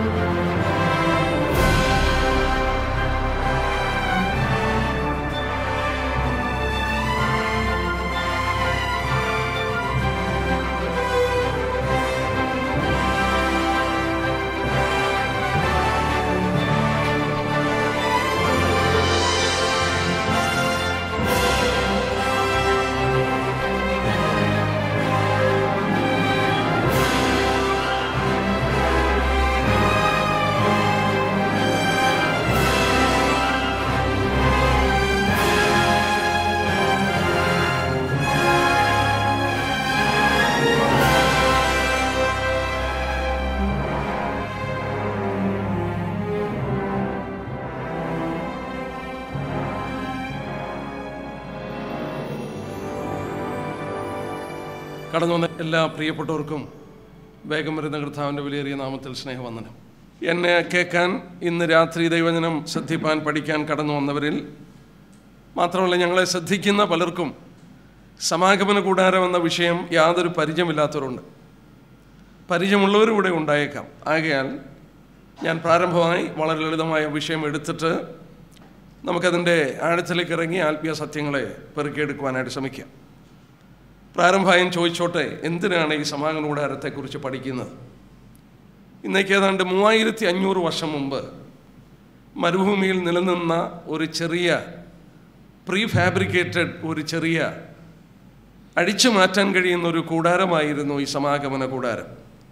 കടന്നു വന്ന എല്ലാ പ്രിയപ്പെട്ടവർക്കും വേഗം വരുന്ന കർത്താവിൻ്റെ വിലയേറിയ നാമത്തിൽ സ്നേഹവന്ദനം എന്നെ കേൾക്കാൻ ഇന്ന് രാത്രി ദൈവജനം ശ്രദ്ധിപ്പാൻ പഠിക്കാൻ കടന്നു വന്നവരിൽ മാത്രമല്ല ഞങ്ങളെ ശ്രദ്ധിക്കുന്ന പലർക്കും സമാഗമന കൂടാരം എന്ന വിഷയം യാതൊരു പരിചയമില്ലാത്തവരുണ്ട് പരിചയമുള്ളവരും ഇവിടെ ഉണ്ടായേക്കാം ആകയാൽ ഞാൻ പ്രാരംഭമായി വളരെ ലളിതമായ വിഷയം എടുത്തിട്ട് നമുക്കതിൻ്റെ ആഴത്തിലേക്ക് ഇറങ്ങി ആത്മീയ സത്യങ്ങളെ പെറുക്കിയെടുക്കുവാനായിട്ട് ശ്രമിക്കാം പ്രാരംഭമായും ചോദിച്ചോട്ടെ എന്തിനാണ് ഈ സമാഗമന കൂടാരത്തെക്കുറിച്ച് പഠിക്കുന്നത് ഇന്നേക്ക് ഏതാണ്ട് മൂവായിരത്തി അഞ്ഞൂറ് വർഷം മുമ്പ് മരുഭൂമിയിൽ നിലനിന്ന ഒരു ചെറിയ പ്രീ ഫാബ്രിക്കേറ്റഡ് ഒരു ചെറിയ അടിച്ചു മാറ്റാൻ കഴിയുന്ന ഒരു കൂടാരമായിരുന്നു ഈ സമാഗമന കൂടാരം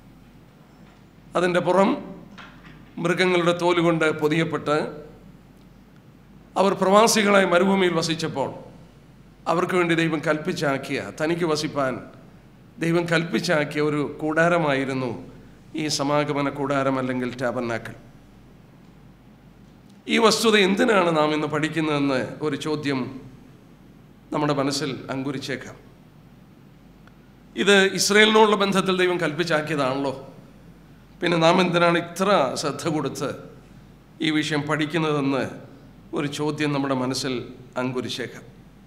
അതിൻ്റെ പുറം മൃഗങ്ങളുടെ തോലുകൊണ്ട് പൊതിയപ്പെട്ട് അവർ പ്രവാസികളായി മരുഭൂമിയിൽ വസിച്ചപ്പോൾ അവർക്ക് വേണ്ടി ദൈവം കൽപ്പിച്ചാക്കിയ തനിക്ക് വസിപ്പാൻ ദൈവം കൽപ്പിച്ചാക്കിയ ഒരു കൂടാരമായിരുന്നു ഈ സമാഗമന കൂടാരം അല്ലെങ്കിൽ ടാബർനാക്കൾ ഈ വസ്തുത എന്തിനാണ് നാം ഇന്ന് പഠിക്കുന്നതെന്ന് ഒരു ചോദ്യം നമ്മുടെ മനസ്സിൽ അങ്കുരിച്ചേക്കാം ഇത് ഇസ്രയേലിനോടുള്ള ബന്ധത്തിൽ ദൈവം കൽപ്പിച്ചാക്കിയതാണല്ലോ പിന്നെ നാം എന്തിനാണ് ഇത്ര ശ്രദ്ധ കൊടുത്ത് ഈ വിഷയം പഠിക്കുന്നതെന്ന് ഒരു ചോദ്യം നമ്മുടെ മനസ്സിൽ അങ്കുരിച്ചേക്കാം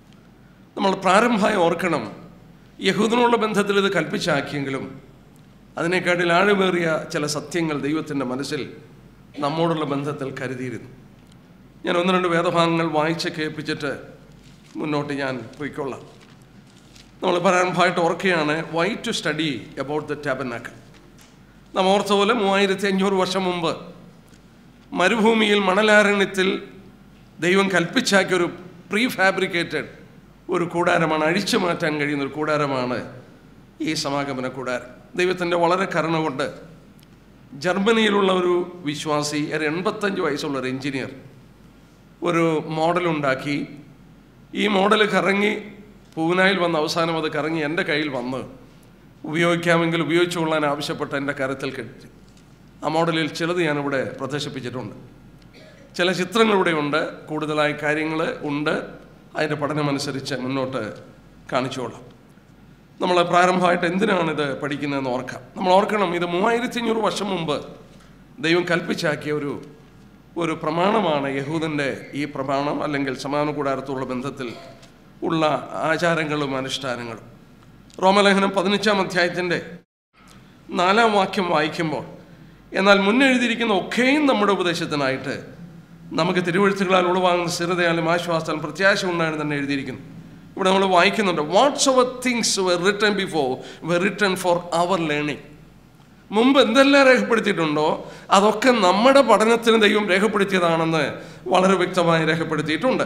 നമ്മൾ പ്രാരംഭമായി ഓർക്കണം യഹൂദനുള്ള ബന്ധത്തിൽ ഇത് കൽപ്പിച്ചാക്കിയെങ്കിലും അതിനേക്കാട്ടിൽ ആഴമേറിയ ചില സത്യങ്ങൾ ദൈവത്തിൻ്റെ മനസ്സിൽ നമ്മോടുള്ള ബന്ധത്തിൽ കരുതിയിരുന്നു ഞാൻ ഒന്ന് രണ്ട് വേദഭാഗങ്ങൾ വായിച്ച് കേൾപ്പിച്ചിട്ട് മുന്നോട്ട് ഞാൻ പോയിക്കൊള്ളാം നമ്മൾ പ്രാരംഭമായിട്ട് ഓർക്കുകയാണ് why to study about the tabernacle നാം ഓർത്ത പോലെ മൂവായിരത്തി അഞ്ഞൂറ് വർഷം മുമ്പ് മരുഭൂമിയിൽ മണലാരണ്യത്തിൽ ദൈവം കൽപ്പിച്ചാക്കിയ ഒരു പ്രീ ഫാബ്രിക്കേറ്റഡ് ഒരു കൂടാരമാണ് അഴിച്ചു മാറ്റാൻ കഴിയുന്ന ഒരു കൂടാരമാണ് ഈ സമാഗമന കൂടാരം ദൈവത്തിൻ്റെ വളരെ കരുണ കൊണ്ട് ജർമ്മനിയിലുള്ള ഒരു വിശ്വാസി ഒരു എൺപത്തഞ്ച് വയസ്സുള്ള ഒരു എഞ്ചിനീയർ ഒരു മോഡലുണ്ടാക്കി ഈ മോഡൽ കറങ്ങി പൂനായിൽ വന്ന് അവസാനം അത് കറങ്ങി എൻ്റെ കയ്യിൽ വന്ന് ഉപയോഗിക്കാമെങ്കിൽ ഉപയോഗിച്ചു കൊള്ളാൻ ആവശ്യപ്പെട്ട എൻ്റെ കരത്തിൽ കെട്ടി ആ മോഡലിൽ ചിലത് ഞാനിവിടെ പ്രദർശിപ്പിച്ചിട്ടുണ്ട് ചില ചിത്രങ്ങൾ ഇവിടെ ഉണ്ട് കൂടുതലായി കാര്യങ്ങൾ ഉണ്ട് അതിൻ്റെ പഠനമനുസരിച്ച് മുന്നോട്ട് കാണിച്ചോളാം നമ്മൾ പ്രാരംഭമായിട്ട് എന്തിനാണിത് പഠിക്കുന്നതെന്ന് ഓർക്കാം നമ്മൾ ഓർക്കണം ഇത് മൂവായിരത്തി അഞ്ഞൂറ് വർഷം മുമ്പ് ദൈവം കൽപ്പിച്ചാക്കിയ ഒരു ഒരു പ്രമാണമാണ് യഹൂദൻ്റെ ഈ പ്രമാണം അല്ലെങ്കിൽ സമാന കൂടാരത്തോടുള്ള ബന്ധത്തിൽ ഉള്ള ആചാരങ്ങളും അനുഷ്ഠാനങ്ങളും റോമലേഖനം പതിനഞ്ചാം അധ്യായത്തിൻ്റെ നാലാം വാക്യം വായിക്കുമ്പോൾ എന്നാൽ മുന്നെഴുതിയിരിക്കുന്ന ഒക്കെയും നമ്മുടെ ഉപദേശത്തിനായിട്ട് നമുക്ക് തിരുവഴുത്തുകളാൽ ഉളവാകുന്ന സ്ഥിരതയാലും ആശ്വാസത്താലും പ്രത്യാശ ഉണ്ടായെന്ന് തന്നെ എഴുതിയിരിക്കുന്നു ഇവിടെ നമ്മൾ വായിക്കുന്നുണ്ട് whatsoever things were written before were written for our learning മുമ്പ് എന്തെല്ലാം രേഖപ്പെടുത്തിയിട്ടുണ്ടോ അതൊക്കെ നമ്മുടെ പഠനത്തിന് ദൈവം രേഖപ്പെടുത്തിയതാണെന്ന് വളരെ വ്യക്തമായി രേഖപ്പെടുത്തിയിട്ടുണ്ട്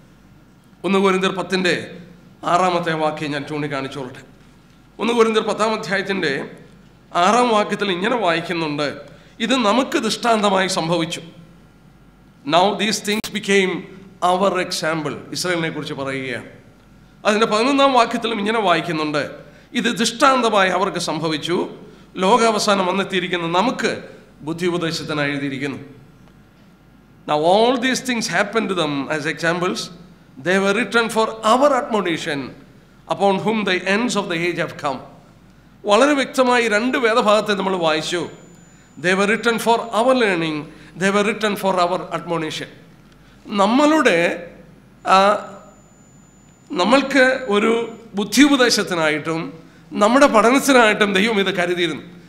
ഒന്ന് കോരിന്തർ പത്തിൻ്റെ ആറാമത്തെ വാക്യം ഞാൻ ചൂണ്ടിക്കാണിച്ചോളട്ടെ ഒന്ന് കോരിന്തർ പത്താം അധ്യായത്തിൻ്റെ ആറാം വാക്യത്തിൽ ഇങ്ങനെ വായിക്കുന്നുണ്ട് ഇത് നമുക്ക് ദൃഷ്ടാന്തമായി സംഭവിച്ചു now these things became our example ഇസ്രയേലിനെ കുറിച്ച് പറയുകയാണ് അതിൻ്റെ പതിനൊന്നാം വാക്യത്തിലും ഇങ്ങനെ വായിക്കുന്നുണ്ട് ഇത് ദൃഷ്ടാന്തമായി അവർക്ക് സംഭവിച്ചു ലോകാവസാനം വന്നെത്തിയിരിക്കുന്ന നമുക്ക് ബുദ്ധി ഉപദേശത്തിനായി എഴുതിയിരിക്കുന്നു Now all these things happened to them as examples. They were written for our admonition upon whom the ends of the age have come. വളരെ വ്യക്തമായി രണ്ട് വേദഭാഗത്തെ നമ്മൾ വായിച്ചു they were written for our learning they were written for our admonition നമ്മളുടെ ആ, നമ്മൾക്ക് ഒരു ബുദ്ധി ഉപദേശത്തിനായിട്ടും നമ്മുടെ പഠനത്തിനായിട്ടും ദൈവം ഇത് കരുതിയിരുന്നു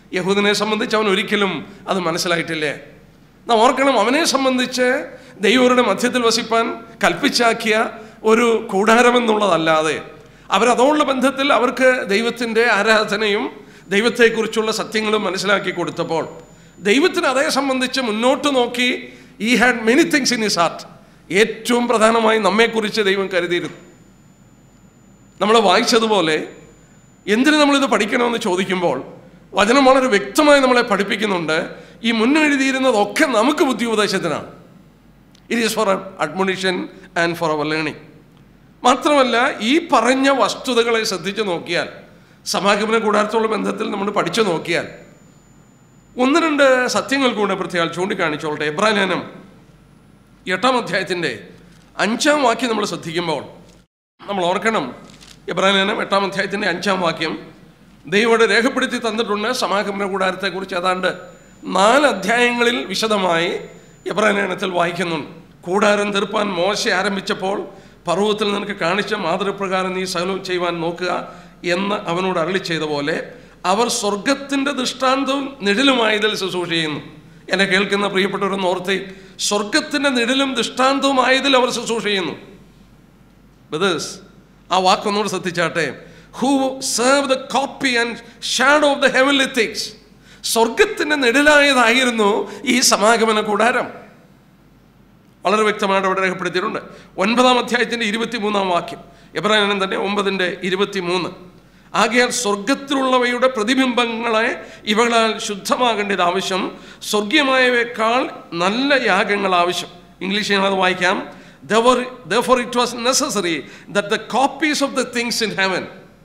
യഹൂദനെ സംബന്ധിച്ച് അവൻ ഒരിക്കലും അത് മനസ്സിലായിട്ടില്ലേ നാം ഓർക്കണം അവനെ സംബന്ധിച്ച് ദൈവരുടെ മധ്യത്തിൽ വസിപ്പാൻ കൽപ്പിച്ചാക്കിയ ഒരു കൂടാരമെന്നുള്ളതല്ലാതെ അവരതോടുള്ള ബന്ധത്തിൽ അവർക്ക് ദൈവത്തിൻ്റെ ആരാധനയും ദൈവത്തെക്കുറിച്ചുള്ള സത്യങ്ങളും മനസ്സിലാക്കി കൊടുത്തപ്പോൾ ദൈവത്തിന് അതേ സംബന്ധിച്ച് മുന്നോട്ട് നോക്കി ഈ had many things in his heart ഏറ്റവും പ്രധാനമായി നമ്മെക്കുറിച്ച് ദൈവം കരുതിയിരുന്നു നമ്മൾ വായിച്ചതുപോലെ എന്തിനു നമ്മളിത് പഠിക്കണമെന്ന് ചോദിക്കുമ്പോൾ വചനം വളരെ വ്യക്തമായി നമ്മളെ പഠിപ്പിക്കുന്നുണ്ട് ഈ മുന്നെഴുതിയിരുന്നതൊക്കെ നമുക്ക് ബുദ്ധി ഉപദേശത്തിനാണ് it is for admonition and for our learning മാത്രമല്ല ഈ പറഞ്ഞ വസ്തുതകളെ ശ്രദ്ധിച്ചു നോക്കിയാൽ സമാഗമന കൂടാരത്തോളം ബന്ധത്തിൽ നമ്മൾ പഠിച്ചു നോക്കിയാൽ ഒന്ന് രണ്ട് സത്യങ്ങൾ കൂടെ പ്രത്യേകം ചൂണ്ടിക്കാണിച്ചോളട്ടെ എബ്രാലേനം എട്ടാം അധ്യായത്തിൻ്റെ അഞ്ചാം വാക്യം നമ്മൾ ശ്രദ്ധിക്കുമ്പോൾ നമ്മൾ ഓർക്കണം എബ്രാലേനം എട്ടാം അധ്യായത്തിൻ്റെ അഞ്ചാം വാക്യം ദൈവോട് രേഖപ്പെടുത്തി തന്നിട്ടുണ്ട് സമാഗമന കൂടാരത്തെക്കുറിച്ച് ഏതാണ്ട് നാല് അധ്യായങ്ങളിൽ വിശദമായി എബ്രാലേനത്തിൽ വായിക്കുന്നുണ്ട് കൂടാരം തീർപ്പാൻ മോശ ആരംഭിച്ചപ്പോൾ പർവ്വതത്തിൽ നിനക്ക് കാണിച്ച മാതൃപ്രകാരം നീ സകലവും ചെയ്യുവാൻ നോക്കുക എന്ന് അവനോട് അരളി ചെയ്ത പോലെ അവർ സ്വർഗത്തിൻ്റെ ദൃഷ്ടാന്തവും നിഴലുമായതിൽ ശുശ്രൂഷ ചെയ്യുന്നു എന്നെ കേൾക്കുന്ന പ്രിയപ്പെട്ടവരെന്ന് ഓർത്തി സ്വർഗത്തിൻ്റെ നിഴലും ദൃഷ്ടാന്തവുമായതിൽ അവർ ശുശ്രൂഷ ചെയ്യുന്നു ബ്രദേഴ്സ് ആ വാക്കൊന്നുകൂടെ ശ്രദ്ധിച്ചാട്ടെ who serve the copy and shadow of the heavenly things സ്വർഗത്തിൻ്റെ നിഴലായതായിരുന്നു ഈ സമാഗമന കൂടാരം വളരെ വ്യക്തമായിട്ട് അവിടെ രേഖപ്പെടുത്തിയിട്ടുണ്ട് ഒൻപതാം അധ്യായത്തിൻ്റെ ഇരുപത്തിമൂന്നാം വാക്യം എബ്രാഹിം തന്നെ ഒമ്പതിൻ്റെ ഇരുപത്തിമൂന്ന് ആകയാൽ സ്വർഗത്തിലുള്ളവയുടെ പ്രതിബിംബങ്ങളെ ഇവകളാൽ ശുദ്ധമാകേണ്ടത് ആവശ്യം സ്വർഗീയമായവയേക്കാൾ നല്ല യാഗങ്ങൾ ആവശ്യം ഇംഗ്ലീഷിൽ ഞാനത് വായിക്കാം therefore it was necessary that the copies of the things in heaven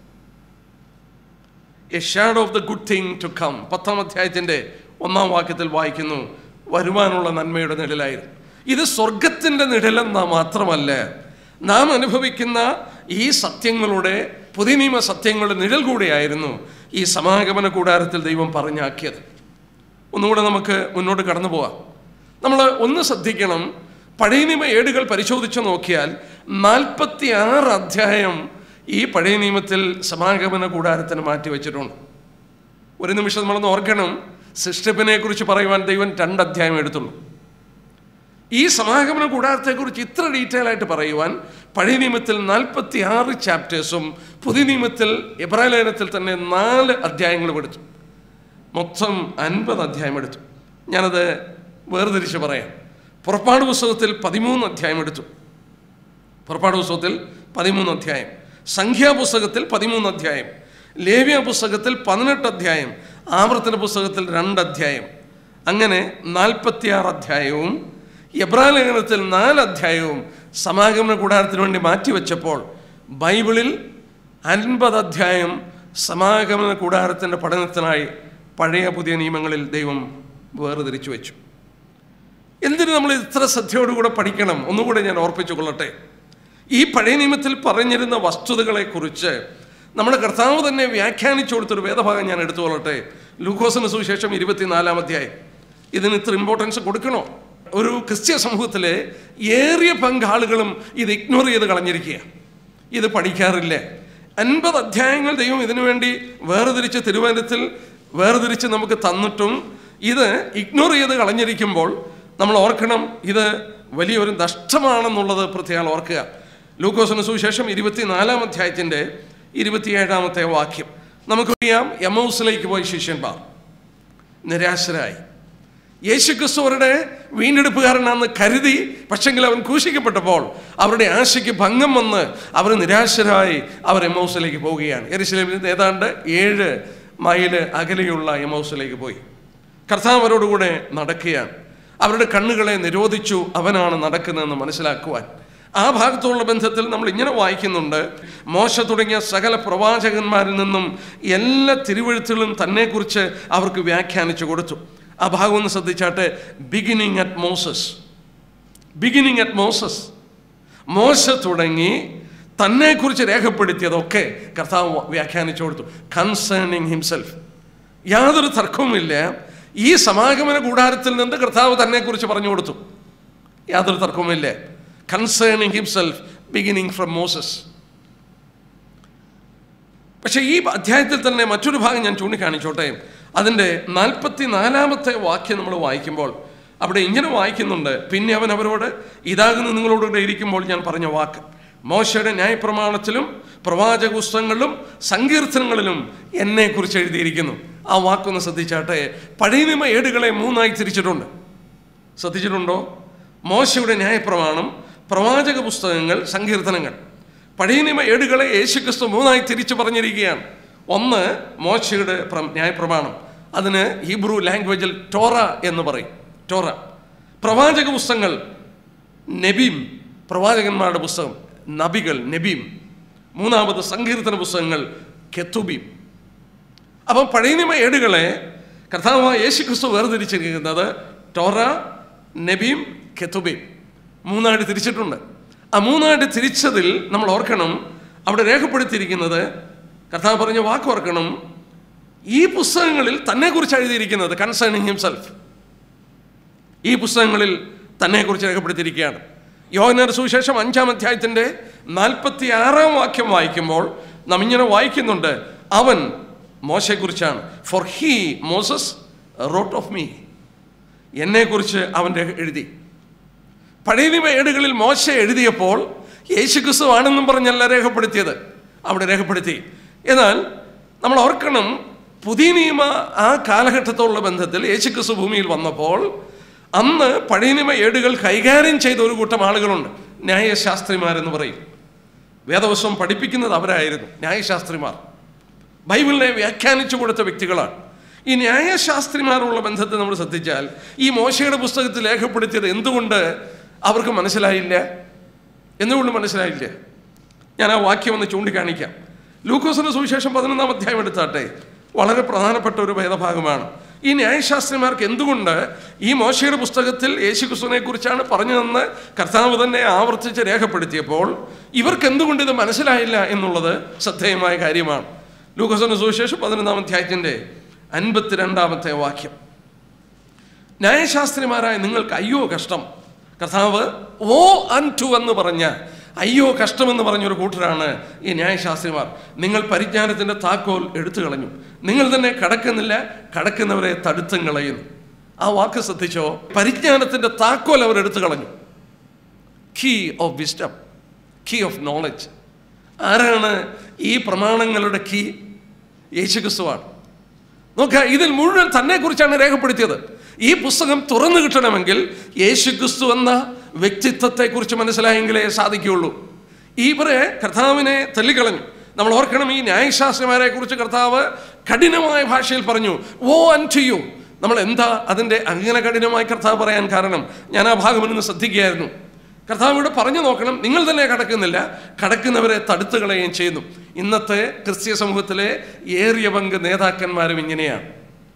a shadow of the good thing to come പത്താം അധ്യായത്തിൻ്റെ ഒന്നാം വാക്യത്തിൽ വായിക്കുന്നു വരുവാനുള്ള നന്മയുടെ നിഴലായിരുന്നു ഇത് സ്വർഗത്തിൻ്റെ നിഴലെന്ന മാത്രമല്ല നാം അനുഭവിക്കുന്ന ഈ സത്യങ്ങളുടെ പുതിയ നിയമ സത്യങ്ങളുടെ നിഴൽ കൂടെയായിരുന്നു ഈ സമാഗമന കൂടാരത്തിൽ ദൈവം പറഞ്ഞാക്കിയത് ഒന്നുകൂടെ നമുക്ക് മുന്നോട്ട് കടന്നു പോവാം നമ്മൾ ഒന്ന് ശ്രദ്ധിക്കണം പഴയ നിയമ ഏടുകൾ പരിശോധിച്ച് നോക്കിയാൽ നാൽപ്പത്തി ആറ് അധ്യായം ഈ പഴയ നിയമത്തിൽ സമാഗമന കൂടാരത്തിന് മാറ്റി വെച്ചിട്ടുണ്ട് ഒരു നിമിഷം നമ്മളൊന്ന് ഓർക്കണം സൃഷ്ടിപ്പിനെ കുറിച്ച് പറയുവാൻ ദൈവം രണ്ട് അധ്യായം എടുത്തുള്ളൂ ഈ സമാഗമന കൂടാരത്തെക്കുറിച്ച് ഇത്ര ഡീറ്റെയിൽ ആയിട്ട് പറയുവാൻ പഴയ നിയമത്തിൽ നാൽപ്പത്തി ആറ് ചാപ്റ്റേഴ്സും പുതിയ നിയമത്തിൽ എബ്രാലേനത്തിൽ തന്നെ നാല് അധ്യായങ്ങളും എടുത്തു മൊത്തം അൻപത് അധ്യായം എടുത്തു ഞാനത് വേർതിരിച്ച് പറയാം പുറപ്പാട് പുസ്തകത്തിൽ പതിമൂന്ന് അധ്യായം എടുത്തു പുറപ്പാട് പുസ്തകത്തിൽ പതിമൂന്ന് അധ്യായം സംഖ്യാപുസ്തകത്തിൽ പതിമൂന്ന് അധ്യായം ലേവ്യ പുസ്തകത്തിൽ പതിനെട്ട് അധ്യായം ആവർത്തന പുസ്തകത്തിൽ രണ്ട് അധ്യായം അങ്ങനെ നാൽപ്പത്തിയാറ് അധ്യായവും എബ്രാലേഖനത്തിൽ നാല് അധ്യായവും സമാഗമന കൂടാരത്തിന് വേണ്ടി മാറ്റിവെച്ചപ്പോൾ ബൈബിളിൽ അൻപത് അധ്യായം സമാഗമന കൂടാരത്തിൻ്റെ പഠനത്തിനായി പഴയ പുതിയ നിയമങ്ങളിൽ ദൈവം വേർതിരിച്ചു വെച്ചു എന്തിനു നമ്മൾ ഇത്ര ശ്രദ്ധയോടുകൂടെ പഠിക്കണം ഒന്നുകൂടെ ഞാൻ ഓർപ്പിച്ചു കൊള്ളട്ടെ ഈ പഴയ നിയമത്തിൽ പറഞ്ഞിരുന്ന വസ്തുതകളെക്കുറിച്ച് നമ്മുടെ കർത്താവ് തന്നെ വ്യാഖ്യാനിച്ചു കൊടുത്തൊരു വേദഭാഗം ഞാൻ എടുത്തു കൊള്ളട്ടെ ലൂക്കോസിന് സുവിശേഷം ഇരുപത്തിനാലാം അധ്യായം ഇതിന് ഇത്ര ഇമ്പോർട്ടൻസ് കൊടുക്കണോ ഒരു ക്രിസ്ത്യ സമൂഹത്തിലെ ഏറിയ പങ്കാളുകളും ഇത് ഇഗ്നോർ ചെയ്ത് കളഞ്ഞിരിക്കുക ഇത് പഠിക്കാറില്ല അൻപത് അധ്യായങ്ങൾ ദൈവം ഇതിനു വേണ്ടി വേർതിരിച്ച് തിരുവനന്തപുരത്തിൽ വേർതിരിച്ച് നമുക്ക് തന്നിട്ടും ഇത് ഇഗ്നോർ ചെയ്ത് കളഞ്ഞിരിക്കുമ്പോൾ നമ്മൾ ഓർക്കണം ഇത് വലിയൊരു നഷ്ടമാണെന്നുള്ളത് പ്രത്യേകം ഓർക്കുക ലൂക്കോസിന് സുവിശേഷം ഇരുപത്തിനാലാം അധ്യായത്തിൻ്റെ ഇരുപത്തിയേഴാമത്തെ വാക്യം നമുക്കറിയാം എമൗസിലേക്ക് പോയി ശിഷ്യന്മാർ നിരാശരായി യേശുക്രിസ്തു അവരുടെ വീണ്ടെടുപ്പുകാരനാണെന്ന് കരുതി പക്ഷെങ്കിൽ അവൻ ക്രൂശിക്കപ്പെട്ടപ്പോൾ അവരുടെ ആശയ്ക്ക് ഭംഗം വന്ന് അവർ നിരാശരായി അവർ എമൗസിലേക്ക് പോവുകയാണ് എരിശിലേമിൽ നിന്ന് ഏതാണ്ട് ഏഴ് മൈല് അകലെയുള്ള എമൗസിലേക്ക് പോയി കർത്താവ് അവരോടുകൂടെ നടക്കുകയാണ് അവരുടെ കണ്ണുകളെ നിരോധിച്ചു അവനാണ് നടക്കുന്നതെന്ന് മനസ്സിലാക്കുവാൻ ആ ഭാഗത്തുള്ള ബന്ധത്തിൽ നമ്മൾ ഇങ്ങനെ വായിക്കുന്നുണ്ട് മോശ തുടങ്ങിയ സകല പ്രവാചകന്മാരിൽ നിന്നും എല്ലാ തിരുവഴുത്തുകളും തന്നെക്കുറിച്ച് അവർക്ക് വ്യാഖ്യാനിച്ചു കൊടുത്തു ആ ഭാഗം ഒന്ന് ശ്രദ്ധിച്ചാട്ടെ beginning at Moses beginning at Moses മോശ തുടങ്ങി തന്നെക്കുറിച്ച് രേഖപ്പെടുത്തിയതൊക്കെ കർത്താവ് വ്യാഖ്യാനിച്ചു കൊടുത്തു കൺസേണിങ് ഹിംസെൽഫ് യാതൊരു തർക്കവുമില്ല ഈ സമാഗമന കൂടാരത്തിൽ നിന്ന് കർത്താവ് തന്നെക്കുറിച്ച് പറഞ്ഞു കൊടുത്തു യാതൊരു തർക്കവുമില്ല concerning himself beginning from Moses പക്ഷേ ഈ അധ്യായത്തിൽ തന്നെ മറ്റൊരു ഭാഗം ഞാൻ ചൂണ്ടിക്കാണിച്ചോട്ടെ അതിൻ്റെ നാൽപ്പത്തി നാലാമത്തെ വാക്യം നമ്മൾ വായിക്കുമ്പോൾ അവിടെ ഇങ്ങനെ വായിക്കുന്നുണ്ട് പിന്നെ അവൻ അവരോട് ഇതാകുന്ന നിങ്ങളോടുകൂടെ ഇരിക്കുമ്പോൾ ഞാൻ പറഞ്ഞ വാക്ക് മോശയുടെ ന്യായപ്രമാണത്തിലും പ്രവാചക പുസ്തകങ്ങളിലും സങ്കീർത്തനങ്ങളിലും എന്നെക്കുറിച്ച് എഴുതിയിരിക്കുന്നു ആ വാക്കൊന്ന് ശ്രദ്ധിച്ചാട്ടെ പഴയ നിയമ ഏടുകളെ മൂന്നായി തിരിച്ചിട്ടുണ്ട് ശ്രദ്ധിച്ചിട്ടുണ്ടോ മോശയുടെ ന്യായപ്രമാണം പ്രവാചക പുസ്തകങ്ങൾ സങ്കീർത്തനങ്ങൾ പഴയ നിയമ ഏടുകളെ യേശുക്രിസ്തു മൂന്നായി തിരിച്ചു പറഞ്ഞിരിക്കുകയാണ് ഒന്ന് മോശയുടെ പ്ര- ന്യായപ്രമാണം അതിന് ഹീബ്രു ലാംഗ്വേജിൽ ടോറ എന്ന് പറയും ടോറ പ്രവാചക പുസ്തകങ്ങൾ നബീം പ്രവാചകന്മാരുടെ പുസ്തകം നബികൾ നബീം മൂന്നാമത് സങ്കീർത്തന പുസ്തകങ്ങൾ കെത്തുബീം അപ്പം പഴയ നിയമ ഏടുകളെ കർത്താവായ യേശു ക്രിസ്തു വേർതിരിച്ചിരിക്കുന്നത് ടോറ നബീം കെത്തുബീം മൂന്നായിട്ട് തിരിച്ചിട്ടുണ്ട് ആ മൂന്നായിട്ട് തിരിച്ചതിൽ നമ്മൾ ഓർക്കണം അവിടെ രേഖപ്പെടുത്തിയിരിക്കുന്നത് കർത്താവ് പറഞ്ഞ വാക്ക് ഓർക്കണം ഈ പുസ്തകങ്ങളിൽ തന്നെക്കുറിച്ച് എഴുതിയിരിക്കുന്നത് കൺസേണിങ് ഹിംസെൽഫ് ഈ പുസ്തകങ്ങളിൽ തന്നെക്കുറിച്ച് രേഖപ്പെടുത്തിയിരിക്കുകയാണ് യോഹനർ സുവിശേഷം അഞ്ചാം അധ്യായത്തിൻ്റെ നാൽപ്പത്തി ആറാം വാക്യം വായിക്കുമ്പോൾ നാം ഇങ്ങനെ വായിക്കുന്നുണ്ട് അവൻ മോശയെക്കുറിച്ചാണ് for he Moses wrote of me എന്നെക്കുറിച്ച് അവൻ രേഖ- എഴുതി പഴയ നിയമ ഏടുകളിൽ മോശ എഴുതിയപ്പോൾ യേശുക്രിസ്തു ആണെന്നും പറഞ്ഞല്ല രേഖപ്പെടുത്തിയത് അവിടെ രേഖപ്പെടുത്തി എന്നാൽ നമ്മൾ ഓർക്കണം പുതിയ നിയമ ആ കാലഘട്ടത്തോടുള്ള ബന്ധത്തിൽ യേശുക്രിസ്തു ഭൂമിയിൽ വന്നപ്പോൾ അന്ന് പഴയ നിയമ ഏടുകൾ കൈകാര്യം ചെയ്ത ഒരു കൂട്ടം ആളുകളുണ്ട് ന്യായശാസ്ത്രിമാരെന്ന് പറയും വേദവസ്വം പഠിപ്പിക്കുന്നത് അവരായിരുന്നു ന്യായശാസ്ത്രിമാർ ബൈബിളിനെ വ്യാഖ്യാനിച്ചു കൊടുത്ത വ്യക്തികളാണ് ഈ ന്യായശാസ്ത്രിമാരുള്ള ബന്ധത്തെ നമ്മൾ ശ്രദ്ധിച്ചാൽ ഈ മോശയുടെ പുസ്തകത്തിൽ രേഖപ്പെടുത്തിയത് എന്തുകൊണ്ട് അവർക്ക് മനസ്സിലായില്ല എന്തുകൊണ്ട് മനസ്സിലായില്ല ഞാൻ ആ വാക്യം ഒന്ന് ചൂണ്ടിക്കാണിക്കാം ലൂക്കോസിന്റെ സുവിശേഷം പതിനൊന്നാം അധ്യായം എടുത്താട്ടെ വളരെ പ്രധാനപ്പെട്ട ഒരു ഭേദഭാഗമാണ് ഈ ന്യായശാസ്ത്രിമാർക്ക് എന്തുകൊണ്ട് ഈ മോശയുടെ പുസ്തകത്തിൽ യേശുക്രിസ്തുവിനെ കുറിച്ചാണ് പറഞ്ഞതെന്ന് കർത്താവ് തന്നെ ആവർത്തിച്ച് രേഖപ്പെടുത്തിയപ്പോൾ ഇവർക്ക് എന്തുകൊണ്ട് ഇത് മനസ്സിലായില്ല എന്നുള്ളത് ശ്രദ്ധേയമായ കാര്യമാണ് ലൂക്കോസിന്റെ സുവിശേഷം പതിനൊന്നാം അധ്യായത്തിന്റെ അൻപത്തിരണ്ടാമത്തെ വാക്യം ന്യായശാസ്ത്രിമാരായ നിങ്ങൾക്ക് അയ്യോ കഷ്ടം കർത്താവ് ഓ അൻ ടു എന്ന് പറഞ്ഞ അയ്യോ കഷ്ടമെന്ന് പറഞ്ഞൊരു കൂട്ടരാണ് ഈ ന്യായശാസ്ത്രിമാർ നിങ്ങൾ പരിജ്ഞാനത്തിൻ്റെ താക്കോൽ എടുത്തു കളഞ്ഞു നിങ്ങൾ തന്നെ കടക്കുന്നില്ല കടക്കുന്നവരെ തടുത്തും കളയുന്നു ആ വാക്ക് ശ്രദ്ധിച്ചോ പരിജ്ഞാനത്തിൻ്റെ താക്കോൽ അവർ എടുത്തു കളഞ്ഞു key of wisdom key of knowledge ആരാണ് ഈ പ്രമാണങ്ങളുടെ കീ യേശുക്രിസ്തുവാണ് നോക്കുക ഇതിൽ മുഴുവൻ തന്നെ കുറിച്ചാണ് രേഖപ്പെടുത്തിയത് ഈ പുസ്തകം തുറന്നു കിട്ടണമെങ്കിൽ യേശുക്രിസ്തു എന്ന വ്യക്തിത്വത്തെക്കുറിച്ച് മനസ്സിലായെങ്കിലേ സാധിക്കുകയുള്ളൂ ഇവരെ കർത്താവിനെ തള്ളിക്കളഞ്ഞു നമ്മൾ ഓർക്കണം ഈ ന്യായശാസ്ത്രമാരെ കുറിച്ച് കർത്താവ് കഠിനമായ ഭാഷയിൽ പറഞ്ഞു ഓ അൻ ടു യു നമ്മൾ എന്താ അതിൻ്റെ അങ്ങനെ കഠിനമായി കർത്താവ് പറയാൻ കാരണം ഞാൻ ആ ഭാഗം നിന്ന് ശ്രദ്ധിക്കുകയായിരുന്നു കർത്താവ് ഇവിടെ പറഞ്ഞു നോക്കണം നിങ്ങൾ തന്നെ കടക്കുന്നില്ല കടക്കുന്നവരെ തടുത്തു കളയുകയും ചെയ്യുന്നു ഇന്നത്തെ ക്രിസ്തീയ സമൂഹത്തിലെ ഏറിയ പങ്ക് നേതാക്കന്മാരും ഇങ്ങനെയാണ്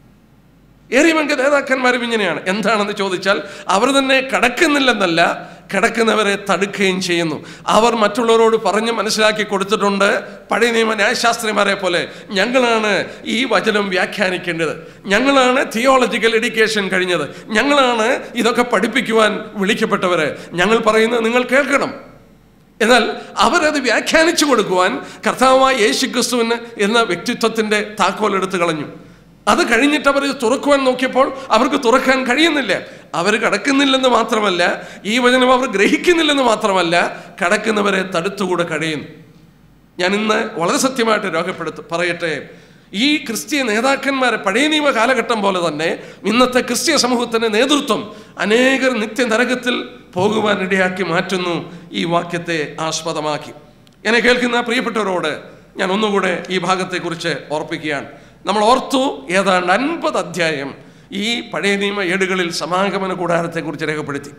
ഏറിയ പങ്ക് നേതാക്കന്മാരും ഇങ്ങനെയാണ് എന്താണെന്ന് ചോദിച്ചാൽ അവർ തന്നെ കടക്കുന്നില്ലെന്നല്ല കിടക്കുന്നവരെ തടുക്കുകയും ചെയ്യുന്നു അവർ മറ്റുള്ളവരോട് പറഞ്ഞ് മനസ്സിലാക്കി കൊടുത്തിട്ടുണ്ട് പഴയ നിയമ ന്യായശാസ്ത്രിമാരെ പോലെ ഞങ്ങളാണ് ഈ വചനം വ്യാഖ്യാനിക്കേണ്ടത് ഞങ്ങളാണ് തിയോളജിക്കൽ എഡ്യൂക്കേഷൻ കഴിഞ്ഞത് ഞങ്ങളാണ് ഇതൊക്കെ പഠിപ്പിക്കുവാൻ വിളിക്കപ്പെട്ടവര് ഞങ്ങൾ പറയുന്നത് നിങ്ങൾ കേൾക്കണം എന്നാൽ അവരത് വ്യാഖ്യാനിച്ചു കൊടുക്കുവാൻ കർത്താവായ യേശു ക്രിസ്തുവിന് എന്ന വ്യക്തിത്വത്തിന്റെ താക്കോൽ എടുത്തു കളഞ്ഞു അത് കഴിഞ്ഞിട്ട് അവർ ഇത് തുറക്കുവാൻ നോക്കിയപ്പോൾ അവർക്ക് തുറക്കാൻ കഴിയുന്നില്ല അവർ കടക്കുന്നില്ലെന്ന് മാത്രമല്ല ഈ വചനം അവർ ഗ്രഹിക്കുന്നില്ലെന്ന് മാത്രമല്ല കടക്കുന്നവരെ തടുത്തുകൂടെ കഴിയുന്നു ഞാൻ ഇന്ന് വളരെ സത്യമായിട്ട് രോഗപ്പെടുത്തു പറയട്ടെ ഈ ക്രിസ്തീയ നേതാക്കന്മാരെ പഴയ നിയമ കാലഘട്ടം പോലെ തന്നെ ഇന്നത്തെ ക്രിസ്തീയ സമൂഹത്തിന്റെ നേതൃത്വം അനേകർ നിത്യനരകത്തിൽ പോകുവാൻ ഇടയാക്കി മാറ്റുന്നു ഈ വാക്യത്തെ ആസ്പദമാക്കി എന്നെ കേൾക്കുന്ന പ്രിയപ്പെട്ടവരോട് ഞാൻ ഒന്നുകൂടെ ഈ ഭാഗത്തെക്കുറിച്ച് ഓർപ്പിക്കുകയാണ് നമ്മൾ ഓർത്തു ഏതാണ്ട് അൻപത് അധ്യായം ഈ പഴയ നിയമ ഏടുകളിൽ സമാഗമന കൂടാരത്തെക്കുറിച്ച് രേഖപ്പെടുത്തി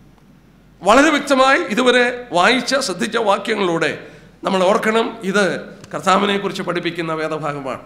വളരെ വ്യക്തമായി ഇതുവരെ വായിച്ച ശ്രദ്ധിച്ച വാക്യങ്ങളിലൂടെ നമ്മൾ ഓർക്കണം ഇത് കർത്താവിനെ കുറിച്ച് പഠിപ്പിക്കുന്ന വേദഭാഗമാണ്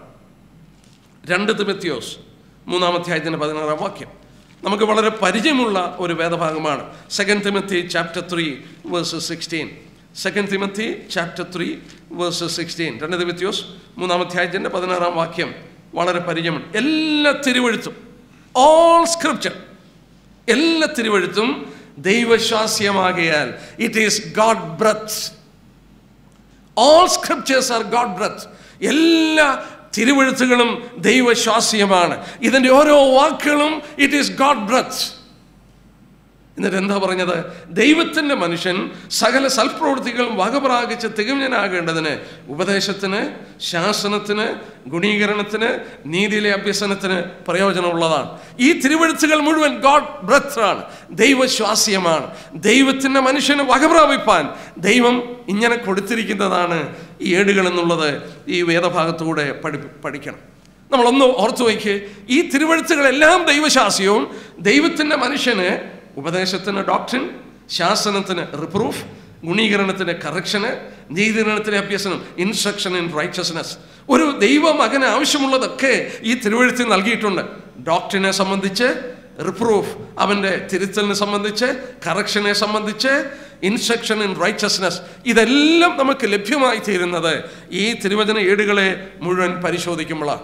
രണ്ട് തിമത്യോസ് മൂന്നാം അധ്യായത്തിൻ്റെ പതിനാറാം വാക്യം നമുക്ക് വളരെ പരിചയമുള്ള ഒരു വേദഭാഗമാണ് second Timothy chapter three verse sixteen second Timothy chapter three verse sixteen രണ്ട് തിമത്യോസ് മൂന്നാം അധ്യായത്തിൻ്റെ പതിനാറാം വാക്യം വളരെ പരിചയമുണ്ട് എല്ലാ തിരുവഴുത്തും ഓൾ സ്ക്രിപ്ചർ എല്ലാ തിരുവഴുത്തും ദൈവശ്വാസ്യമാകയാൽ it is God breath all scriptures are God breath എല്ലാ തിരുവഴുത്തുകളും ദൈവശ്വാസ്യമാണ് ഇതിൻ്റെ ഓരോ വാക്കുകളും ഇറ്റ് ഈസ് ഗോഡ് ബ്രത്ത് എന്നിട്ട് എന്താ പറഞ്ഞത് ദൈവത്തിൻ്റെ മനുഷ്യൻ സകല സൽപ്രവൃത്തികളും വകപ്രാപിച്ച് തികഞ്ഞനാകേണ്ടതിന് ഉപദേശത്തിന് ശാസനത്തിന് ഗുണീകരണത്തിന് നീതിയിലെ അഭ്യസനത്തിന് പ്രയോജനമുള്ളതാണ് ഈ തിരുവഴുത്തുകൾ മുഴുവൻ ഗോഡ് ബ്രത്താണ് ദൈവശ്വാസ്യമാണ് ദൈവത്തിൻ്റെ മനുഷ്യന് വകപ്രാപിപ്പാൻ ദൈവം ഇങ്ങനെ കൊടുത്തിരിക്കുന്നതാണ് ഈ ഏടുകൾ എന്നുള്ളത് ഈ വേദഭാഗത്തൂടെ പഠി പഠിക്കണം നമ്മളൊന്ന് ഓർത്തു വയ്ക്ക് ഈ തിരുവഴുത്തുകളെല്ലാം ദൈവശാസ്യവും ദൈവത്തിൻ്റെ മനുഷ്യന് ഉപദേശത്തിന് ഡോക്ടറിൻ ശാസനത്തിന് റിപ്രൂഫ് ഗുണീകരണത്തിന് കറക്ഷന് നീതീകരണത്തിന് അഭ്യസനം ഇൻസ്ട്രക്ഷൻ ഇൻ റൈറ്റസ്നെസ് ഒരു ദൈവമകന് ആവശ്യമുള്ളതൊക്കെ ഈ തിരുവഴുത്തിൽ നൽകിയിട്ടുണ്ട് ഡോക്ടറിനെ സംബന്ധിച്ച് റിപ്രൂഫ് അവൻ്റെ തിരുത്തലിനെ സംബന്ധിച്ച് കറക്ഷനെ സംബന്ധിച്ച് ഇൻസ്ട്രക്ഷൻ ഇൻ റൈറ്റസ്നെസ് ഇതെല്ലാം നമുക്ക് ലഭ്യമായി തീരുന്നത് ഈ തിരുവചന ഏടുകളെ മുഴുവൻ പരിശോധിക്കുമ്പോഴാണ്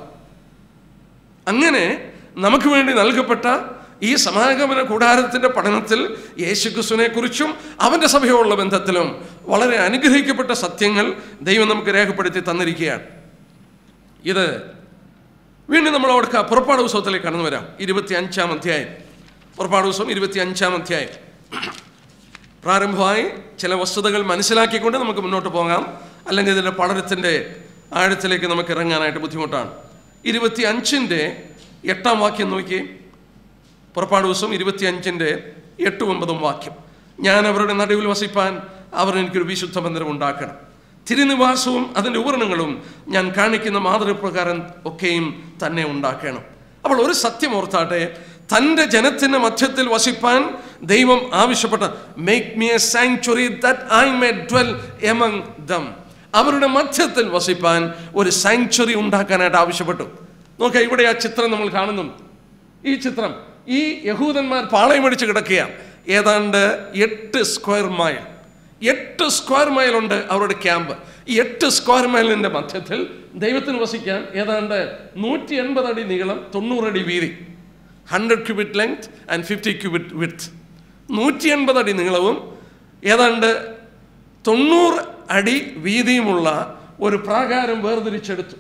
അങ്ങനെ നമുക്ക് വേണ്ടി നൽകപ്പെട്ട ഈ സമാഗമന കൂടാരത്തിൻ്റെ പഠനത്തിൽ യേശുക്രിസ്തുവിനെ കുറിച്ചും അവൻ്റെ സഭയോടുള്ള ബന്ധത്തിലും വളരെ അനുഗ്രഹിക്കപ്പെട്ട സത്യങ്ങൾ ദൈവം നമുക്ക് രേഖപ്പെടുത്തി തന്നിരിക്കുകയാണ് ഇത് വീണ്ടും നമ്മൾ അവിടെ പുറപ്പാട് ഉത്സവത്തിലേക്ക് കടന്നു വരാം ഇരുപത്തി അഞ്ചാം അധ്യായം പുറപ്പാട് ഉത്സവം ഇരുപത്തി അഞ്ചാം അധ്യായം പ്രാരംഭമായി ചില വസ്തുതകൾ മനസ്സിലാക്കിക്കൊണ്ട് നമുക്ക് മുന്നോട്ട് പോകാം അല്ലെങ്കിൽ ഇതിൻ്റെ പഠനത്തിൻ്റെ ആഴത്തിലേക്ക് നമുക്ക് ഇറങ്ങാനായിട്ട് ബുദ്ധിമുട്ടാണ് ഇരുപത്തി അഞ്ചിൻ്റെ എട്ടാം വാക്യം നോക്കി പുറപ്പാട് ദിവസം ഇരുപത്തി അഞ്ചിൻ്റെ എട്ടും ഒമ്പതും വാക്യം ഞാൻ അവരുടെ നടുവിൽ വസിപ്പാൻ അവർ എനിക്കൊരു വിശുദ്ധ മന്ദിരം ഉണ്ടാക്കണം തിരുനിവാസവും അതിൻ്റെ ഉപകരണങ്ങളും ഞാൻ കാണിക്കുന്ന മാതൃപ്രകാരം ഒക്കെയും തന്നെ ഉണ്ടാക്കണം അപ്പോൾ ഒരു സത്യം ഓർത്താട്ടെ തൻ്റെ ജനത്തിൻ്റെ മധ്യത്തിൽ വസിപ്പാൻ ദൈവം ആവശ്യപ്പെട്ട make me a sanctuary that I may dwell among them അവരുടെ മധ്യത്തിൽ വസിപ്പാൻ ഒരു സാങ്ച്വറി ഉണ്ടാക്കാനായിട്ട് ആവശ്യപ്പെട്ടു നോക്കാം ഇവിടെ ആ ചിത്രം നമ്മൾ കാണുന്നു ഈ ചിത്രം ഈ യഹൂദന്മാർ പാളയമടിച്ച് കിടക്കുകയാണ് ഏതാണ്ട് എട്ട് സ്ക്വയർ മൈൽ എട്ട് സ്ക്വയർ മൈൽ ഉണ്ട് അവരുടെ ക്യാമ്പ് ഈ എട്ട് സ്ക്വയർ മൈലിൻ്റെ മധ്യത്തിൽ ദൈവത്തിന് വസിക്കാൻ ഏതാണ്ട് നൂറ്റി എൺപത് അടി നീളം തൊണ്ണൂറ് അടി വീതി hundred cubit length and fifty cubit width നൂറ്റി എൺപത് അടി നീളവും ഏതാണ്ട് തൊണ്ണൂറ് അടി വീതിയുമുള്ള ഒരു പ്രാകാരം വേർതിരിച്ചെടുത്തു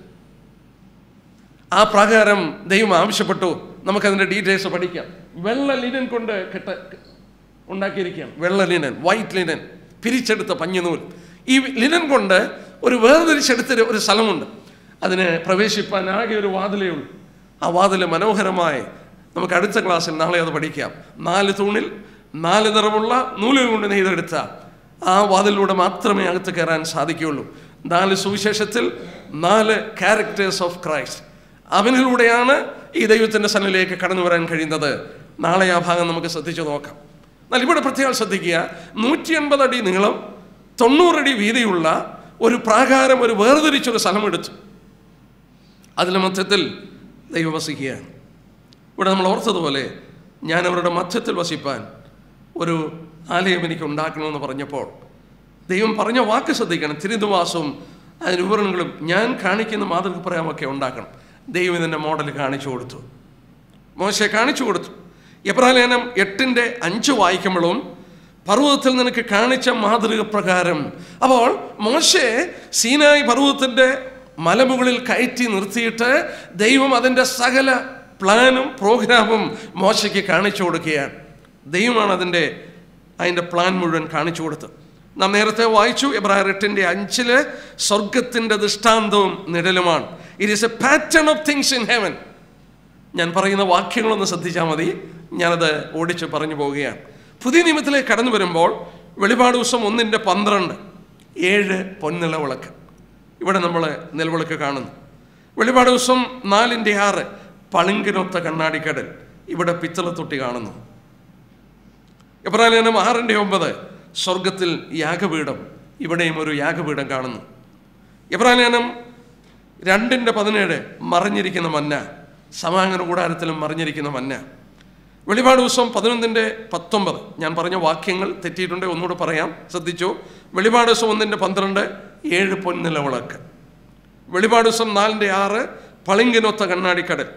ആ പ്രകാരം ദൈവം ആവശ്യപ്പെട്ടു നമുക്കതിൻ്റെ ഡീറ്റെയിൽസ് പഠിക്കാം വെള്ള ലിനൻ കൊണ്ട് കെട്ട ഉണ്ടാക്കിയിരിക്കുകയാണ് വെള്ള ലിനൻ വൈറ്റ് ലിനൻ പിരിച്ചെടുത്ത പഞ്ഞുനൂൽ ഈ ലിനൻ കൊണ്ട് ഒരു വേർതിരിച്ചെടുത്ത ഒരു സ്ഥലമുണ്ട് അതിന് പ്രവേശിപ്പാൻ ആകെ ഒരു വാതിലേ ഉള്ളൂ ആ വാതിൽ മനോഹരമായി നമുക്ക് അടുത്ത ക്ലാസ്സിൽ നാളെ അത് പഠിക്കാം നാല് തൂണിൽ നാല് നിറമുള്ള നൂലുകൾ കൊണ്ട് നെയ്തെടുത്ത ആ വാതിലൂടെ മാത്രമേ അകത്ത് കയറാൻ സാധിക്കുകയുള്ളൂ നാല് സുവിശേഷത്തിൽ നാല് ക്യാരക്ടേഴ്സ് ഓഫ് ക്രൈസ്റ്റ് അവനിലൂടെയാണ് ഈ ദൈവത്തിൻ്റെ സന്നിലേക്ക് കടന്നു വരാൻ കഴിയുന്നത് നാളെ ആ ഭാഗം നമുക്ക് ശ്രദ്ധിച്ചു നോക്കാം എന്നാൽ ഇവിടെ പ്രത്യേകം ശ്രദ്ധിക്കുക നൂറ്റി എൺപത് അടി നീളം തൊണ്ണൂറടി വീതിയുള്ള ഒരു പ്രാകാരം ഒരു വേർതിരിച്ചൊരു സ്ഥലമെടുത്തു അതിൻ്റെ മധ്യത്തിൽ ദൈവം വസിക്കുകയാണ് ഇവിടെ നമ്മൾ ഓർത്തതുപോലെ ഞാൻ അവരുടെ മധ്യത്തിൽ വസിപ്പാൻ ഒരു ആലയം എനിക്ക് ഉണ്ടാക്കണമെന്ന് പറഞ്ഞപ്പോൾ ദൈവം പറഞ്ഞ വാക്ക് ശ്രദ്ധിക്കണം തിരുനിവാസവും അതിന് വിവരണങ്ങളും ഞാൻ കാണിക്കുന്ന മാതൃകപ്രയമൊക്കെ ഉണ്ടാക്കണം ദൈവം ഇതിൻ്റെ മോഡൽ കാണിച്ചു കൊടുത്തു മോശയെ കാണിച്ചു കൊടുത്തു എബ്രാലേനം എട്ടിൻ്റെ അഞ്ച് വായിക്കുമ്പോഴും പർവ്വതത്തിൽ നിനക്ക് കാണിച്ച മാതൃക പ്രകാരം അപ്പോൾ മോശെ സീനായി പർവ്വതത്തിൻ്റെ മലമുകളിൽ കയറ്റി നിർത്തിയിട്ട് ദൈവം അതിൻ്റെ സകല പ്ലാനും പ്രോഗ്രാമും മോശയ്ക്ക് കാണിച്ചു കൊടുക്കുകയാണ് ദൈവമാണ് അതിൻ്റെ അതിൻ്റെ പ്ലാൻ മുഴുവൻ കാണിച്ചു കൊടുത്തത് നാം നേരത്തെ വായിച്ചു എബ്രായർ എട്ടിൻ്റെ അഞ്ചില് സ്വർഗത്തിൻ്റെ ദൃഷ്ടാന്തവും നിഴലുമാണ് it is a pattern of things in heaven ഞാൻ പറയുന്ന വാക്യങ്ങളൊന്ന് ശ്രദ്ധിച്ചാൽ മതി ഞാനത് ഓടിച്ച് പറഞ്ഞു പോവുകയാണ് പുതിയ നിയമത്തിലേക്ക് കടന്നു വരുമ്പോൾ വെളിപാട് ദിവസം ഒന്നിൻ്റെ പന്ത്രണ്ട് ഏഴ് പൊന്നിള വിളക്ക് ഇവിടെ നമ്മൾ നിലവിളക്ക് കാണുന്നു വെളിപാട് ദിവസം നാലിൻ്റെ ആറ് പളുങ്കിനൊത്ത കണ്ണാടിക്കടൽ ഇവിടെ പിത്തള തൊട്ടി കാണുന്നു എബ്രാലേനം ആറിൻ്റെ ഒമ്പത് സ്വർഗത്തിൽ യാഗപീഠം ഇവിടെയും ഒരു യാഗപീഠം കാണുന്നു എബ്രാലേനം രണ്ടിൻ്റെ പതിനേഴ് മറിഞ്ഞിരിക്കുന്ന മന്ന സമാഗമന കൂടാരത്തിലും മറിഞ്ഞിരിക്കുന്ന മന്ന വെളിപാട് ദിവസം പതിനൊന്നിൻ്റെ പത്തൊമ്പത് ഞാൻ പറഞ്ഞ വാക്യങ്ങൾ തെറ്റിയിട്ടുണ്ട് ഒന്നുകൂടെ പറയാം ശ്രദ്ധിച്ചു വെളിപാട് ദിവസം ഒന്നിൻ്റെ പന്ത്രണ്ട് ഏഴ് പൊന്നില വിളക്ക് വെളിപാട് ദിവസം നാലിൻ്റെ ആറ് പളിങ്കിനൊത്ത കണ്ണാടിക്കടൽ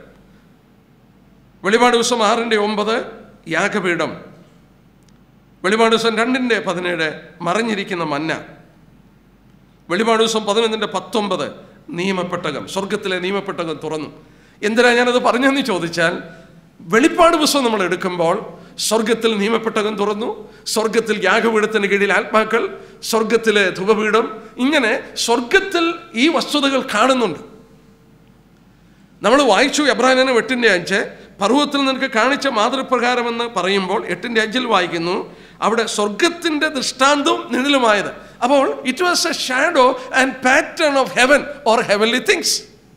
വെളിപാട് ദിവസം ആറിൻ്റെ ഒമ്പത് യാഗപീഠം വെളിപാട് ദിവസം രണ്ടിൻ്റെ പതിനേഴ് മറിഞ്ഞിരിക്കുന്ന മന്ന വെളിപാട് ദിവസം പതിനൊന്നിൻ്റെ പത്തൊമ്പത് നിയമപ്പെട്ടകം സ്വർഗത്തിലെ നിയമപ്പെട്ടകം തുറന്നു എന്തിനാ ഞാനത് പറഞ്ഞെന്ന് ചോദിച്ചാൽ വെളിപ്പാട് പുസ്തകം നമ്മൾ എടുക്കുമ്പോൾ സ്വർഗത്തിൽ നിയമപ്പെട്ടകം തുറന്നു സ്വർഗത്തിൽ യാഗപീഠത്തിന് കീഴിൽ ആത്മാക്കൾ സ്വർഗത്തിലെ ധുവപീഠം ഇങ്ങനെ സ്വർഗത്തിൽ ഈ വസ്തുതകൾ കാണുന്നുണ്ട് നമ്മൾ വായിച്ചു എബ്രാഹിനെ എട്ടിൻ്റെ അഞ്ച് പർവ്വത്തിൽ നിനക്ക് കാണിച്ച മാതൃപ്രകാരമെന്ന് പറയുമ്പോൾ എട്ടിൻ്റെ അഞ്ചിൽ വായിക്കുന്നു അവിടെ സ്വർഗത്തിൻ്റെ ദൃഷ്ടാന്തവും നിഴലുമായത് അപ്പോൾ it was a shadow and pattern of heaven or heavenly things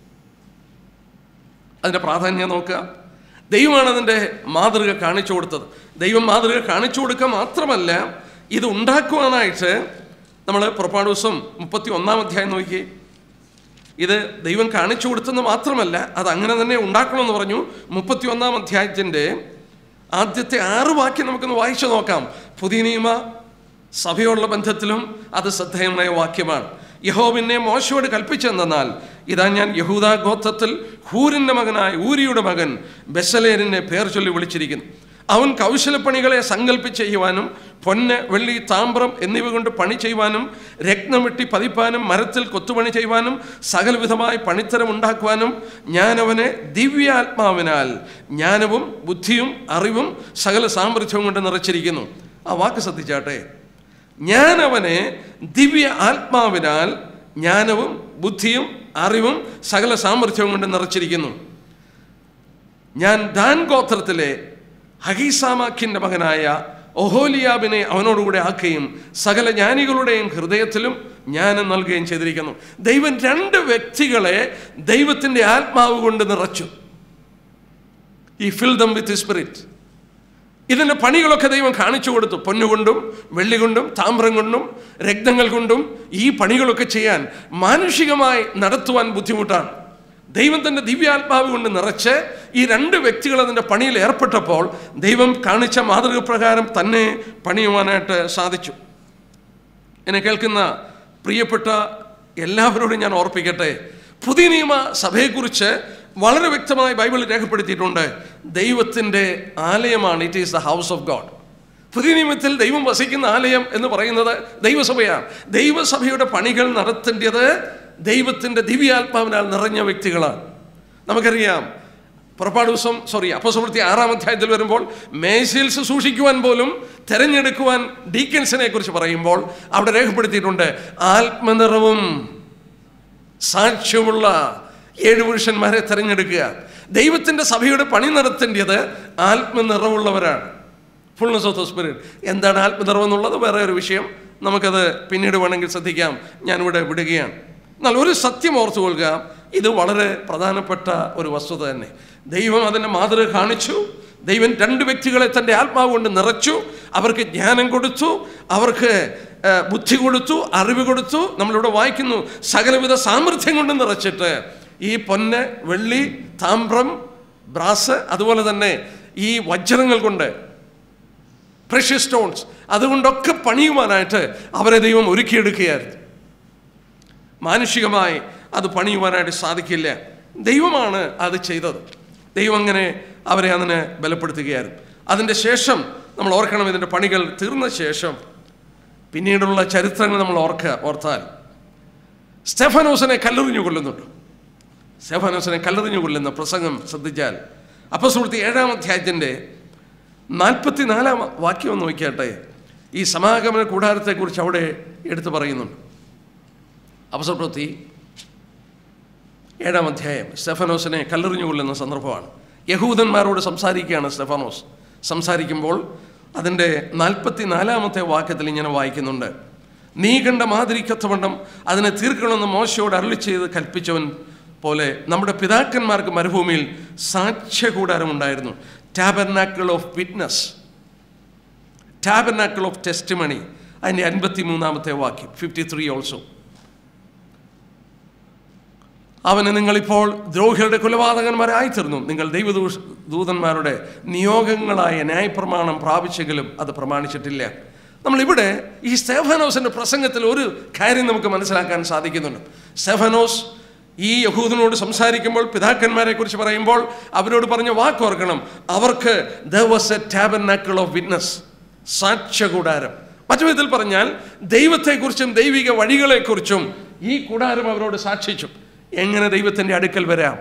അതിൻ്റെ പ്രാധാന്യം നോക്കുക ദൈവമാണ് അതിൻ്റെ മാതൃക കാണിച്ചു കൊടുത്തത് ദൈവം മാതൃക കാണിച്ചു കൊടുക്കുക മാത്രമല്ല ഇത് ഉണ്ടാക്കുവാനായിട്ട് നമ്മൾ പുറപ്പാട് ദിവസം മുപ്പത്തി ഒന്നാം അധ്യായം നോക്കി ഇത് ദൈവം കാണിച്ചു കൊടുത്തെന്ന് മാത്രമല്ല അത് അങ്ങനെ തന്നെ ഉണ്ടാക്കണമെന്ന് പറഞ്ഞു മുപ്പത്തി ഒന്നാം അധ്യായത്തിൻ്റെ ആദ്യത്തെ ആറ് വാക്യം നമുക്കൊന്ന് വായിച്ചു നോക്കാം പുതിയ നിയമ സഭയോടുള്ള ബന്ധത്തിലും അത് ശ്രദ്ധേയമായ വാക്യമാണ് യഹോവിനെ മോശയോട് കൽപ്പിച്ചെന്നാൽ ഇതാ ഞാൻ യഹൂദ ഗോത്രത്തിൽ ഹൂരിൻ്റെ മകനായ ഊരിയുടെ മകൻ ബെസലേരിനെ പേർ ചൊല്ലി വിളിച്ചിരിക്കുന്നു അവൻ കൗശലപ്പണികളെ സങ്കല്പിച്ച് ചെയ്യുവാനും പൊന്ന് വെള്ളി താമ്രം എന്നിവ കൊണ്ട് പണി ചെയ്യുവാനും രത്നം വെട്ടി പതിപ്പാനും മരത്തിൽ കൊത്തുപണി ചെയ്യുവാനും സകലവിധമായ പണിത്തരം ഉണ്ടാക്കുവാനും ഞാൻ അവനെ ദിവ്യാത്മാവിനാൽ ജ്ഞാനവും ബുദ്ധിയും അറിവും സകല സാമർഥ്യവും കൊണ്ട് നിറച്ചിരിക്കുന്നു ആ വാക്ക് ശ്രദ്ധിച്ചാട്ടെ ഞാൻ അവനെ ദിവ്യ ആത്മാവിനാൽ ജ്ഞാനവും ബുദ്ധിയും അറിവും സകല സാമർഥ്യവും കൊണ്ട് നിറച്ചിരിക്കുന്നു ഞാൻ ദാൻ ഗോത്രത്തിലെ ഹഗീസാമാഖിൻ്റെ മകനായ ഒഹോലിയാബിനെ അവനോടുകൂടെ ആക്കുകയും സകല ജ്ഞാനികളുടെയും ഹൃദയത്തിലും ജ്ഞാനം നൽകുകയും ചെയ്തിരിക്കുന്നു ദൈവം രണ്ട് വ്യക്തികളെ ദൈവത്തിൻ്റെ ആത്മാവ് കൊണ്ട് നിറച്ചു ഈ ഫിൽ ദം വിത്ത് സ്പിരിറ്റ് ഇതിൻ്റെ പണികളൊക്കെ ദൈവം കാണിച്ചു കൊടുത്തു പൊന്നുകൊണ്ടും വെള്ളി കൊണ്ടും താമ്രം കൊണ്ടും രക്തങ്ങൾ കൊണ്ടും ഈ പണികളൊക്കെ ചെയ്യാൻ മാനുഷികമായി നടത്തുവാൻ ബുദ്ധിമുട്ടാണ് ദൈവം തൻ്റെ ദിവ്യാത്മാവ് കൊണ്ട് നിറച്ച് ഈ രണ്ട് വ്യക്തികൾ അതിൻ്റെ പണിയിൽ ഏർപ്പെട്ടപ്പോൾ ദൈവം കാണിച്ച മാതൃക പ്രകാരം തന്നെ പണിയുവാനായിട്ട് സാധിച്ചു എന്നെ കേൾക്കുന്ന പ്രിയപ്പെട്ട എല്ലാവരോടും ഞാൻ ഓർപ്പിക്കട്ടെ പുതിയ നിയമ സഭയെക്കുറിച്ച് വളരെ വ്യക്തമായി ബൈബിളിൽ രേഖപ്പെടുത്തിയിട്ടുണ്ട് ദൈവത്തിൻ്റെ ആലയമാണ് it is the house of God പുതിയ നിയമത്തിൽ ദൈവം വസിക്കുന്ന ആലയം എന്ന് പറയുന്നത് ദൈവസഭയാണ് ദൈവസഭയുടെ പണികൾ നടത്തേണ്ടത് ദൈവത്തിൻ്റെ ദിവ്യാത്മാവിനാൽ നിറഞ്ഞ വ്യക്തികളാണ് നമുക്കറിയാം പുറപ്പാട് ദിവസം സോറി അപ്പസമൃത്തി ആറാം അധ്യായത്തിൽ വരുമ്പോൾ മേശയിൽ സൂക്ഷിക്കുവാൻ പോലും തെരഞ്ഞെടുക്കുവാൻ ഡീക്കൻസിനെ കുറിച്ച് പറയുമ്പോൾ അവിടെ രേഖപ്പെടുത്തിയിട്ടുണ്ട് ആത്മനിറവും സാക്ഷ്യമുള്ള ഏഴ് പുരുഷന്മാരെ തിരഞ്ഞെടുക്കുക ദൈവത്തിൻ്റെ സഭയുടെ പണി നടത്തേണ്ടത് ആത്മനിറവുള്ളവരാണ് ഫുൾനെസ് ഓഫ് ദ സ്പിരിറ്റ് എന്താണ് ആത്മനിറവ് എന്നുള്ളത് വേറെ ഒരു വിഷയം നമുക്കത് പിന്നീട് വേണമെങ്കിൽ ശ്രദ്ധിക്കാം ഞാനിവിടെ വിടുകയാണ് എന്നാൽ ഒരു സത്യം ഓർത്തു കൊള്ളുക ഇത് വളരെ പ്രധാനപ്പെട്ട ഒരു വസ്തുത തന്നെ ദൈവം അതിൻ്റെ മാതൃക കാണിച്ചു ദൈവം രണ്ട് വ്യക്തികളെ തൻ്റെ ആത്മാവ് കൊണ്ട് നിറച്ചു അവർക്ക് ജ്ഞാനം കൊടുത്തു അവർക്ക് ആ, ബുദ്ധി കൊടുത്തു അറിവ് കൊടുത്തു നമ്മളിവിടെ വായിക്കുന്നു സകലവിധ സാമർഥ്യം കൊണ്ട് നിറച്ചിട്ട് ഈ പൊന്ന് വെള്ളി താമ്രം ബ്രാസ് അതുപോലെ തന്നെ ഈ വജ്രങ്ങൾ കൊണ്ട് പ്രഷ്യസ് സ്റ്റോൺസ് അതുകൊണ്ടൊക്കെ പണിയുവാനായിട്ട് അവരെ ദൈവം ഒരുക്കിയെടുക്കുകയായിരുന്നു മാനുഷികമായി അത് പണിയുവാനായിട്ട് സാധിക്കില്ല ദൈവമാണ് അത് ചെയ്തത് ദൈവം അങ്ങനെ അവരെ അതിനെ ബലപ്പെടുത്തുകയായിരുന്നു അതിൻ്റെ ശേഷം നമ്മൾ ഓർക്കണം ഇതിൻ്റെ പണികൾ തീർന്ന ശേഷം പിന്നീടുള്ള ചരിത്രങ്ങൾ നമ്മൾ ഓർക്കുക ഓർത്താൽ സ്റ്റെഫനോസിനെ കല്ലെറിഞ്ഞു കൊല്ലുന്നുണ്ട് സ്റ്റെഫനോസിനെ കല്ലെറിഞ്ഞു കൊല്ലുന്ന പ്രസംഗം ശ്രദ്ധിച്ചാൽ അപ്പസുഹൃത്തി ഏഴാം അധ്യായത്തിൻ്റെ നാൽപ്പത്തിനാലാം വാക്യം ഒന്ന് നോക്കിയാട്ടെ ഈ സമാഗമന കൂടാരത്തെക്കുറിച്ച് അവിടെ എടുത്തു പറയുന്നുണ്ട് അപസപ്രവൃത്തി ഏഴാം അധ്യായം സ്റ്റെഫനോസിനെ കല്ലെറിഞ്ഞു കൊല്ലുന്ന സന്ദർഭമാണ് യഹൂദന്മാരോട് സംസാരിക്കുകയാണ് സ്റ്റെഫനോസ് സംസാരിക്കുമ്പോൾ അതിൻ്റെ നാൽപ്പത്തി നാലാമത്തെ വാക്യത്തിൽ ഇങ്ങനെ വായിക്കുന്നുണ്ട് നീ കണ്ട മാതിരിക്കത്തവണ്ണം അതിനെ തീർക്കണമെന്ന് മോശയോട് അരളി ചെയ്ത് കൽപ്പിച്ചവൻ പോലെ നമ്മുടെ പിതാക്കന്മാർക്ക് മരുഭൂമിയിൽ സാക്ഷ്യകൂടാരമുണ്ടായിരുന്നു tabernacle of witness tabernacle of testimony അതിൻ്റെ അൻപത്തി മൂന്നാമത്തെ വാക്യം ഫിഫ്റ്റി ത്രീ ഓൾസോ അവന് നിങ്ങളിപ്പോൾ ദ്രോഹികളുടെ കൊലപാതകന്മാരായി തീർന്നു നിങ്ങൾ ദൈവദൂ ദൂതന്മാരുടെ നിയോഗങ്ങളായ ന്യായപ്രമാണം പ്രാപിച്ചെങ്കിലും അത് പ്രമാണിച്ചിട്ടില്ല നമ്മളിവിടെ ഈ സ്റ്റെഫനോസിൻ്റെ പ്രസംഗത്തിൽ ഒരു കാര്യം നമുക്ക് മനസ്സിലാക്കാൻ സാധിക്കുന്നുണ്ട് സ്റ്റെഫനോസ് ഈ യഹൂദനോട് സംസാരിക്കുമ്പോൾ പിതാക്കന്മാരെ കുറിച്ച് പറയുമ്പോൾ അവരോട് പറഞ്ഞ വാക്ക് ഓർക്കണം അവർക്ക് the was a tabernacle of witness സാക്ഷ്യകൂടാരം മറ്റു വിധത്തിൽ പറഞ്ഞാൽ ദൈവത്തെക്കുറിച്ചും ദൈവിക വഴികളെക്കുറിച്ചും ഈ കൂടാരം അവരോട് സാക്ഷിച്ചു എങ്ങനെ ദൈവത്തിൻ്റെ അടുക്കൽ വരാം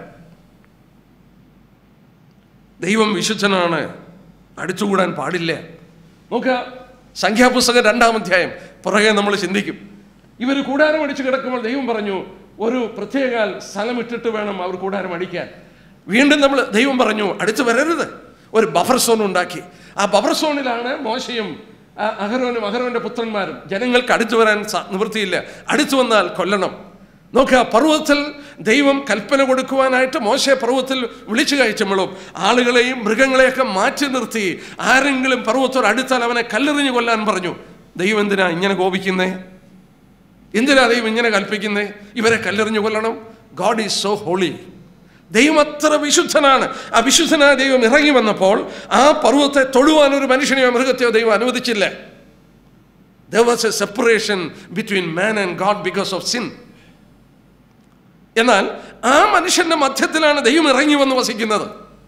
ദൈവം വിശുദ്ധനാണ് അടുത്തുകൂടാൻ പാടില്ല നോക്കുക സംഖ്യാപുസ്തകം രണ്ടാം അധ്യായം പുറകെ നമ്മൾ ചിന്തിക്കും ഇവർ കൂടാരം അടിച്ചു കിടക്കുമ്പോൾ ദൈവം പറഞ്ഞു ഒരു പ്രത്യേക സ്ഥലമിട്ടിട്ട് വേണം അവർ കൂടാരം അടിക്കാൻ വീണ്ടും നമ്മൾ ദൈവം പറഞ്ഞു അടുത്ത് വരരുത് ഒരു ബഫർ സോൺ ഉണ്ടാക്കി ആ ബഫർ സോണിലാണ് മോശയും ആ അഹരോനും അഹരോന്റെ പുത്രന്മാരും ജനങ്ങൾക്ക് അടുത്തു വരാൻ സ- നിവൃത്തിയില്ല അടുത്തു വന്നാൽ കൊല്ലണം നോക്കുക പർവ്വതത്തിൽ ദൈവം കൽപ്പന കൊടുക്കുവാനായിട്ട് മോശെ പർവ്വതത്തിൽ വിളിച്ചു കയറ്റുമ്പോഴും ആളുകളെയും മൃഗങ്ങളെയൊക്കെ മാറ്റി നിർത്തി ആരെങ്കിലും പർവ്വത്തോട് അടുത്താൽ അവനെ കല്ലെറിഞ്ഞു കൊല്ലാൻ പറഞ്ഞു ദൈവം എന്തിനാ ഇങ്ങനെ കോപിക്കുന്നേ എന്തിനാ ദൈവം ഇങ്ങനെ കൽപ്പിക്കുന്നേ ഇവരെ കല്ലെറിഞ്ഞു കൊല്ലണം ഗോഡ് ഈസ് സോ ഹോളി ദൈവം അത്ര വിശുദ്ധനാണ് ആ വിശുദ്ധനായ ദൈവം ഇറങ്ങി വന്നപ്പോൾ ആ പർവ്വത്തെ തൊഴുവാൻ ഒരു മനുഷ്യനെയോ മൃഗത്തെയോ ദൈവം അനുവദിച്ചില്ല There was a separation between man and God because of sin. എന്നാൽ ആ മനുഷ്യന്റെ മധ്യത്തിലാണ് ദൈവം ഇറങ്ങി വന്ന് വസിക്കുന്നത്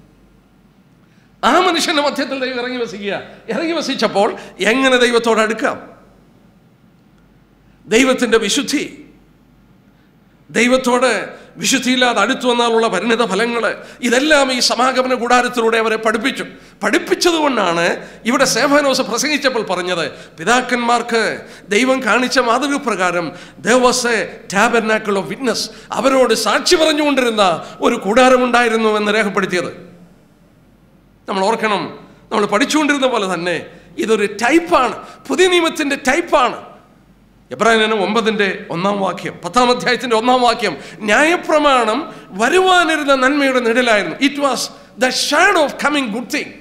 ആ മനുഷ്യന്റെ മധ്യത്തിൽ ദൈവം ഇറങ്ങി വസിക്കുക ഇറങ്ങി വസിച്ചപ്പോൾ എങ്ങനെ ദൈവത്തോട് അടുക്കാം ദൈവത്തിന്റെ വിശുദ്ധി ദൈവത്തോട് വിശുദ്ധിയില്ലാതെ അടുത്തു വന്നാലുള്ള പരിണിത ഫലങ്ങൾ ഇതെല്ലാം ഈ സമാഗമന കൂടാരത്തിലൂടെ അവരെ പഠിപ്പിച്ചു പഠിപ്പിച്ചതുകൊണ്ടാണ് ഇവിടെ സേഫാനോസ് പ്രസംഗിച്ചപ്പോൾ പറഞ്ഞത് പിതാക്കന്മാർക്ക് ദൈവം കാണിച്ച മാതൃക പ്രകാരം was a tabernacle of witness അവരോട് സാക്ഷി പറഞ്ഞുകൊണ്ടിരുന്ന ഒരു കൂടാരമുണ്ടായിരുന്നു എന്ന് രേഖപ്പെടുത്തിയത് നമ്മൾ ഓർക്കണം നമ്മൾ പഠിച്ചുകൊണ്ടിരുന്ന പോലെ തന്നെ ഇതൊരു ടൈപ്പാണ് പുതിയ നിയമത്തിൻ്റെ ടൈപ്പാണ് എബ്രാഹിം ഒമ്പതിൻ്റെ ഒന്നാം വാക്യം പത്താം അധ്യായത്തിൻ്റെ ഒന്നാം വാക്യം ന്യായപ്രമാണം വരുവാനിരുന്ന നന്മയുടെ നിഴലായിരുന്നു it was the shadow of coming good thing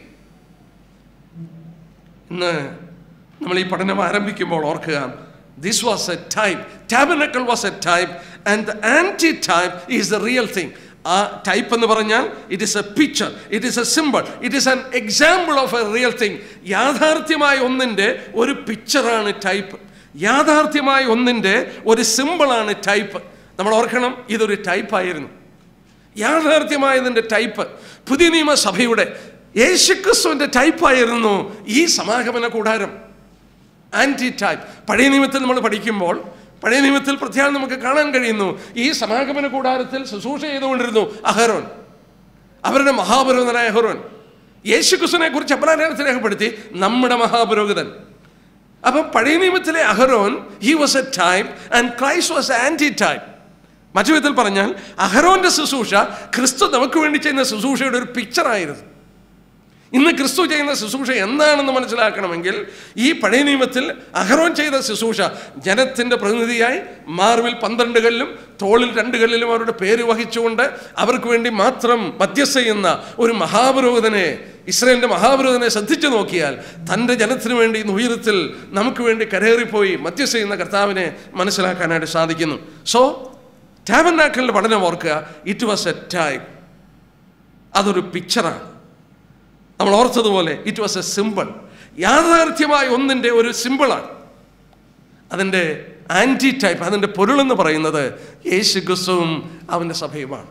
ഇന്ന് നമ്മൾ ഈ പഠനം ആരംഭിക്കുമ്പോൾ ഓർക്കുക this was a type tabernacle was a type and the antitype is the real thing ആ ടൈപ്പ് എന്ന് പറഞ്ഞാൽ it is a picture it is a symbol it is an example of a real thing യാഥാർത്ഥ്യമായ ഒന്നിൻ്റെ ഒരു പിക്ചറാണ് type യാഥാർത്ഥ്യമായ ഒന്നിൻ്റെ ഒരു സിമ്പിളാണ് type നമ്മൾ ഓർക്കണം ഇതൊരു ടൈപ്പായിരുന്നു യാഥാർത്ഥ്യമായതിൻ്റെ ടൈപ്പ് പുതിയ നിയമസഭയുടെ യേശുക്രിസ്തുവിൻ്റെ ടൈപ്പായിരുന്നു ഈ സമാഗമന കൂടാരം ആൻറ്റി ടൈപ്പ് പഴയ നിയമത്തിൽ നമ്മൾ പഠിക്കുമ്പോൾ പഴയ നിയമത്തിൽ പ്രത്യേകം നമുക്ക് കാണാൻ കഴിയുന്നു ഈ സമാഗമന കൂടാരത്തിൽ ശുശ്രൂഷ ചെയ്തുകൊണ്ടിരുന്നു അഹരോൻ അവരുടെ മഹാപുരോഹിതനായ അഹരോൻ യേശുക്രിസ്തുവിനെ കുറിച്ച് അപ്രാലേഖനത്തിൽ രേഖപ്പെടുത്തി നമ്മുടെ മഹാപുരോഹിതൻ അപ്പം പഴയ നിയമത്തിലെ അഹരോൻ he was a type and Christ was antitype മറ്റു വിധത്തിൽ പറഞ്ഞാൽ അഹരോന്റെ ശുശ്രൂഷ ക്രിസ്തു നമുക്ക് വേണ്ടി ചെയ്യുന്ന ശുശ്രൂഷയുടെ ഒരു പിക്ചറായിരുന്നു ഇന്ന് ക്രിസ്തു ചെയ്യുന്ന ശുശ്രൂഷ എന്താണെന്ന് മനസ്സിലാക്കണമെങ്കിൽ ഈ പഴയ നിയമത്തിൽ അഹരോൻ ചെയ്ത ശുശ്രൂഷ ജനത്തിൻ്റെ പ്രതിനിധിയായി മാർവിൽ പന്ത്രണ്ട് കല്ലും തോളിൽ രണ്ട് കല്ലിലും അവരുടെ പേര് വഹിച്ചുകൊണ്ട് അവർക്ക് വേണ്ടി മാത്രം മധ്യസ്ഥ ചെയ്യുന്ന ഒരു മഹാപുരോഹിതനെ ഇസ്രയേലിൻ്റെ മഹാപുരോഹിതനെ ശ്രദ്ധിച്ചു നോക്കിയാൽ തൻ്റെ ജനത്തിനു വേണ്ടി ഇന്ന് ഉയരത്തിൽ നമുക്ക് വേണ്ടി കരേറിപ്പോയി മധ്യസ്ഥ ചെയ്യുന്ന കർത്താവിനെ മനസ്സിലാക്കാനായിട്ട് സാധിക്കുന്നു സോ ടാബനാക്കലിൻ്റെ പഠനം ഓർക്കുക ഇറ്റ് വാസ് എ ടൈപ്പ് അതൊരു പിക്ചറാണ് നമ്മൾ ഓർത്തതുപോലെ ഇറ്റ് വാസ് എ സിമ്പിൾ യാഥാർത്ഥ്യമായ ഒന്നിൻ്റെ ഒരു സിമ്പിളാണ് അതിൻ്റെ ആൻറ്റി ടൈപ്പ് അതിൻ്റെ പൊരുളെന്ന് പറയുന്നത് യേശു ക്രിസ്തുവും അവൻ്റെ സഭയുമാണ്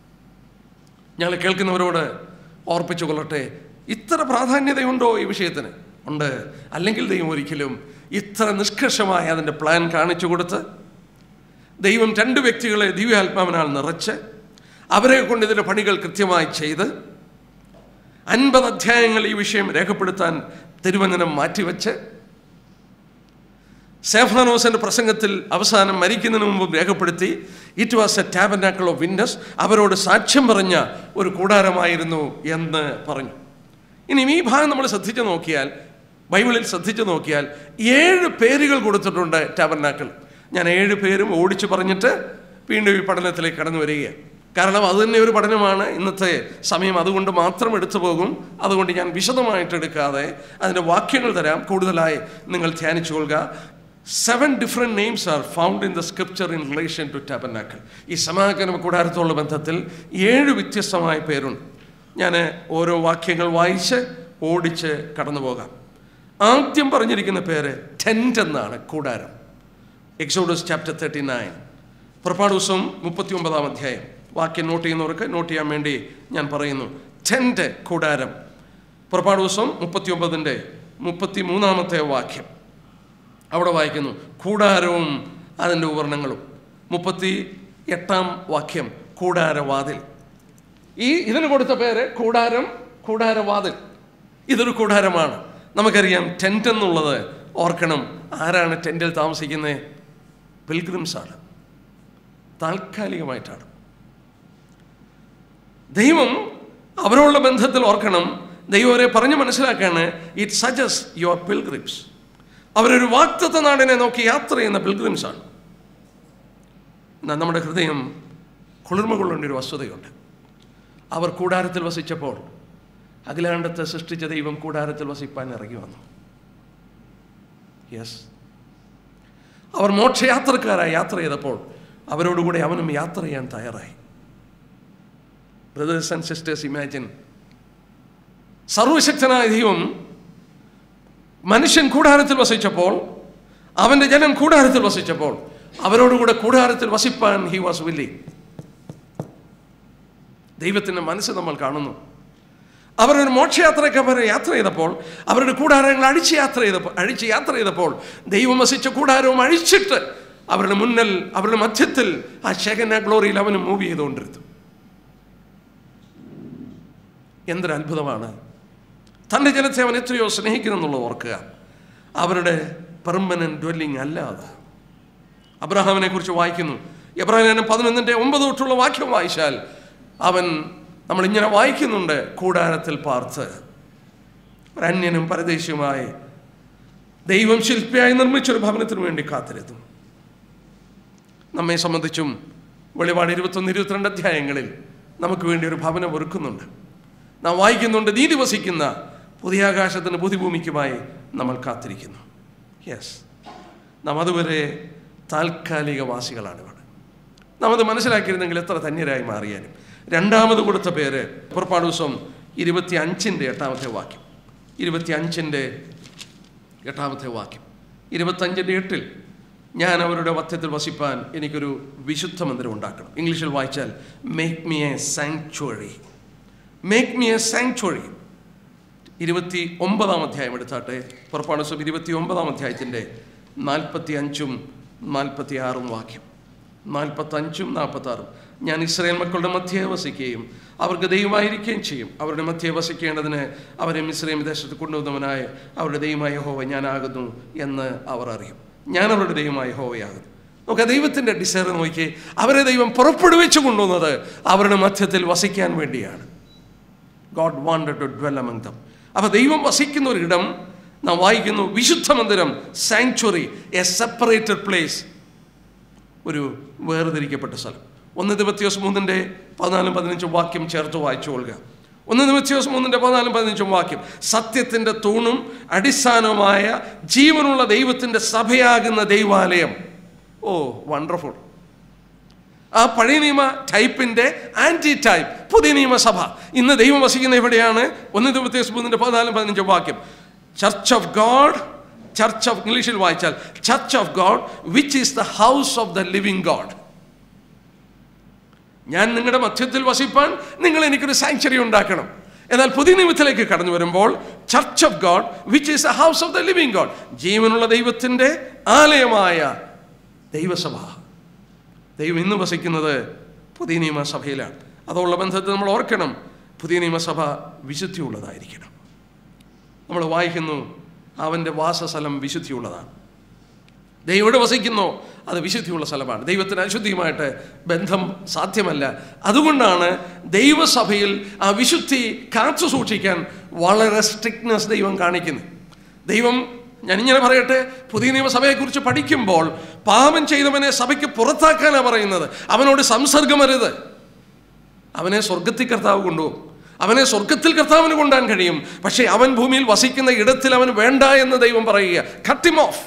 ഞങ്ങൾ കേൾക്കുന്നവരോട് ഓർപ്പിച്ചു കൊള്ളട്ടെ ഇത്ര പ്രാധാന്യതയുണ്ടോ ഈ വിഷയത്തിന് ഉണ്ട് അല്ലെങ്കിൽ ദൈവം ഒരിക്കലും ഇത്ര നിഷ്കർഷമായ അതിൻ്റെ പ്ലാൻ കാണിച്ചു കൊടുത്ത് ദൈവം രണ്ട് വ്യക്തികളെ ദിവ്യാത്മാവിനാൽ നിറച്ച് അവരെ കൊണ്ട് ഇതിൻ്റെ പണികൾ കൃത്യമായി ചെയ്ത് അൻപത് അധ്യായങ്ങൾ ഈ വിഷയം രേഖപ്പെടുത്താൻ തിരുവനന്തപുരം മാറ്റിവെച്ച് സേഫാനോസിന്റെ പ്രസംഗത്തിൽ അവസാനം മരിക്കുന്നതിന് മുമ്പ് രേഖപ്പെടുത്തി it was a tabernacle of വിൻഡസ് അവരോട് സാക്ഷ്യം പറഞ്ഞ ഒരു കൂടാരമായിരുന്നു എന്ന് പറഞ്ഞു ഇനി ഈ ഭാഗം നമ്മൾ ശ്രദ്ധിച്ചു നോക്കിയാൽ ബൈബിളിൽ ശ്രദ്ധിച്ചു നോക്കിയാൽ ഏഴ് പേരുകൾ കൊടുത്തിട്ടുണ്ട് ടാബർനാക്കിൾ ഞാൻ ഏഴ് പേരും ഓടിച്ചു പറഞ്ഞിട്ട് വീണ്ടും ഈ പഠനത്തിലേക്ക് കടന്നു വരികയാണ് കാരണം അത് തന്നെ ഒരു പഠനമാണ് ഇന്നത്തെ സമയം അതുകൊണ്ട് മാത്രം എടുത്തു പോകും അതുകൊണ്ട് ഞാൻ വിശദമായിട്ട് എടുക്കാതെ അതിൻ്റെ വാക്യങ്ങൾ തരാം കൂടുതലായി നിങ്ങൾ ധ്യാനിച്ചു കൊള്ളുക seven different names are found in the scripture in relation to tabernacle ഈ സമാഗമന കൂടാരത്തോടുള്ള ബന്ധത്തിൽ ഏഴ് വ്യത്യസ്തമായ പേരുണ്ട് ഞാൻ ഓരോ വാക്യങ്ങൾ വായിച്ച് ഓടിച്ച് കടന്നു പോകാം ആദ്യം പറഞ്ഞിരിക്കുന്ന പേര് ടെൻറ്റ് എന്നാണ് കൂടാരം എക്സോഡസ് ചാപ്റ്റർ തേർട്ടി നയൻ പുറപ്പാട് ദിവസം മുപ്പത്തി ഒമ്പതാം അധ്യായം വാക്യം നോട്ട് ചെയ്യുന്നവർക്ക് നോട്ട് ചെയ്യാൻ വേണ്ടി ഞാൻ പറയുന്നു ടെൻറ്റ് കൂടാരം പുറപ്പാട് ദിവസം മുപ്പത്തി ഒമ്പതിൻ്റെ മുപ്പത്തി മൂന്നാമത്തെ വാക്യം അവിടെ വായിക്കുന്നു കൂടാരവും അതിൻ്റെ ഉപകരണങ്ങളും മുപ്പത്തി എട്ടാം വാക്യം കൂടാരവാതിൽ ഈ ഇതിന് കൊടുത്ത പേര് കൂടാരം കൂടാരവാതിൽ ഇതൊരു കൂടാരമാണ് നമുക്കറിയാം ടെൻറ്റ് എന്നുള്ളത് ഓർക്കണം ആരാണ് ടെൻറ്റിൽ താമസിക്കുന്നത് പിൽഗ്രിംസ് ആണ് താൽക്കാലികമായിട്ടാണ് ദൈവം അവരോടുള്ള ബന്ധത്തിൽ ഓർക്കണം ദൈവം അവരെ പറഞ്ഞ് മനസ്സിലാക്കാണ് ഇറ്റ് സജസ് യുവർ പിൽഗ്രിംസ് അവരൊരു വാക്തത്വ നാടിനെ നോക്കി യാത്ര ചെയ്യുന്ന പിൽഗ്രിംസ് ആണ് എന്നാൽ നമ്മുടെ ഹൃദയം കുളിർമ കൊള്ളേണ്ട ഒരു വസ്തുതയുണ്ട് അവർ കൂടാരത്തിൽ വസിച്ചപ്പോൾ അഖിലാണ്ടത്തെ സൃഷ്ടിച്ച ദൈവം കൂടാരത്തിൽ വസിപ്പാൻ ഇറങ്ങി വന്നു യെസ് അവർ മോക്ഷയാത്രക്കാരായി യാത്ര ചെയ്തപ്പോൾ അവരോടുകൂടെ അവനും യാത്ര ചെയ്യാൻ തയ്യാറായി ബ്രദേഴ്സ് ആൻഡ് സിസ്റ്റേഴ്സ് ഇമാജിൻ സർവശക്തനായ ദൈവം മനുഷ്യൻ കൂടാരത്തിൽ വസിച്ചപ്പോൾ അവൻ്റെ ജനം കൂടാരത്തിൽ വസിച്ചപ്പോൾ അവരോടുകൂടെ കൂടാരത്തിൽ വസിപ്പാൻ ഹി വാസ് വില്ലി ദൈവത്തിൻ്റെ മനസ്സ് നമ്മൾ കാണുന്നു അവരൊരു മോക്ഷയാത്രയ്ക്ക് അവർ യാത്ര ചെയ്തപ്പോൾ അവരുടെ കൂടാരങ്ങൾ അഴിച്ച് യാത്ര ചെയ്തപ്പോൾ അഴിച്ച് യാത്ര ചെയ്തപ്പോൾ ദൈവം വസിച്ച കൂടാരവും അഴിച്ചിട്ട് അവരുടെ മുന്നിൽ അവരുടെ മധ്യത്തിൽ ആ ശേഖന ഗ്ലോറിയിൽ അവന് മൂവ് ചെയ്തുകൊണ്ടിരുന്നു എന്തൊരു അത്ഭുതമാണ് തൻ്റെ ജനത്തെ അവൻ എത്രയോ സ്നേഹിക്കുന്നെന്നുള്ളത് ഓർക്കുക അവരുടെ പെർമനന്റ് ഡ്വെല്ലിംഗ് അല്ലാതെ അബ്രഹാമിനെ കുറിച്ച് വായിക്കുന്നു എബ്രാഹിം പതിനൊന്നിൻ്റെ ഒമ്പത് തൊട്ടുള്ള വാക്യം വായിച്ചാൽ അവൻ നമ്മളിങ്ങനെ വായിക്കുന്നുണ്ട് കൂടാരത്തിൽ പാർത്ത് ഒരു അന്യനും പരദേശിയുമായി ദൈവം ശില്പിയായി നിർമ്മിച്ചൊരു ഭവനത്തിന് വേണ്ടി കാത്തിരുന്നു നമ്മെ സംബന്ധിച്ചും വെളിപാട് ഇരുപത്തൊന്ന് ഇരുപത്തിരണ്ട് അധ്യായങ്ങളിൽ നമുക്ക് വേണ്ടി ഒരു ഭവനം ഒരുക്കുന്നുണ്ട് നാം വായിക്കുന്നുണ്ട് നീതി വസിക്കുന്ന പുതിയ ആകാശത്തിന് പുതിഭൂമിക്കുമായി നമ്മൾ കാത്തിരിക്കുന്നു യെസ് നാം അതുവരെ താൽക്കാലിക വാസികളാണ് ഇവിടെ നാം അത് മനസ്സിലാക്കിയിരുന്നെങ്കിൽ എത്ര ധന്യരായി മാറിയാലും രണ്ടാമത് കൊടുത്ത പേര് പുറപ്പാട് ദിവസം ഇരുപത്തി അഞ്ചിൻ്റെ എട്ടാമത്തെ വാക്യം ഇരുപത്തി അഞ്ചിൻ്റെ എട്ടാമത്തെ വാക്യം ഇരുപത്തഞ്ചിൻ്റെ എട്ടിൽ ഞാൻ അവരുടെ വത്യത്തിൽ വസിപ്പാൻ എനിക്കൊരു വിശുദ്ധ മന്ദിരം ഉണ്ടാക്കണം ഇംഗ്ലീഷിൽ വായിച്ചാൽ make me a sanctuary make me a sanctuary ഇരുപത്തി ഒമ്പതാം അധ്യായം എടുത്താട്ടെ പുറപ്പാട് ദിവസം ഇരുപത്തി ഒമ്പതാം അധ്യായത്തിൻ്റെ നാൽപ്പത്തി അഞ്ചും നാൽപ്പത്തി ആറും വാക്യം നാൽപ്പത്തഞ്ചും നാൽപ്പത്താറും ഞാൻ ഇസ്രായേൽ മക്കളുടെ മധ്യേ വസിക്കുകയും അവർക്ക് ദൈവമായിരിക്കുകയും ചെയ്യും അവരുടെ മധ്യേ വസിക്കേണ്ടതിന് അവരെ മിശ്രയും ദേശത്ത് കൊണ്ടുവന്നവനായ അവരുടെ ദൈവമായ ഹോവ ഞാനാകുന്നു എന്ന് അവർ അറിയും ഞാൻ അവരുടെ ദൈവമായ ഹോവയാകുന്നു നമുക്ക് ആ ദൈവത്തിൻ്റെ ഡിസൈർ നോക്കി അവരെ ദൈവം പുറപ്പെടുവിച്ചു കൊണ്ടുവന്നത് അവരുടെ മധ്യത്തിൽ വസിക്കാൻ വേണ്ടിയാണ് God wanted to dwell among them അപ്പോൾ ദൈവം വസിക്കുന്ന ഒരിടം നാം വായിക്കുന്നു വിശുദ്ധ മന്ദിരം സാങ്ച്വറി എ സെപ്പറേറ്റഡ് പ്ലേസ് ഒരു വേർതിരിക്കപ്പെട്ട സ്ഥലം ഒന്ന് ദിവത്യോസ് മൂന്നിൻ്റെ പതിനാലും പതിനഞ്ചും വാക്യം ചേർത്ത് വായിച്ചു കൊള്ളുക ഒന്ന് ദിവത്യോസ് മൂന്നിൻ്റെ പതിനാലും പതിനഞ്ചും വാക്യം സത്യത്തിൻ്റെ തൂണും അടിസ്ഥാനവുമായ ജീവനുള്ള ദൈവത്തിൻ്റെ സഭയാകുന്ന ദൈവാലയം ഓ വണ്ടർഫുൾ ആ പഴയ നിയമ ടൈപ്പിന്റെ ആന്റി ടൈപ്പ് പുതിയ നിയമസഭ ഇന്ന് ദൈവം വസിക്കുന്ന എവിടെയാണ് ഒന്ന് ദിവസത്തെ മൂന്നിന്റെ പതിനാലും പതിനഞ്ചും വാക്യം church of God church of ഇംഗ്ലീഷിൽ വായിച്ചാൽ church of God which is the house of the living God ഞാൻ നിങ്ങളുടെ മധ്യത്തിൽ വസിപ്പാൻ നിങ്ങൾ എനിക്കൊരു സാങ്ച്വറി ഉണ്ടാക്കണം എന്നാൽ പുതിയ നിയമത്തിലേക്ക് കടന്നു വരുമ്പോൾ church of God which is a house of the living God ജീവനുള്ള ദൈവത്തിൻ്റെ ആലയമായ ദൈവസഭ ദൈവം ഇന്ന് വസിക്കുന്നത് പുതിയ നിയമസഭയിലാണ് അതുള്ള ബന്ധത്തിൽ നമ്മൾ ഓർക്കണം പുതിയ നിയമസഭ വിശുദ്ധിയുള്ളതായിരിക്കണം നമ്മൾ വായിക്കുന്നു അവൻ്റെ വാസസ്ഥലം വിശുദ്ധിയുള്ളതാണ് ദൈവം എവിടെ വസിക്കുന്നോ അത് വിശുദ്ധിയുള്ള സ്ഥലമാണ് ദൈവത്തിന് അശുദ്ധിയുമായിട്ട് ബന്ധം സാധ്യമല്ല അതുകൊണ്ടാണ് ദൈവസഭയിൽ ആ വിശുദ്ധി കാത്തു സൂക്ഷിക്കാൻ വളരെ സ്ട്രിക്ട്നെസ് ദൈവം കാണിക്കുന്നത് ദൈവം ഞാനിങ്ങനെ പറയട്ടെ പുതിയ നിയമസഭയെക്കുറിച്ച് പഠിക്കുമ്പോൾ പാപം ചെയ്തവനെ സഭയ്ക്ക് പുറത്താക്കാനാണ് പറയുന്നത് അവനോട് സംസർഗമരുത് അവനെ സ്വർഗത്തിൽ കർത്താവ് കൊണ്ടുപോകും അവനെ സ്വർഗത്തിൽ കർത്താവിന് കൊണ്ടാൻ കഴിയും പക്ഷേ അവൻ ഭൂമിയിൽ വസിക്കുന്ന ഇടത്തിൽ അവൻ വേണ്ട എന്ന് ദൈവം പറയുക കട്ടിം ഓഫ്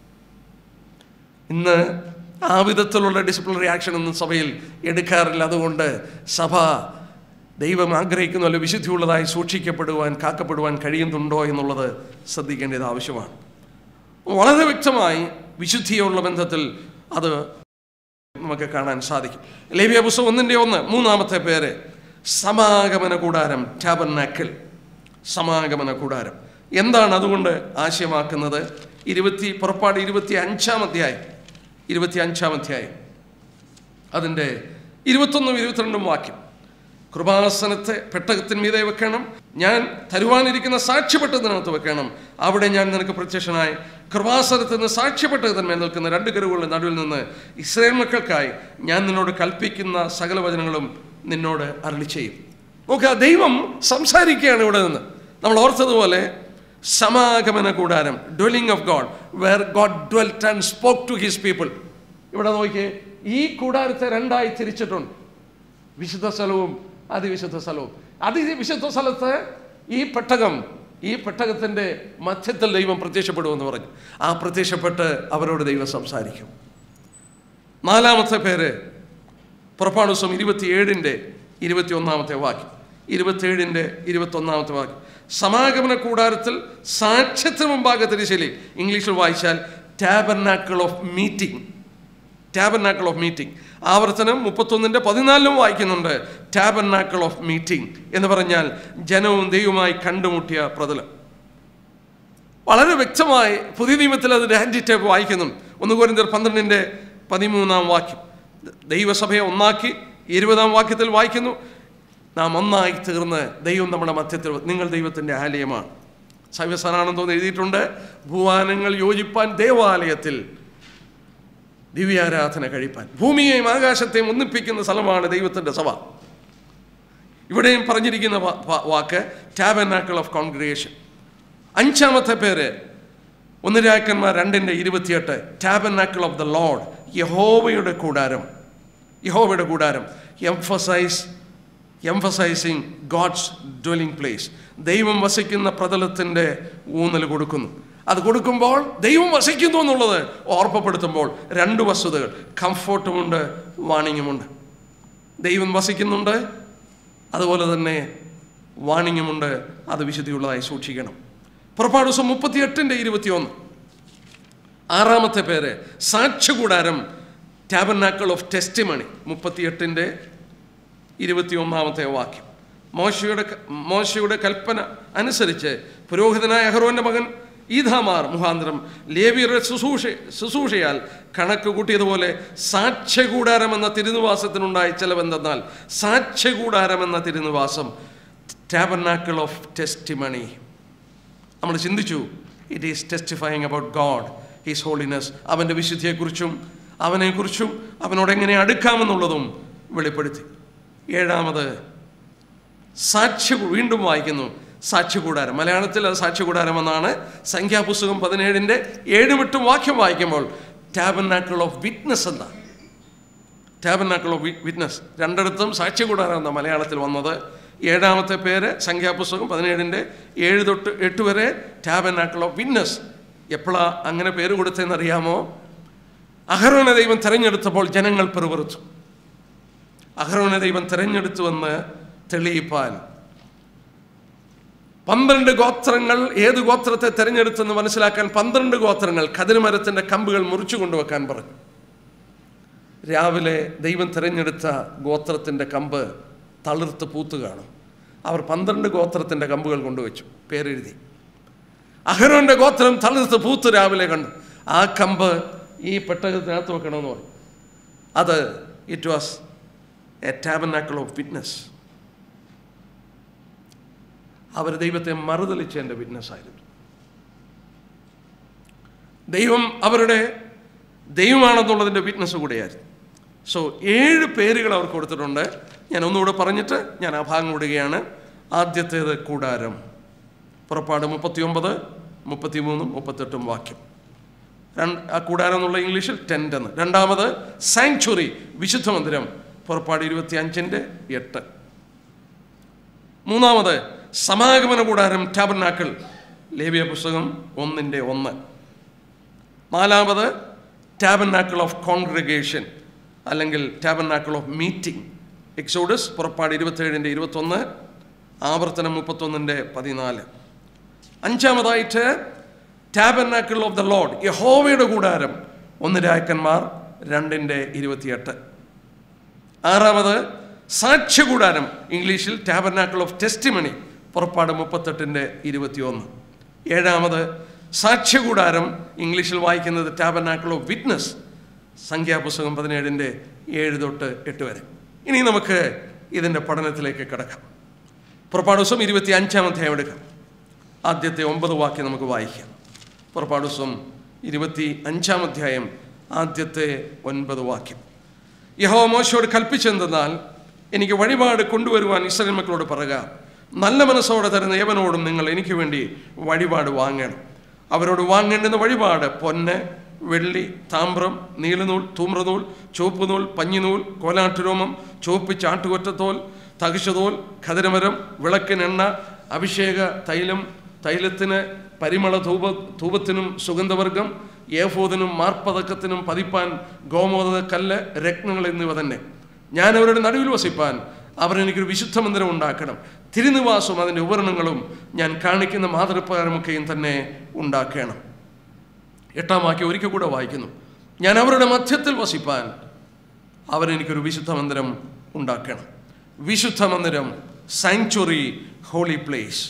ഇന്ന് ആ വിധത്തിലുള്ള ഡിസിപ്ലിനറി ആക്ഷൻ ഒന്നും സഭയിൽ എടുക്കാറില്ല അതുകൊണ്ട് സഭ ദൈവം ആഗ്രഹിക്കുന്ന വിശുദ്ധിയുള്ളതായി സൂക്ഷിക്കപ്പെടുവാൻ കാക്കപ്പെടുവാൻ കഴിയുന്നുണ്ടോ എന്നുള്ളത് ശ്രദ്ധിക്കേണ്ടത് ആവശ്യമാണ് വളരെ വ്യക്തമായി വിശുദ്ധിയുള്ള ബന്ധത്തിൽ അത് നമുക്ക് കാണാൻ സാധിക്കും ലേബിയ പുസ്തകം ഒന്നിൻ്റെ ഒന്ന് മൂന്നാമത്തെ പേര് സമാഗമന കൂടാരം ടാബർനാക്കിൾ സമാഗമന കൂടാരം എന്താണ് അതുകൊണ്ട് ആശയമാക്കുന്നത് ഇരുപത്തി പുറപ്പാട് ഇരുപത്തി അഞ്ചാം അധ്യായം ഇരുപത്തി അഞ്ചാം അധ്യായം അതിൻ്റെ ഇരുപത്തൊന്നും ഇരുപത്തിരണ്ടും വാക്യം കൃപാസനത്തെ പെട്ടകത്തിന്മീതെ വെക്കണം ഞാൻ തരുവാനിരിക്കുന്ന സാക്ഷ്യപ്പെട്ടതിനകത്ത് വെക്കണം അവിടെ ഞാൻ നിനക്ക് പ്രത്യക്ഷനായി കൃപാസനത്തിൽ നിന്ന് സാക്ഷ്യപ്പെട്ടതിന്മേൽ നിൽക്കുന്ന രണ്ട് കരുകളുടെ നടുവിൽ നിന്ന് ഇസ്രയേൽ മക്കൾക്കായി ഞാൻ നിന്നോട് കൽപ്പിക്കുന്ന സകല വചനങ്ങളും നിന്നോട് അരളി ചെയ്യും നോക്കുക ദൈവം സംസാരിക്കുകയാണ് ഇവിടെ നിന്ന് നമ്മൾ ഓർത്തതുപോലെ സമാഗമന കൂടാരം dwelling of God where God dwelt and spoke to his people ഇവിടെ നോക്കിയേ ഈ കൂടാരത്തെ രണ്ടായി തിരിച്ചിട്ടുണ്ട് വിശുദ്ധ സ്ഥലവും അതിവിശുദ്ധ സ്ഥലവും അതിവിശുദ്ധ സ്ഥലത്ത് ഈ പെട്ടകം ഈ പെട്ടകത്തിൻ്റെ മധ്യത്തിൽ ദൈവം പ്രത്യക്ഷപ്പെടുമെന്ന് പറഞ്ഞു ആ പ്രത്യക്ഷപ്പെട്ട് അവരോട് ദൈവം സംസാരിക്കും നാലാമത്തെ പേര് പുറപ്പാട് ദിവസം ഇരുപത്തിയേഴിൻ്റെ ഇരുപത്തി ഒന്നാമത്തെ വാക്യം ഇരുപത്തിയേഴിൻ്റെ ഇരുപത്തൊന്നാമത്തെ വാക്യം സമാഗമന കൂടാരത്തിൽ സാക്ഷ്യത്തിന് മുമ്പാകെ തിരിശലി ഇംഗ്ലീഷിൽ വായിച്ചാൽ tabernacle of meeting tabernacle of meeting ആവർത്തനം മുപ്പത്തൊന്നിൻ്റെ പതിനാലിലും വായിക്കുന്നുണ്ട് ടാബർനാക്കിൾ ഓഫ് മീറ്റിംഗ് എന്ന് പറഞ്ഞാൽ ജനവും ദൈവവുമായി കണ്ടുമുട്ടിയ പ്രതലം വളരെ വ്യക്തമായി പുതിയ നിയമത്തിൽ അതിൻ്റെ ഹാൻഡി ടേപ്പ് വായിക്കുന്നുണ്ട് ഒന്ന് കോരിന്തർ പന്ത്രണ്ടിൻ്റെ പതിമൂന്നാം വാക്യം ദൈവസഭയെ ഒന്നാക്കി ഇരുപതാം വാക്യത്തിൽ വായിക്കുന്നു നാം ഒന്നായി തീർന്ന് ദൈവം നമ്മുടെ മധ്യത്തിൽ നിങ്ങൾ ദൈവത്തിൻ്റെ ആലയമാണ് സൈവസനാണെന്ന് എഴുതിയിട്ടുണ്ട് ഭൂവാനങ്ങൾ യോജിപ്പാൻ ദേവാലയത്തിൽ ദിവ്യാരാധന കഴിപ്പാൻ ഭൂമിയെയും ആകാശത്തെയും ഒന്നിപ്പിക്കുന്ന സ്ഥലമാണ് ദൈവത്തിൻ്റെ സഭ ഇവിടെയും പറഞ്ഞിരിക്കുന്ന വാ- വാ- വാക്ക് ടാബനാക്കിൾ ഓഫ് കോൺഗ്രിഗേഷൻ അഞ്ചാമത്തെ പേര് ഒന്ന് രാക്കന്മാർ രണ്ടിൻ്റെ ഇരുപത്തിയെട്ട് ടാബനാക്കിൾ ഓഫ് ദ ലോഡ് യഹോവയുടെ കൂടാരം യഹോവയുടെ കൂടാരം emphasize emphasizing God's dwelling place ദൈവം വസിക്കുന്ന പ്രതലത്തിൻ്റെ ഊന്നൽ കൊടുക്കുന്നു അത് കൊടുക്കുമ്പോൾ ദൈവം വസിക്കുന്നു എന്നുള്ളത് ഓർമ്മപ്പെടുത്തുമ്പോൾ രണ്ട് വസ്തുതകൾ കംഫോർട്ടുമുണ്ട് വാണിങ്ങുമുണ്ട് ദൈവം വസിക്കുന്നുണ്ട് അതുപോലെ തന്നെ വാണിങ്ങുമുണ്ട് അത് വിശുദ്ധിയുള്ളതായി സൂക്ഷിക്കണം പുറപ്പാട് ദിവസം മുപ്പത്തിയെട്ടിൻ്റെ ഇരുപത്തിയൊന്ന് ആറാമത്തെ പേര് സാക്ഷ്യകൂടാരം ടാബർനാക്കിൾ ഓഫ് ടെസ്റ്റിമണി മുപ്പത്തിയെട്ടിൻ്റെ ഇരുപത്തിയൊന്നാമത്തെ വാക്യം മോശയുടെ ക- മോശയുടെ കൽപ്പന അനുസരിച്ച് പുരോഹിതനായ അഹ്റോന്റെ മകൻ ഈഥാമാർ മുഖാന്തരം ലേവിയരുടെ ശുശ്രൂഷ ശുശ്രൂഷയാൽ കണക്ക് കൂട്ടിയതുപോലെ സാക്ഷ്യകൂടാരം എന്ന തിരുനിവാസത്തിനുണ്ടായ ചെലവെന്തെന്നാൽ സാക്ഷ്യകൂടാരം എന്ന തിരുനിവാസം ടാബർനാക്കിൾ ഓഫ് ടെസ്റ്റിമണി നമ്മൾ ചിന്തിച്ചു it is testifying about God his holiness അവൻ്റെ വിശുദ്ധിയെക്കുറിച്ചും അവനെക്കുറിച്ചും അവനോട് എങ്ങനെ അടുക്കാമെന്നുള്ളതും വെളിപ്പെടുത്തി ഏഴാമത് സാക്ഷ്യ വീണ്ടും വായിക്കുന്നു സാക്ഷ്യകൂടാരം മലയാളത്തിൽ അത് സാക്ഷ്യകൂടാരം എന്നാണ് സംഖ്യാപുസ്തകം പതിനേഴിൻ്റെ ഏഴും എട്ടും വാക്യം വായിക്കുമ്പോൾ ടാബനാക്കിൾ ഓഫ് വിറ്റ്നസ് എന്നാണ് ടാബനാക്കിൾ ഓഫ് വിറ്റ്നസ് രണ്ടിടത്തും സാക്ഷ്യകൂടാരം എന്ന മലയാളത്തിൽ വന്നത് ഏഴാമത്തെ പേര് സംഖ്യാപുസ്തകം പതിനേഴിൻ്റെ ഏഴ് തൊട്ട് എട്ട് വരെ ടാബനാക്കിൾ ഓഫ് വിറ്റ്നസ് എപ്പോഴാ അങ്ങനെ പേര് കൊടുത്തതെന്നറിയാമോ അഹരോനെ ദൈവം തിരഞ്ഞെടുത്തപ്പോൾ ജനങ്ങൾ പെറുപെറുത്തു അഹരോനെ ദൈവം തിരഞ്ഞെടുത്തുവെന്ന് തെളിയിപ്പാൻ പന്ത്രണ്ട് ഗോത്രങ്ങൾ ഏത് ഗോത്രത്തെ തിരഞ്ഞെടുത്തെന്ന് മനസ്സിലാക്കാൻ പന്ത്രണ്ട് ഗോത്രങ്ങൾ കതിരുമരത്തിൻ്റെ കമ്പുകൾ മുറിച്ചു കൊണ്ടുവെക്കാൻ പറഞ്ഞു രാവിലെ ദൈവം തിരഞ്ഞെടുത്ത ഗോത്രത്തിൻ്റെ കമ്പ് തളിർത്ത് പൂത്ത് കാണും അവർ പന്ത്രണ്ട് ഗോത്രത്തിൻ്റെ കമ്പുകൾ കൊണ്ടുവച്ചു പേരെഴുതി അഹരോന്റെ ഗോത്രം തളിർത്ത് പൂത്ത് രാവിലെ കണ്ടു ആ കമ്പ് ഈ പെട്ടകത്തിനകത്ത് വെക്കണമെന്ന് പറഞ്ഞു അത് it was a tabernacle of witness അവർ ദൈവത്തെ മറുതലിച്ചതിൻ്റെ വിറ്റ്നസ് ആയിരുന്നു ദൈവം അവരുടെ ദൈവമാണെന്നുള്ളതിൻ്റെ വിറ്റ്നസ് കൂടെയായിരുന്നു സോ ഏഴ് പേരുകൾ അവർ കൊടുത്തിട്ടുണ്ട് ഞാൻ ഒന്നുകൂടെ പറഞ്ഞിട്ട് ഞാൻ ആ ഭാഗം വിടുകയാണ് ആദ്യത്തേത് കൂടാരം പുറപ്പാട് മുപ്പത്തിയൊമ്പത് മുപ്പത്തിമൂന്നും മുപ്പത്തെട്ടും വാക്യം രണ്ട് ആ കൂടാരം എന്നുള്ള ഇംഗ്ലീഷിൽ ടെൻ്റ് എന്ന് രണ്ടാമത് സാങ്ച്വറി വിശുദ്ധ മന്ദിരം പുറപ്പാട് ഇരുപത്തി അഞ്ചിൻ്റെ എട്ട് മൂന്നാമത് സമാഗമന കൂടാരം ടാബർനാക്കിൾ ലേബിയ പുസ്തകം ഒന്നിൻ്റെ ഒന്ന് നാലാമത് ടാബർനാക്കിൾ ഓഫ് കോൺഗ്രിഗേഷൻ അല്ലെങ്കിൽ ടാബർനാക്കിൾ ഓഫ് മീറ്റിംഗ് എക്സോഡസ് പുറപ്പാട് ഇരുപത്തേഴിൻ്റെ ഇരുപത്തൊന്ന് ആവർത്തനം മുപ്പത്തൊന്നിൻ്റെ പതിനാല് അഞ്ചാമതായിട്ട് ടാബർനാക്കിൾ ഓഫ് ദ ലോഡ് യഹോവയുടെ കൂടാരം ഒന്ന് രായക്കന്മാർ രണ്ടിൻ്റെ ഇരുപത്തിയെട്ട് ആറാമത് സാക്ഷ്യകൂടാരം ഇംഗ്ലീഷിൽ ടാബർനാക്കിൾ ഓഫ് ടെസ്റ്റിമണി പുറപ്പാട് മുപ്പത്തെട്ടിൻ്റെ ഇരുപത്തിയൊന്ന് ഏഴാമത് സാക്ഷ്യകൂടാരം ഇംഗ്ലീഷിൽ വായിക്കുന്നത് ടാബർനാക്കിൾ ഓഫ് വിറ്റ്നസ് സംഖ്യാപുസ്തകം പതിനേഴിൻ്റെ ഏഴ് തൊട്ട് എട്ട് വരെ ഇനി നമുക്ക് ഇതിൻ്റെ പഠനത്തിലേക്ക് കിടക്കാം പുറപ്പാട് ദിവസം ഇരുപത്തി അഞ്ചാം അധ്യായം എടുക്കാം ആദ്യത്തെ ഒമ്പത് വാക്യം നമുക്ക് വായിക്കാം പുറപ്പാട് ദിവസം ഇരുപത്തി അഞ്ചാം അധ്യായം ആദ്യത്തെ ഒൻപത് വാക്യം യഹോ മോശയോട് കൽപ്പിച്ചെന്തെന്നാൽ എനിക്ക് വഴിപാട് കൊണ്ടുവരുവാൻ ഇസ്രായേൽ മക്കളോട് പറയുക നല്ല മനസ്സോടെ തരുന്ന ഏവനോടും നിങ്ങൾ എനിക്ക് വേണ്ടി വഴിപാട് വാങ്ങണം അവരോട് വാങ്ങേണ്ടുന്ന വഴിപാട് പൊന്ന് വെള്ളി താമ്രം നീലനൂൽ തൂമ്രനൂൽ ചുവപ്പ് നൂൽ പഞ്ഞിനൂൽ കോലാട്ടുരോമം ചുവപ്പ് ചാട്ടുകൊറ്റത്തോൽ തകിശതോൽ ഖതിരമരം വിളക്കിനെണ്ണ അഭിഷേക തൈലം തൈലത്തിന് പരിമള ധൂപ ധൂപത്തിനും സുഗന്ധവർഗം ഏഫോദിനും മാർപ്പതക്കത്തിനും പതിപ്പാൻ ഗോമോദക കല്ല് രത്നങ്ങൾ എന്നിവ തന്നെ ഞാൻ അവരുടെ നടുവിൽ വസിപ്പാൻ അവർ എനിക്കൊരു വിശുദ്ധ മന്ദിരം ഉണ്ടാക്കണം തിരുനിവാസവും അതിൻ്റെ ഉപകരണങ്ങളും ഞാൻ കാണിക്കുന്ന മാതൃപ്രകാരമൊക്കെയും തന്നെ ഉണ്ടാക്കണം എട്ടാം വാക്യം ഒരിക്കൽ കൂടെ വായിക്കുന്നു ഞാൻ അവരുടെ മധ്യത്തിൽ വസിപ്പാൻ അവരെനിക്കൊരു വിശുദ്ധ മന്ദിരം ഉണ്ടാക്കണം വിശുദ്ധ മന്ദിരം സാങ്ച്വറി ഹോളി പ്ലേസ്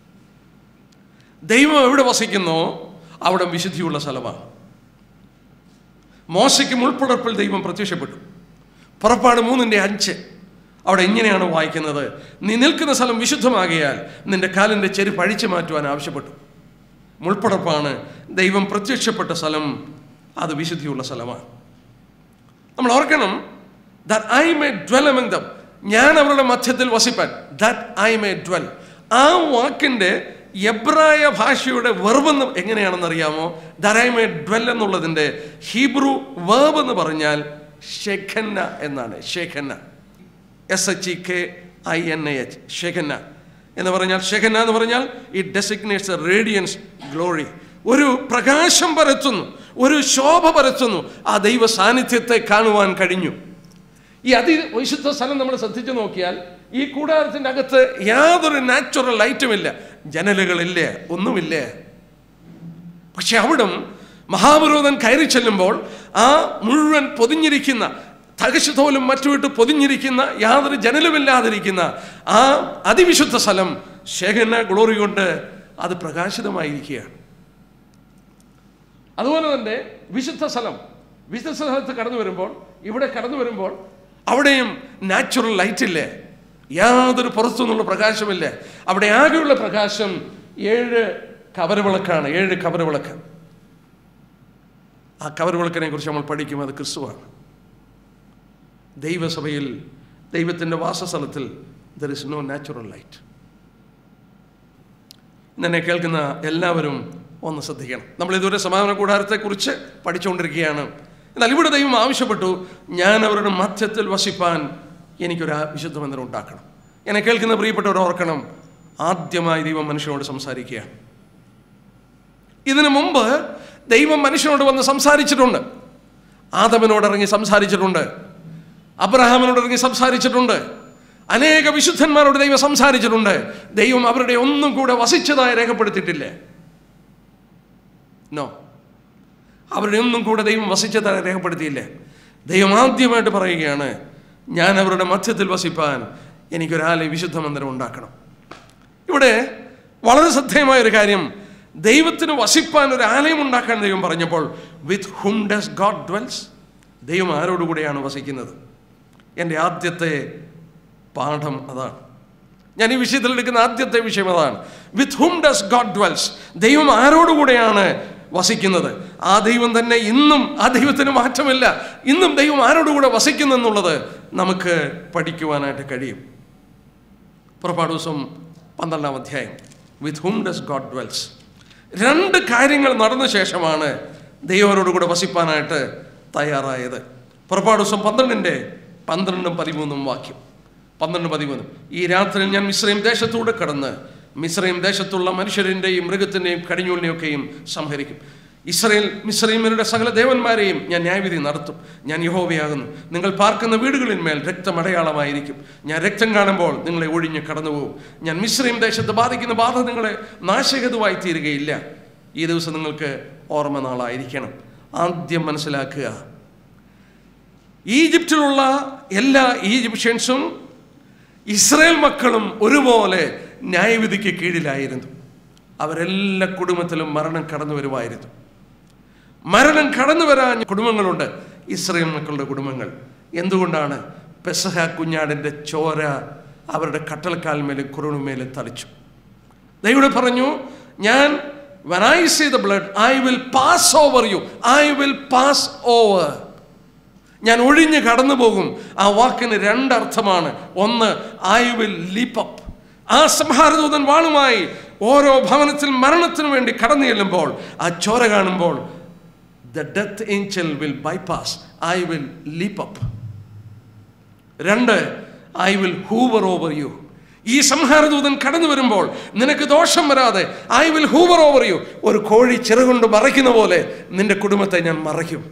ദൈവം എവിടെ വസിക്കുന്നോ അവിടെ വിശുദ്ധിയുള്ള സ്ഥലമാണ് മോശയ്ക്ക് മുൾപ്പുടർപ്പിൽ ദൈവം പ്രത്യക്ഷപ്പെട്ടു പുറപ്പാട് മൂന്നിൻ്റെ അഞ്ച് അവിടെ ഇങ്ങനെയാണ് വായിക്കുന്നത് നീ നിൽക്കുന്ന സ്ഥലം വിശുദ്ധമാകിയാൽ നിന്റെ കാലിൻ്റെ ചെരുപ്പ് അഴിച്ചു മാറ്റുവാൻ ആവശ്യപ്പെട്ടു മുൾപ്പടപ്പാണ് ദൈവം പ്രത്യക്ഷപ്പെട്ട സ്ഥലം അത് വിശുദ്ധിയുള്ള സ്ഥലമാണ് നമ്മൾ ഓർക്കണം that I may dwell among them ഞാൻ അവരുടെ മധ്യത്തിൽ വസിപ്പാൻ ദാറ്റ് ഐ മേ ഡ്വൽ ആ വാക്കിൻ്റെ എബ്രായ ഭാഷയുടെ വെർബെന്ന് എങ്ങനെയാണെന്ന് അറിയാമോ ദാറ്റ് ഐ മേ ഡ്വൽ എന്നുള്ളതിൻ്റെ ഹീബ്രു വേർബ് എന്ന് പറഞ്ഞാൽ ഷെഖന്ന എന്നാണ് shekinah S H E K I N A H shekinah എന്ന് പറഞ്ഞാൽ ഷെഖന്ന എന്ന് പറഞ്ഞാൽ it designates a radiance glory ഒരു പ്രകാശം പരത്തുന്നു ഒരു ശോഭ പരത്തുന്നു ആ ദൈവ സാന്നിധ്യത്തെ കാണുവാൻ കഴിഞ്ഞു ഈ അതിവിശുദ്ധ സ്ഥലം നമ്മൾ ശ്രദ്ധിച്ചു നോക്കിയാൽ ഈ കൂടാരത്തിൻ്റെ അകത്ത് യാതൊരു നാച്ചുറൽ ലൈറ്റുമില്ല ജനലുകളില്ല ഒന്നുമില്ല പക്ഷെ അവിടം മഹാപുരോധൻ കയറി ചെല്ലുമ്പോൾ ആ മുഴുവൻ പൊതിഞ്ഞിരിക്കുന്ന തകശുതോലും മറ്റുമിട്ട് പൊതിഞ്ഞിരിക്കുന്ന യാതൊരു ജനലുമില്ലാതിരിക്കുന്ന ആ അതിവിശുദ്ധ സ്ഥലം ശേഖന ഗ്ലോറി കൊണ്ട് അത് പ്രകാശിതമായിരിക്കുകയാണ് അതുപോലെ തന്നെ വിശുദ്ധ സ്ഥലം വിശുദ്ധ സ്ഥലത്ത് കടന്നു വരുമ്പോൾ ഇവിടെ കടന്നു വരുമ്പോൾ അവിടെയും നാച്ചുറൽ ലൈറ്റ് ഇല്ലേ യാതൊരു പുറത്തുനിന്നുള്ള പ്രകാശമില്ല അവിടെ ആകെയുള്ള പ്രകാശം ഏഴ് കവരവിളക്കാണ് ഏഴ് കവരവിളക്ക് ആ കവരവിളക്കിനെ കുറിച്ച് നമ്മൾ പഠിക്കും അത് ക്രിസ്തുവാണ് ദൈവസഭയിൽ ദൈവത്തിൻ്റെ വാസസ്ഥലത്തിൽ there is no natural light എന്നെ കേൾക്കുന്ന എല്ലാവരും ഒന്ന് ശ്രദ്ധിക്കണം നമ്മൾ ഇതുവരെ സമാധാന കൂടാരത്തെക്കുറിച്ച് പഠിച്ചുകൊണ്ടിരിക്കുകയാണ് എന്നാൽ ഇവിടെ ദൈവം ആവശ്യപ്പെട്ടു ഞാൻ അവരുടെ മധ്യത്തിൽ വസിപ്പാൻ എനിക്കൊരു വിശുദ്ധ മന്ദിരം ഉണ്ടാക്കണം എന്നെ കേൾക്കുന്ന പ്രിയപ്പെട്ടവർ ഓർക്കണം ആദ്യമായി ദൈവം മനുഷ്യനോട് സംസാരിക്കുകയാണ് ഇതിനു മുമ്പ് ദൈവം മനുഷ്യനോട് വന്ന് സംസാരിച്ചിട്ടുണ്ട് ആദമനോട് ഇറങ്ങി സംസാരിച്ചിട്ടുണ്ട് അബ്രഹാമിനോട് ഇറങ്ങി സംസാരിച്ചിട്ടുണ്ട് അനേക വിശുദ്ധന്മാരോട് ദൈവം സംസാരിച്ചിട്ടുണ്ട് ദൈവം അവരുടെ ഒന്നും കൂടെ വസിച്ചതായി രേഖപ്പെടുത്തിയിട്ടില്ലേ നോ അവരുടെ ഒന്നും കൂടെ ദൈവം വസിച്ചതായി രേഖപ്പെടുത്തിയില്ലേ ദൈവം ആദ്യമായിട്ട് പറയുകയാണ് ഞാൻ അവരുടെ മധ്യത്തിൽ വസിപ്പാൻ എനിക്കൊരാലെ വിശുദ്ധ മന്ദിരം ഉണ്ടാക്കണം ഇവിടെ വളരെ ശ്രദ്ധേയമായ ഒരു കാര്യം ദൈവത്തിന് വസിപ്പാൻ ഒരു ആലയം ഉണ്ടാക്കാൻ ദൈവം പറഞ്ഞപ്പോൾ with whom does God dwells ദൈവം ആരോടുകൂടെയാണ് വസിക്കുന്നത് എൻ്റെ ആദ്യത്തെ പാഠം അതാണ് ഞാൻ ഈ വിഷയത്തിൽ എടുക്കുന്ന ആദ്യത്തെ വിഷയം അതാണ് with whom does God dwells ദൈവം ആരോടുകൂടെയാണ് വസിക്കുന്നത് ആ ദൈവം തന്നെ ഇന്നും ആ ദൈവത്തിന് മാറ്റമില്ല ഇന്നും ദൈവം ആരോടുകൂടെ വസിക്കുന്നു എന്നുള്ളത് നമുക്ക് പഠിക്കുവാനായിട്ട് കഴിയും പുറപ്പാട് ദിവസം പന്ത്രണ്ടാം അധ്യായം with whom does God dwells രണ്ട് കാര്യങ്ങൾ നടന്ന ശേഷമാണ് ദൈവരോട് കൂടെ വസിപ്പാനായിട്ട് തയ്യാറായത് പുറപ്പാട് ദിവസം പന്ത്രണ്ടിൻ്റെ പന്ത്രണ്ടും പതിമൂന്നും വാക്യം പന്ത്രണ്ട് പതിമൂന്നും ഈ രാത്രി ഞാൻ മിശ്രയും ദേശത്തൂടെ കടന്ന് മിശ്രയും ദേശത്തുള്ള മനുഷ്യരിൻ്റെയും മൃഗത്തിൻ്റെയും കടിഞ്ഞൂലിനെയൊക്കെയും സംഹരിക്കും ഇസ്രയേൽ മിശ്രൈമരുടെ സകല ദേവന്മാരെയും ഞാൻ ന്യായവിധി നടത്തും ഞാൻ യഹോവയാകുന്നു നിങ്ങൾ പാർക്കുന്ന വീടുകളിന്മേൽ രക്തമടയാളമായിരിക്കും ഞാൻ രക്തം കാണുമ്പോൾ നിങ്ങളെ ഒഴിഞ്ഞ് കടന്നുപോകും ഞാൻ മിശ്രയും ദേശത്ത് ബാധിക്കുന്ന ബാധ നിങ്ങളെ നാശകതുവായി തീരുകയില്ല ഈ ദിവസം നിങ്ങൾക്ക് ഓർമ്മ നാളായിരിക്കണം ആദ്യം മനസ്സിലാക്കുക ഈജിപ്തിലുള്ള എല്ലാ ഈജിപ്ഷ്യൻസും ഇസ്രയേൽ മക്കളും ഒരുപോലെ ന്യായവിധിക്ക് കീഴിലായിരുന്നു അവരെല്ലാ കുടുംബത്തിലും മരണം കടന്നു വരുമായിരുന്നു മരണം കടന്നു വരാൻ കുടുംബങ്ങളുണ്ട് ഇസ്രയേൽ മക്കളുടെ കുടുംബങ്ങൾ എന്തുകൊണ്ടാണ് പെസഹ കുഞ്ഞാടിൻ്റെ ചോര അവരുടെ കട്ടൽക്കാൽമേലും കുറുണുമേലും തളിച്ചു ദൈവം പറഞ്ഞു ഞാൻ when I see the blood I will pass over you I will pass over ഞാൻ ഒഴിഞ്ഞ് കടന്നു പോകും ആ വാക്കിന് രണ്ടർത്ഥമാണ് ഒന്ന് ഐ വിൽ ലീപ്പ് അപ്പ് ആ സംഹാരദൂതൻ വാളുമായി ഓരോ ഭവനത്തിൽ മരണത്തിനു വേണ്ടി കടന്നു ചെല്ലുമ്പോൾ ആ ചോര കാണുമ്പോൾ the death angel will bypass I will leap up രണ്ട് I will hover over you ഈ സംഹാരദൂതൻ കടന്നു വരുമ്പോൾ നിനക്ക് ദോഷം വരാതെ I will hover over you ഒരു കോഴി ചിറകൊണ്ട് മറയ്ക്കുന്ന പോലെ നിന്റെ കുടുംബത്തെ ഞാൻ മറയ്ക്കും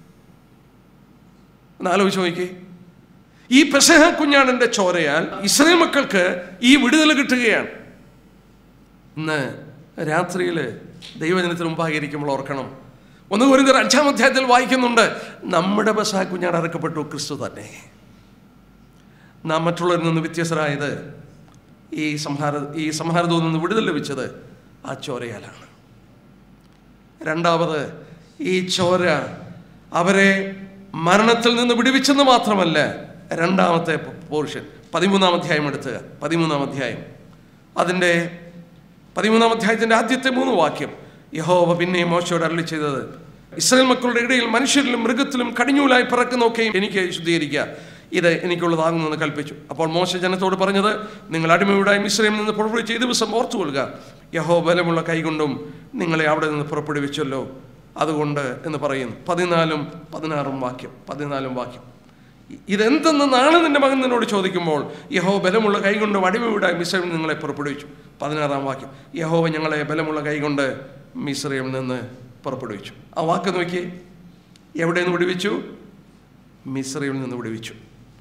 ഒന്ന് ആലോചിച്ച് നോക്കി ഈ പെസഹ കുഞ്ഞാടിന്റെ ചോരയാൽ ഇസ്രയേൽ മക്കൾക്ക് ഈ വിടുതൽ കിട്ടുകയാണ് ഇന്ന് രാത്രിയിൽ ദൈവജനത്തിന് മുമ്പായിരിക്കുമ്പോൾ ഓർക്കണം ഒന്ന് ഒരു അഞ്ചാം അധ്യായത്തിൽ വായിക്കുന്നുണ്ട് നമ്മുടെ പെസഹ കുഞ്ഞാട് അറക്കപ്പെട്ടു ക്രിസ്തു തന്നെ നാം മറ്റുള്ളവരിൽ നിന്ന് വ്യത്യസ്തരായത് ഈ സംഹാര ഈ സംഹാരതയിൽ നിന്ന് വിടുതൽ ലഭിച്ചത് ആ ചോരയാലാണ് രണ്ടാമത് ഈ ചോര അവരെ മരണത്തിൽ നിന്ന് വിടുവിച്ചെന്ന് മാത്രമല്ല രണ്ടാമത്തെ പോർഷൻ പതിമൂന്നാം അധ്യായം എടുത്തുക പതിമൂന്നാം അധ്യായം അതിൻ്റെ പതിമൂന്നാം അധ്യായത്തിൻ്റെ ആദ്യത്തെ മൂന്ന് വാക്യം യഹോവ പിന്നെയും മോശയോട് അരളി ചെയ്തത് ഇസ്രായേൽ മക്കളുടെ ഇടയിൽ മനുഷ്യരിലും മൃഗത്തിലും കടിഞ്ഞൂലായി പിറക്കുന്നൊക്കെയും എനിക്ക് ശുദ്ധീകരിക്കുക ഇത് എനിക്കുള്ളതാകുമെന്ന് കൽപ്പിച്ചു അപ്പോൾ മോശ ജനത്തോട് പറഞ്ഞത് നിങ്ങൾ അടിമയുടായി മിശ്രയിൽ നിന്ന് പുറപ്പെടുവിച്ച് ഈ ദിവസം ഓർത്തുകൊള്ളുക യഹോ ബലമുള്ള കൈകൊണ്ടും നിങ്ങളെ അവിടെ നിന്ന് പുറപ്പെടുവിച്ചല്ലോ അതുകൊണ്ട് എന്ന് പറയുന്നു പതിനാലും പതിനാറും വാക്യം പതിനാലും വാക്യം ഇതെന്തെന്ന് നാളെ നിന്റെ മകൻ നിന്നോട് ചോദിക്കുമ്പോൾ യഹോ ബലമുള്ള കൈകൊണ്ട് അടിമവിടായി മിശ്രയിൽ നിങ്ങളെ പുറപ്പെടുവിച്ചു പതിനാറാം വാക്യം യഹോവ ഞങ്ങളെ ബലമുള്ള കൈകൊണ്ട് മിശ്രയിൽ നിന്ന് പുറപ്പെടുവിച്ചു ആ വാക്ക് നോക്കി എവിടെ നിന്ന് വിടുവിച്ചു മിശ്രയിൽ നിന്ന് വിടുവിച്ചു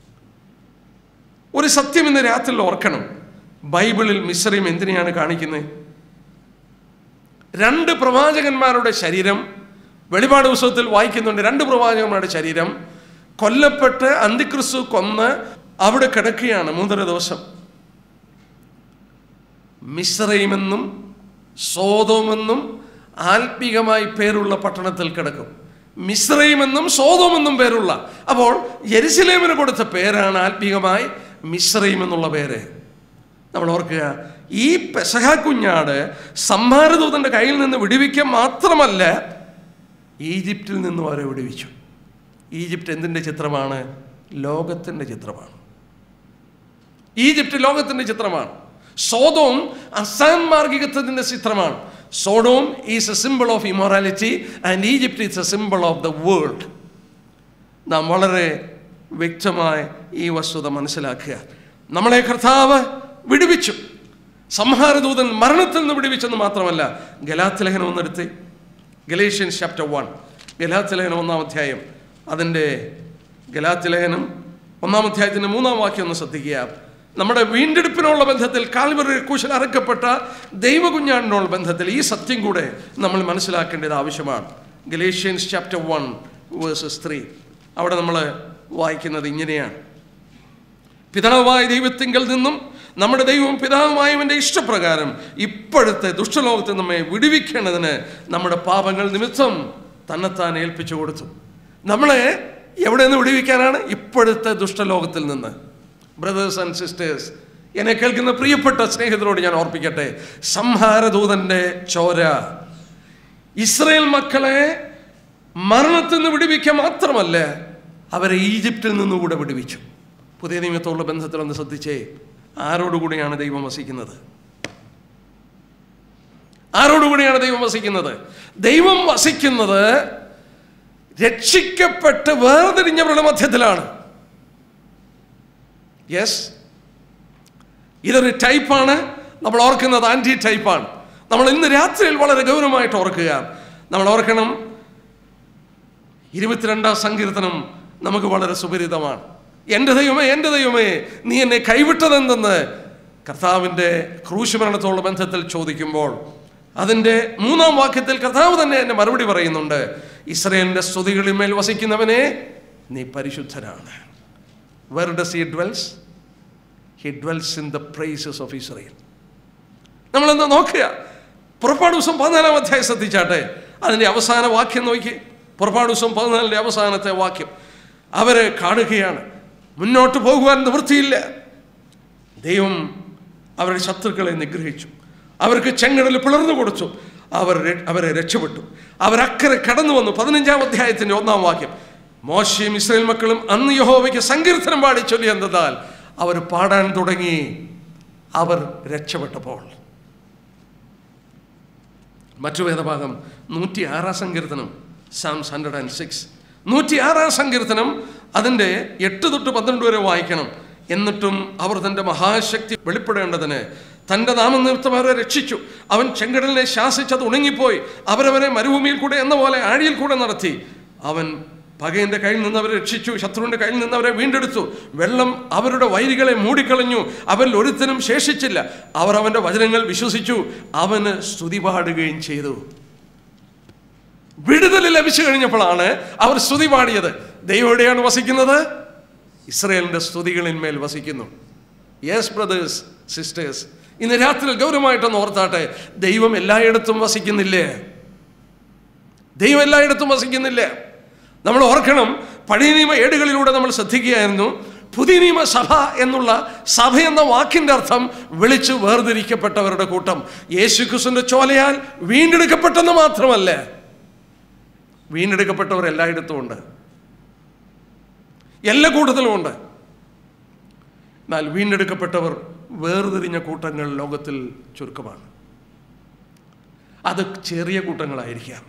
ഒരു സത്യം ഇന്ന് രാത്രിയിൽ ഓർക്കണം ബൈബിളിൽ മിശ്രയും എന്തിനെയാണ് കാണിക്കുന്നത് രണ്ട് പ്രവാചകന്മാരുടെ ശരീരം വെളിപാട് പുസ്തകത്തിൽ വായിക്കുന്നുണ്ട് രണ്ട് പ്രവാചകന്മാരുടെ ശരീരം കൊല്ലപ്പെട്ട് അന്തിക്രിസ്തു കൊന്ന് അവിടെ കിടക്കുകയാണ് മൂന്നര ദിവസം മിശ്രയുമെന്നും സോതോമെന്നും ആത്മീകമായി പേരുള്ള പട്ടണത്തിൽ കിടക്കും മിശ്രയുമെന്നും സോതോമെന്നും പേരുള്ള അപ്പോൾ യെരുസലേമിന് കൊടുത്ത പേരാണ് ആത്മീകമായി മിശ്രയും എന്നുള്ള പേര് നമ്മൾ ഓർക്കുക ഈ പെസഹ കുഞ്ഞാട് സംഹാരദൂതന്റെ കയ്യിൽ നിന്ന് വിടുവിക്കുക മാത്രമല്ല ഈജിപ്തിൽ നിന്നും അവരെ വിടുവിച്ചു ഈജിപ്റ്റ് എന്തിൻ്റെ ചിത്രമാണ് ലോകത്തിൻ്റെ ചിത്രമാണ് ഈജിപ്റ്റ് ലോകത്തിൻ്റെ ചിത്രമാണ് സോതോം അസാൻമാർഗികത്വത്തിൻ്റെ ചിത്രമാണ് Sodom is a symbol of immorality and Egypt is a symbol of the world നാം വളരെ വ്യക്തമായി ഈ വസ്തുത മനസ്സിലാക്കുക നമ്മളെ കർത്താവ് വിടുവിച്ചു സംഹാരദൂതൻ മരണത്തിൽ നിന്ന് വിടുവിച്ചെന്ന് മാത്രമല്ല ഗലാത്തിലേഖനം ഒന്നെടുത്ത് ഗലേഷ്യൻസ് ചാപ്റ്റർ വൺ ഗലാത്തിലേഖനം ഒന്നാം അധ്യായം അതിൻ്റെ ഗലാത്തിലേഖനം ഒന്നാം അധ്യായത്തിൻ്റെ മൂന്നാം വാക്യം ഒന്ന് ശ്രദ്ധിക്കുക നമ്മുടെ വീണ്ടെടുപ്പിനുള്ള ബന്ധത്തിൽ കാൽവറി കുശൽ അറക്കപ്പെട്ട ദൈവകുഞ്ഞാടിനുള്ള ബന്ധത്തിൽ ഈ സത്യം കൂടെ നമ്മൾ മനസ്സിലാക്കേണ്ടത് ആവശ്യമാണ് Galatians chapter one verses three അവിടെ നമ്മൾ വായിക്കുന്നത് ഇങ്ങനെയാണ് പിതാവായ ദൈവത്തിങ്കൽ നിന്നും നമ്മുടെ ദൈവവും പിതാവുമായവൻ്റെ ഇഷ്ടപ്രകാരം ഇപ്പോഴത്തെ ദുഷ്ടലോകത്തെ നമ്മെ വിടുവിക്കേണ്ടതിന് നമ്മുടെ പാപങ്ങൾ നിമിത്തം തന്നെത്താൻ ഏൽപ്പിച്ചു കൊടുത്തു നമ്മളെ എവിടെ നിന്ന് വിടുവിക്കാനാണ് ഇപ്പോഴത്തെ ദുഷ്ടലോകത്തിൽ നിന്ന് ബ്രദേഴ്സ് ആൻഡ് സിസ്റ്റേഴ്സ് എന്നെ കേൾക്കുന്ന പ്രിയപ്പെട്ട സ്നേഹിതരോട് ഞാൻ ഓർപ്പിക്കട്ടെ സംഹാരദൂതന്റെ ചോര ഇസ്രയേൽ മക്കളെ മരണത്തിൽ നിന്ന് വിടുവിക്കുക മാത്രമല്ല അവരെ ഈജിപ്തിൽ നിന്നുകൂടെ വിടുവിച്ചു പുതിയ നിയമത്തോടുള്ള ബന്ധത്തിൽ ഒന്ന് ശ്രദ്ധിച്ചേ ആരോടുകൂടിയാണ് ദൈവം വസിക്കുന്നത് ആരോടുകൂടിയാണ് ദൈവം വസിക്കുന്നത് ദൈവം വസിക്കുന്നത് രക്ഷിക്കപ്പെട്ട് വേർതിരിഞ്ഞവരുടെ മധ്യത്തിലാണ് യെസ് ഇതൊരു ടൈപ്പാണ് നമ്മൾ ഓർക്കുന്നത് ആൻറ്റി ടൈപ്പാണ് നമ്മൾ ഇന്ന് രാത്രിയിൽ വളരെ ഗൗരവമായിട്ട് ഓർക്കുക നമ്മൾ ഓർക്കണം ഇരുപത്തിരണ്ടാം സങ്കീർത്തനം നമുക്ക് വളരെ സുപരിതമാണ് എൻ്റെ ദൈവമേ എൻ്റെ ദൈവമേ നീ എന്നെ കൈവിട്ടതെന്തെന്ന് കർത്താവിൻ്റെ ക്രൂശുമരണത്തോടുള്ള ബന്ധത്തിൽ ചോദിക്കുമ്പോൾ അതിൻ്റെ മൂന്നാം വാക്യത്തിൽ കർത്താവ് തന്നെ എന്നെ മറുപടി പറയുന്നുണ്ട് ഇസ്രയേലിൻ്റെ സ്തുതികളിന്മേൽ വസിക്കുന്നവനെ നീ പരിശുദ്ധനാണ് where does he dwells he dwells in the praises of Israel നമ്മളെന്താ നോക്കുക പുറപ്പാട് ദിവസം പതിനാലാം അധ്യായം ശ്രദ്ധിച്ചാട്ടെ അതിൻ്റെ അവസാന വാക്യം നോക്കി പുറപ്പാട് ദിവസം പതിനാലിൻ്റെ അവസാനത്തെ വാക്യം അവരെ കാണുകയാണ് മുന്നോട്ട് പോകുവാൻ നിവൃത്തിയില്ല ദൈവം അവരുടെ ശത്രുക്കളെ നിഗ്രഹിച്ചു അവർക്ക് ചെങ്കടൽ പിളർന്നു കൊടുത്തു അവർ ര- അവരെ രക്ഷപ്പെട്ടു അവരക്കരെ കടന്നു വന്നു പതിനഞ്ചാം അധ്യായത്തിന്റെ ഒന്നാം വാക്യം മോശയും ഇസ്രായേൽ മക്കളും അന്ന് യഹോവയ്ക്ക് സങ്കീർത്തനം പാടി ചൊല്ലി എന്നതാൽ അവർ പാടാൻ തുടങ്ങി അവർ രക്ഷപ്പെട്ടപ്പോൾ മറ്റു വേദഭാഗം നൂറ്റി ആറാം സങ്കീർത്തനം സാംസ് ഹൺഡ്രഡ് ആൻഡ് സിക്സ് നൂറ്റി ആറാം സങ്കീർത്തനം അതിൻ്റെ എട്ട് തൊട്ട് പന്ത്രണ്ട് വരെ വായിക്കണം എന്നിട്ടും അവർ തൻ്റെ മഹാശക്തി വെളിപ്പെടേണ്ടതിന് തൻ്റെ നാമനിമിത്തം അവരെ രക്ഷിച്ചു അവൻ ചെങ്കടലിനെ ശാസിച്ചത് ഉണങ്ങിപ്പോയി അവരവരെ മരുഭൂമിയിൽ കൂടെ എന്ന പോലെ ആഴിയിൽ കൂടെ നടത്തി അവൻ പകയന്റെ കയ്യിൽ നിന്ന് അവരെ രക്ഷിച്ചു ശത്രുവിന്റെ കയ്യിൽ നിന്ന് അവരെ വീണ്ടെടുത്തു വെള്ളം അവരുടെ വൈരികളെ മൂടിക്കളഞ്ഞു അവരിൽ ഒരുത്തനും ശേഷിച്ചില്ല അവർ അവന്റെ വചനങ്ങൾ വിശ്വസിച്ചു അവന് സ്തുതി പാടുകയും ചെയ്തു വിടുതൽ ലഭിച്ചു കഴിഞ്ഞപ്പോഴാണ് അവർ സ്തുതി പാടിയത് ദൈവം എവിടെയാണ് വസിക്കുന്നത് ഇസ്രയേലിന്റെ സ്തുതികളിന്മേൽ വസിക്കുന്നു യെസ് ബ്രദേഴ്സ് സിസ്റ്റേഴ്സ് ഇന്ന് രാത്രി ഗൗരവമായിട്ടൊന്ന് ഓർത്താട്ടെ ദൈവം എല്ലായിടത്തും വസിക്കുന്നില്ലേ ദൈവം എല്ലായിടത്തും വസിക്കുന്നില്ല നമ്മൾ ഓർക്കണം പഴയ നിയമ ഏടുകളിലൂടെ നമ്മൾ ശ്രദ്ധിക്കുകയായിരുന്നു പുതിയ നിയമ സഭ എന്നുള്ള സഭ എന്ന വാക്കിന്റെ അർത്ഥം വിളിച്ചു വേർതിരിക്കപ്പെട്ടവരുടെ കൂട്ടം യേശു ക്രിസ്തുവിന്റെ ചോലയാൽ വീണ്ടെടുക്കപ്പെട്ടെന്ന് മാത്രമല്ല വീണ്ടെടുക്കപ്പെട്ടവർ എല്ലായിടത്തും ഉണ്ട് എല്ലാ കൂട്ടത്തിലും ഉണ്ട് എന്നാൽ വീണ്ടെടുക്കപ്പെട്ടവർ വേർതിരിഞ്ഞ കൂട്ടങ്ങൾ ലോകത്തിൽ ചുരുക്കമാണ് അത് ചെറിയ കൂട്ടങ്ങളായിരിക്കാം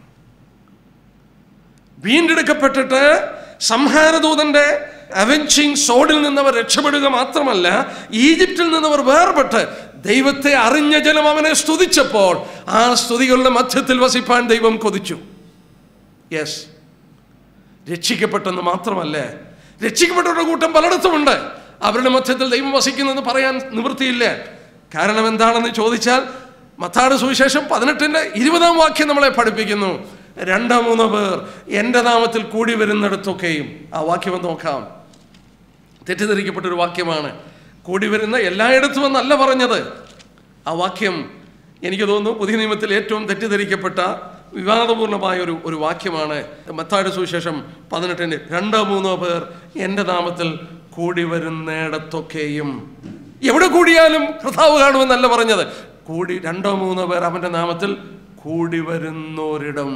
വീണ്ടെടുക്കപ്പെട്ടിട്ട് സംഹാരദൂതന്റെ അവഞ്ചിങ് സോഡിൽ നിന്നവർ രക്ഷപ്പെടുക മാത്രമല്ല ഈജിപ്തിൽ നിന്നവർ വേർപെട്ട് ദൈവത്തെ അറിഞ്ഞ ജനം അവനെ സ്തുതിച്ചപ്പോൾ ആ സ്തുതികളുടെ മധ്യത്തിൽ വസിപ്പാൻ ദൈവം കൊതിച്ചു യെസ് രക്ഷിക്കപ്പെട്ടെന്ന് മാത്രമല്ല രക്ഷിക്കപ്പെട്ടവരുടെ കൂട്ടം പലയിടത്തുമുണ്ട് അവരുടെ മധ്യത്തിൽ ദൈവം വസിക്കുന്നെന്ന് പറയാൻ നിവൃത്തിയില്ല കാരണം എന്താണെന്ന് ചോദിച്ചാൽ മത്താട് സുവിശേഷം പതിനെട്ടിന്റെ ഇരുപതാം വാക്യം നമ്മളെ പഠിപ്പിക്കുന്നു രണ്ടോ മൂന്നോ പേർ എൻ്റെ നാമത്തിൽ കൂടി വരുന്നിടത്തൊക്കെയും ആ വാക്യം ഒന്ന് നോക്കാം തെറ്റിദ്ധരിക്കപ്പെട്ട ഒരു വാക്യമാണ് കൂടി വരുന്ന എല്ലായിടത്തും എന്നല്ല പറഞ്ഞത് ആ വാക്യം എനിക്ക് തോന്നുന്നു പുതിയ നിയമത്തിൽ ഏറ്റവും തെറ്റിദ്ധരിക്കപ്പെട്ട വിവാദപൂർണമായ ഒരു ഒരു വാക്യമാണ് മത്തായുടെ സുവിശേഷം പതിനെട്ടിന് രണ്ടോ മൂന്നോ പേർ എൻ്റെ നാമത്തിൽ കൂടി വരുന്നിടത്തൊക്കെയും എവിടെ കൂടിയാലും കർത്താവ് കാണുമെന്നല്ല പറഞ്ഞത് കൂടി രണ്ടോ മൂന്നോ പേർ അവൻ്റെ നാമത്തിൽ കൂടി വരുന്നോരിടം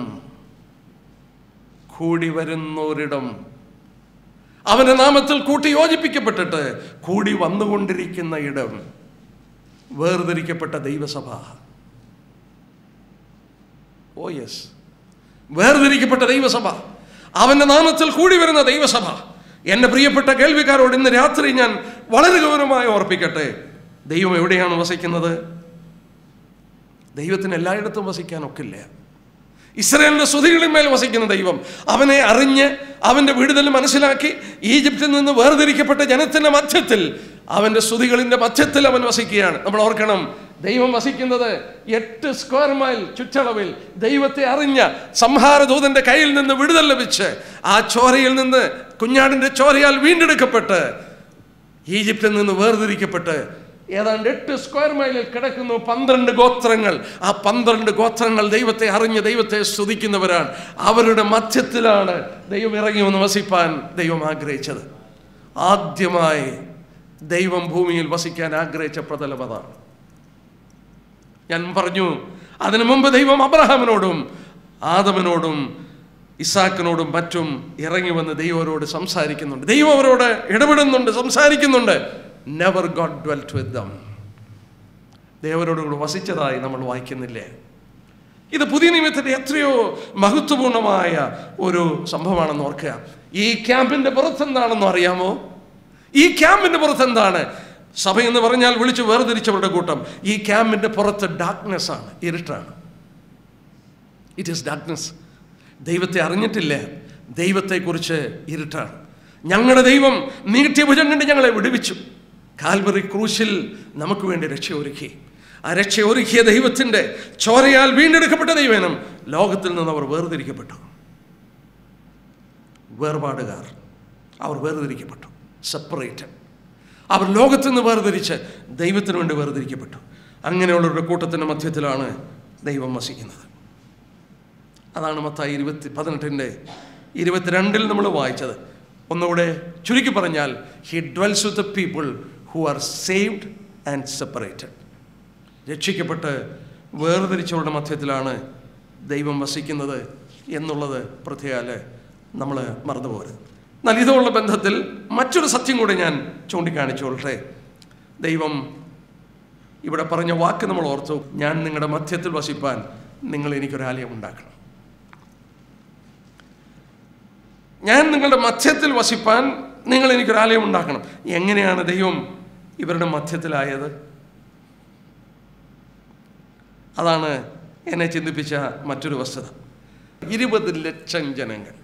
കൂടി വരുന്നോരിടം അവന്റെ നാമത്തിൽ കൂട്ടി യോജിപ്പിക്കപ്പെട്ടിട്ട് കൂടി വന്നുകൊണ്ടിരിക്കുന്ന ഇടം വേർതിരിക്കപ്പെട്ട ദൈവസഭ ഓ യെസ് വേർതിരിക്കപ്പെട്ട ദൈവസഭ അവന്റെ നാമത്തിൽ കൂടി വരുന്ന ദൈവസഭ എൻ്റെ പ്രിയപ്പെട്ട കേൾവിക്കാരോട് ഇന്ന് രാത്രി ഞാൻ വളരെ ഗൗരവമായി ഓർപ്പിക്കട്ടെ ദൈവം എവിടെയാണ് വസിക്കുന്നത് ദൈവത്തിന് എല്ലായിടത്തും വസിക്കാൻ ഒക്കില്ല ഇസ്രായേലിന്റെ സ്തുതികളിന്മേൽ വസിക്കുന്ന ദൈവം അവനെ അറിഞ്ഞ് അവന്റെ വിടുതൽ മനസ്സിലാക്കി ഈജിപ്തിൽ നിന്ന് വേർതിരിക്കപ്പെട്ട ജനത്തിന്റെ മധ്യത്തിൽ അവന്റെ സ്തുതികളിന്റെ മധ്യത്തിൽ അവൻ വസിക്കുകയാണ് നമ്മൾ ഓർക്കണം ദൈവം വസിക്കുന്നത് എട്ട് സ്ക്വയർ മൈൽ ചുറ്റളവിൽ ദൈവത്തെ അറിഞ്ഞ സംഹാരദൂതന്റെ കയ്യിൽ നിന്ന് വിടുതൽ ലഭിച്ച് ആ ചോരയിൽ നിന്ന് കുഞ്ഞാടിന്റെ ചോരയാൽ വീണ്ടെടുക്കപ്പെട്ട് ഈജിപ്തിൽ നിന്ന് വേർതിരിക്കപ്പെട്ട് ഏതാണ്ട് എട്ട് സ്ക്വയർ മൈലിൽ കിടക്കുന്നു പന്ത്രണ്ട് ഗോത്രങ്ങൾ ആ പന്ത്രണ്ട് ഗോത്രങ്ങൾ ദൈവത്തെ അറിഞ്ഞ് ദൈവത്തെ സ്തുതിക്കുന്നവരാണ് അവരുടെ മധ്യത്തിലാണ് ദൈവം ഇറങ്ങി വന്ന് വസിപ്പാൻ ദൈവം ആഗ്രഹിച്ചത് ആദ്യമായി ദൈവം ഭൂമിയിൽ വസിക്കാൻ ആഗ്രഹിച്ച പ്രതലപതാണ് ഞാൻ പറഞ്ഞു അതിനു മുമ്പ് ദൈവം അബ്രഹാമിനോടും ആദമിനോടും ഇസാക്കിനോടും മറ്റും ഇറങ്ങി വന്ന് ദൈവരോട് സംസാരിക്കുന്നുണ്ട് ദൈവം അവരോട് ഇടപെടുന്നുണ്ട് സംസാരിക്കുന്നുണ്ട് never God dwelt with them ദൈവരോട് കൂടെ വസിച്ചതായി നമ്മൾ വായിക്കുന്നില്ലേ ഇത് പുതിയ നിയമത്തിന്റെ എത്രയോ മഹത്വപൂർണമായ ഒരു സംഭവമാണെന്ന് ഓർക്കുക ഈ ക്യാമ്പിന്റെ പുറത്ത് എന്താണെന്ന് അറിയാമോ ഈ ക്യാമ്പിന്റെ പുറത്ത് എന്താണ് സഭ എന്ന് പറഞ്ഞാൽ വിളിച്ചു വേർതിരിച്ചവരുടെ കൂട്ടം ഈ ക്യാമ്പിന്റെ പുറത്ത് ഡാർക്ക്നെസ് ആണ് ഇരുട്ടാണ് ഇറ്റ് ഈസ് ഡാർക്ക്നെസ് ദൈവത്തെ അറിഞ്ഞിട്ടില്ല ദൈവത്തെക്കുറിച്ച് ഇരുട്ടാണ് ഞങ്ങളുടെ ദൈവം നീട്ടിയ ഭുജം കൊണ്ട് ഞങ്ങളെ വിടുവിച്ചു കാൽവറി ക്രൂശിൽ നമുക്ക് വേണ്ടി രക്ഷ ഒരുക്കി ആ രക്ഷ ഒരുക്കിയ ദൈവത്തിൻ്റെ ചോരയാൽ വീണ്ടെടുക്കപ്പെട്ട ദൈവനം ലോകത്തിൽ നിന്ന് അവർ വേർതിരിക്കപ്പെട്ടു വേർപാടുകാർ അവർ വേർതിരിക്കപ്പെട്ടു സെപ്പറേറ്റഡ് അവർ ലോകത്തിൽ നിന്ന് വേർതിരിച്ച് ദൈവത്തിന് വേണ്ടി വേർതിരിക്കപ്പെട്ടു അങ്ങനെയുള്ളവരുടെ കൂട്ടത്തിൻ്റെ മധ്യത്തിലാണ് ദൈവം വസിക്കുന്നത് അതാണ് മത്തായി ഇരുപത്തി പതിനെട്ടിൻ്റെ ഇരുപത്തിരണ്ടിൽ നമ്മൾ വായിച്ചത് ഒന്നുകൂടെ ചുരുക്കി പറഞ്ഞാൽ he dwells with the people who are saved and separated രക്ഷിക്കപ്പെട്ട് വേർതിരിച്ചവരുടെ മധ്യത്തിലാണ് ദൈവം വസിക്കുന്നത് എന്നുള്ളത് പ്രത്യേകാല് നമ്മൾ മറന്നുപോകരുത് എന്നാൽ ഇതുള്ള ബന്ധത്തിൽ മറ്റൊരു സത്യം കൂടി ഞാൻ ചൂണ്ടിക്കാണിച്ചോളട്ടെ ദൈവം ഇവിടെ പറഞ്ഞ വാക്ക് നമ്മൾ ഓർത്തു ഞാൻ നിങ്ങളുടെ മധ്യത്തിൽ വസിപ്പാൻ നിങ്ങൾ എനിക്കൊരാലയം ഉണ്ടാക്കണം ഞാൻ നിങ്ങളുടെ മധ്യത്തിൽ വസിപ്പാൻ നിങ്ങൾ എനിക്കൊരാലയം ഉണ്ടാക്കണം എങ്ങനെയാണ് ദൈവം ഇവരുടെ മധ്യത്തിലായത് അതാണ് എന്നെ ചിന്തിപ്പിച്ച മറ്റൊരു വസ്തുത ഇരുപത് ലക്ഷം ജനങ്ങൾ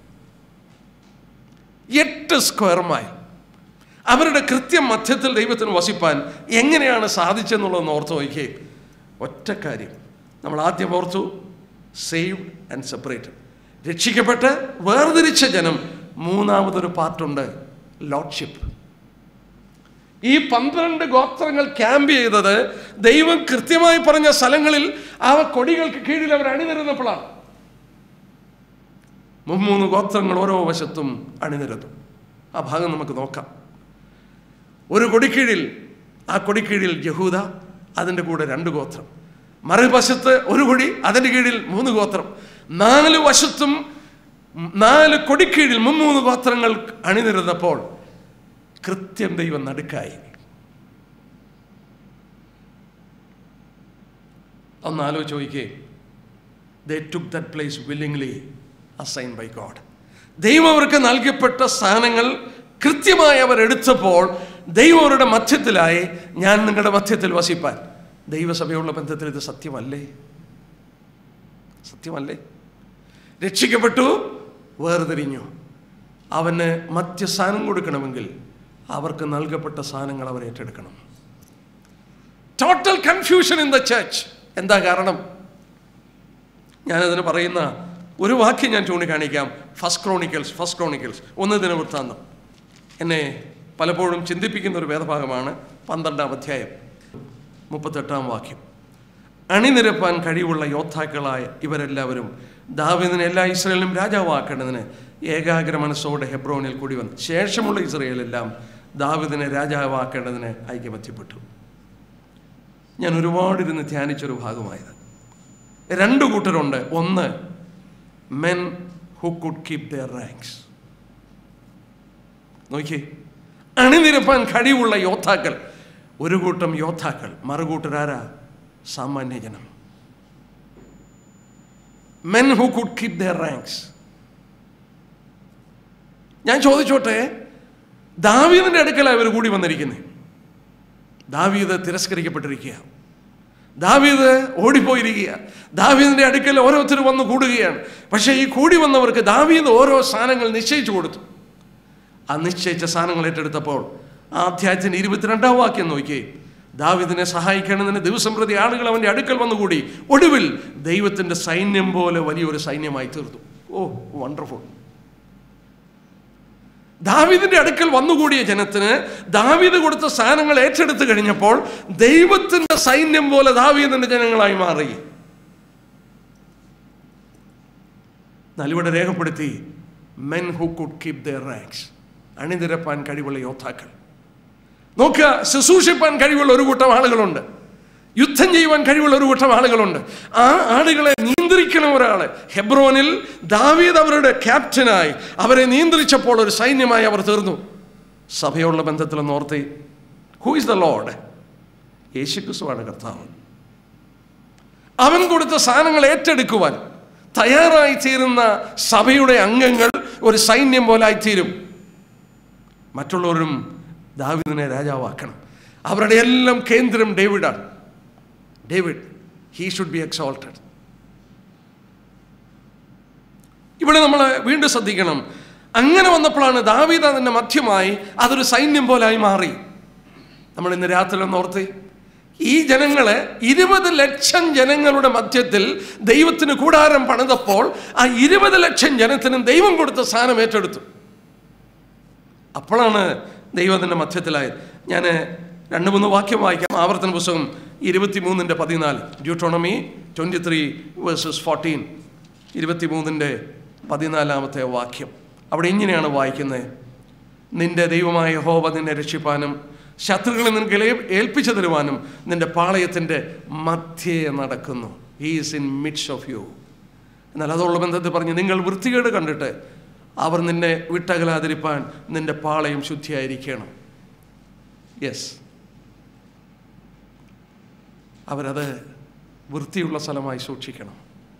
എട്ട് സ്ക്വയർ മൈൽ അവരുടെ കൃത്യം മധ്യത്തിൽ ദൈവത്തിന് വസിപ്പാൻ എങ്ങനെയാണ് സാധിച്ചെന്നുള്ളതെന്ന് ഓർത്ത് നോക്കിയേ ഒറ്റ കാര്യം നമ്മൾ ആദ്യം ഓർത്തു സേവ്ഡ് ആൻഡ് സെപ്പറേറ്റഡ് രക്ഷിക്കപ്പെട്ട് വേർതിരിച്ച ജനം മൂന്നാമതൊരു പാർട്ടുണ്ട് ലോഡ്ഷിപ്പ് ഈ പന്ത്രണ്ട് ഗോത്രങ്ങൾ ക്യാമ്പ് ചെയ്തത് ദൈവം കൃത്യമായി പറഞ്ഞ സ്ഥലങ്ങളിൽ ആ കൊടികൾക്ക് കീഴിൽ അവർ അണിനിരുന്നപ്പോഴാണ് മുമ്മൂന്ന് ഗോത്രങ്ങൾ ഓരോ വശത്തും അണിനിരന്നു ആ ഭാഗം നമുക്ക് നോക്കാം ഒരു കൊടിക്കീഴിൽ ആ കൊടിക്കീഴിൽ യഹൂദ അതിൻ്റെ കൂടെ രണ്ട് ഗോത്രം മറുവശത്ത് ഒരു കൊടി അതിൻ്റെ കീഴിൽ മൂന്ന് ഗോത്രം നാല് വശത്തും നാല് കൊടിക്കീഴിൽ മുമ്മൂന്ന് ഗോത്രങ്ങൾ അണിനിരുന്നപ്പോൾ കൃത്യം ദൈവം നടുക്കായി ഒന്ന് ആലോചിച്ച് നോക്കിക്കേ they took that place willingly assign by God ദൈവം അവർക്ക് നൽകപ്പെട്ട സ്ഥാനങ്ങൾ കൃത്യമായി അവർ എടുത്തപ്പോൾ ദൈവം അവരുടെ മധ്യത്തിലായി ഞാൻ നിങ്ങളുടെ മധ്യത്തിൽ വസിപ്പാൻ ദൈവസഭയുള്ള ബന്ധത്തിൽ ഇത് സത്യമല്ലേ സത്യമല്ലേ രക്ഷിക്കപ്പെട്ടു വേർതിരിഞ്ഞു അവന് മധ്യസ്ഥാനം കൊടുക്കണമെങ്കിൽ അവർക്ക് നൽകപ്പെട്ട സാധനങ്ങൾ അവർ ഏറ്റെടുക്കണം total confusion in the church എന്താ കാരണം ഞാനതിന് പറയുന്ന ഒരു വാക്യം ഞാൻ ചൂണ്ടിക്കാണിക്കാം ഫസ്റ്റ് ക്രോണിക്കൽസ് ഫസ്റ്റ് ക്രോണിക്കൽസ് ഒന്ന് ദിനവൃത്താന്തം എന്നെ പലപ്പോഴും ചിന്തിപ്പിക്കുന്ന ഒരു വേദഭാഗമാണ് പന്ത്രണ്ടാം അധ്യായം മുപ്പത്തെട്ടാം വാക്യം അണിനിരപ്പാൻ കഴിവുള്ള യോദ്ധാക്കളായ ഇവരെല്ലാവരും ദാവിദിനെ എല്ലാ ഇസ്രയേലിനും രാജാവാക്കേണ്ടതിന് ഏകാഗ്ര മനസ്സോടെ ഹെബ്രോനിൽ കൂടി വന്നു ശേഷമുള്ള ഇസ്രയേലെല്ലാം ദാവിദിനെ രാജാവാക്കേണ്ടതിന് ഐക്യമത്യപ്പെട്ടു ഞാൻ ഒരുപാടിരുന്ന് ധ്യാനിച്ചൊരു ഭാഗമായത് രണ്ട് കൂട്ടരുണ്ട് ഒന്ന് men who could keep their ranks നോക്കിയേ അണിനിരപ്പാൻ കഴിവുള്ള യോദ്ധാക്കൾ ഒരു കൂട്ടം യോദ്ധാക്കൾ മറുകൂട്ടരാരാ സാമാന്യ ജനം men who could keep their ranks ഞാൻ ചോദിച്ചോട്ടെ ദാവീദിന്റെ അടുക്കലാണ് ഇവർ കൂടി വന്നിരിക്കുന്നത് ദാവീദ് തിരസ്കരിക്കപ്പെട്ടിരിക്കുക ദാവീദ് ഓടിപ്പോയിരിക്കുക ദാവീദിന്റെ അടുക്കൽ ഓരോരുത്തർ വന്ന് കൂടുകയാണ് പക്ഷേ ഈ കൂടി വന്നവർക്ക് ദാവീദ് ഓരോ സ്ഥാനങ്ങൾ നിശ്ചയിച്ചു കൊടുത്തു ആ നിശ്ചയിച്ച സ്ഥാനങ്ങൾ ഏറ്റെടുത്തപ്പോൾ ആ അധ്യായത്തിന് ഇരുപത്തിരണ്ടാം വാക്യം നോക്കിയേ ദാവിദിനെ സഹായിക്കണമെന്ന് ദിവസം പ്രതി ആളുകൾ അവൻ്റെ അടുക്കൽ വന്നുകൂടി ഒടുവിൽ ദൈവത്തിൻ്റെ സൈന്യം പോലെ വലിയൊരു സൈന്യമായി തീർന്നു ഓ വണ്ടർഫുൾ ദാവിദിന്റെ അടുക്കൽ വന്നുകൂടിയ ജനത്തിന് ദാവീദ് കൊടുത്ത സ്ഥാനങ്ങൾ ഏറ്റെടുത്തു കഴിഞ്ഞപ്പോൾ ദൈവത്തിന്റെ സൈന്യം പോലെ ദാവീദിന്റെ ജനങ്ങളായി മാറി എന്നാൽ ഇവിടെ രേഖപ്പെടുത്തി men who could keep their ranks അണിനിരപ്പാൻ കഴിവുള്ള യോദ്ധാക്കൾ നോക്കുക ശുശ്രൂഷിപ്പാൻ കഴിവുള്ള ഒരു കൂട്ടം ആളുകളുണ്ട് യുദ്ധം ചെയ്യുവാൻ കഴിവുള്ള ഒരു കൂട്ടം ആളുകളുണ്ട് ആ ആളുകളെ നിയന്ത്രിക്കണം ഒരാള് ഹെബ്രോനിൽ ദാവീദ് അവരുടെ ക്യാപ്റ്റനായി അവരെ നിയന്ത്രിച്ചപ്പോൾ ഒരു സൈന്യമായി അവർ തീർന്നു സഭയുള്ള ബന്ധത്തിൽ ഓർത്തി ഹൂ ഇസ് ദ ലോഡ് യേശുക്രിസ്തുവാണ് കർത്താവ് അവൻ കൊടുത്ത സാധനങ്ങൾ ഏറ്റെടുക്കുവാൻ തയ്യാറായി തീരുന്ന സഭയുടെ അംഗങ്ങൾ ഒരു സൈന്യം പോലായി തീരും മറ്റുള്ളവരും ദാവിദിനെ രാജാവാക്കണം അവരുടെ എല്ലാം കേന്ദ്രം ഡേവിഡാണ് David he should be exalted ഇവിടെ നമ്മൾ വീണ്ടും ശ്രദ്ധിക്കണം അങ്ങനെ വന്നപ്പോഴാണ് ദാവീദ് അതിൻ്റെ മധ്യമായി അതൊരു സൈന്യം പോലായി മാറി നമ്മൾ ഇന്ന് രാത്രി ഒന്ന് ഓർത്ത് ഈ ജനങ്ങളെ ഇരുപത് ലക്ഷം ജനങ്ങളുടെ മധ്യത്തിൽ ദൈവത്തിന് കൂടാരം പണിതപ്പോൾ ആ ഇരുപത് ലക്ഷം ജനത്തിനും ദൈവം കൊടുത്ത സ്ഥാനം ഏറ്റെടുത്തു അപ്പോഴാണ് ദൈവത്തിൻ്റെ മധ്യത്തിലായത് ഞാൻ രണ്ട് മൂന്ന് വാക്യം വായിക്കാം ആവർത്തന പുസ്തകം ഇരുപത്തി മൂന്നിൻ്റെ പതിനാല് Deuteronomy twenty three verses fourteen ഇരുപത്തി മൂന്നിൻ്റെ പതിനാലാമത്തെ വാക്യം അവിടെ ഇങ്ങനെയാണ് വായിക്കുന്നത് നിന്റെ ദൈവമായ ഹോവ നിന്നെ രക്ഷിപ്പാനും ശത്രുക്കളെ നിനക്ക് ഏൽ- ഏൽപ്പിച്ചു തരുവാനും നിന്റെ പാളയത്തിൻ്റെ മധ്യേ നടക്കുന്നു he's in midst of you എന്നാൽ അതുള്ള ബന്ധത്തിൽ പറഞ്ഞ് നിങ്ങൾ വൃത്തികേട് കണ്ടിട്ട് അവർ നിന്നെ വിട്ടകലാതിരിപ്പാൻ നിന്റെ പാളയം ശുദ്ധിയായിരിക്കണം യെസ് അവരത് വൃത്തിയുള്ള സ്ഥലമായി സൂക്ഷിക്കണം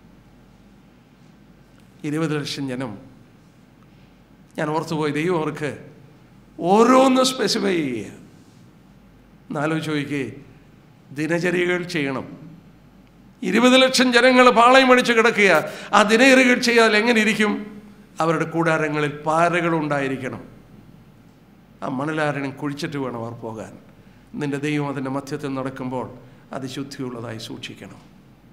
ഇരുപത് ലക്ഷം ജനം ഞാൻ ഓർത്തുപോയി ദൈവം അവർക്ക് ഓരോന്ന് സ്പെസിഫൈ ചെയ്യുക എന്നാലോചിച്ച് ചോദിക്കേ ദിനചര്യകൾ ചെയ്യണം ഇരുപത് ലക്ഷം ജനങ്ങൾ പാളയം അടിച്ച് കിടക്കുക ആ ദിനചര്യകൾ ചെയ്യാൻ എങ്ങനെ ഇരിക്കും അവരുടെ കൂടാരങ്ങളിൽ പാരകൾ ഉണ്ടായിരിക്കണം ആ മണലാരണം കുഴിച്ചിട്ട് വേണം അവർ പോകാൻ നിന്റെ ദൈവം അതിൻ്റെ മധ്യത്തിൽ നടക്കുമ്പോൾ അത് ശുദ്ധിയുള്ളതായി സൂക്ഷിക്കണം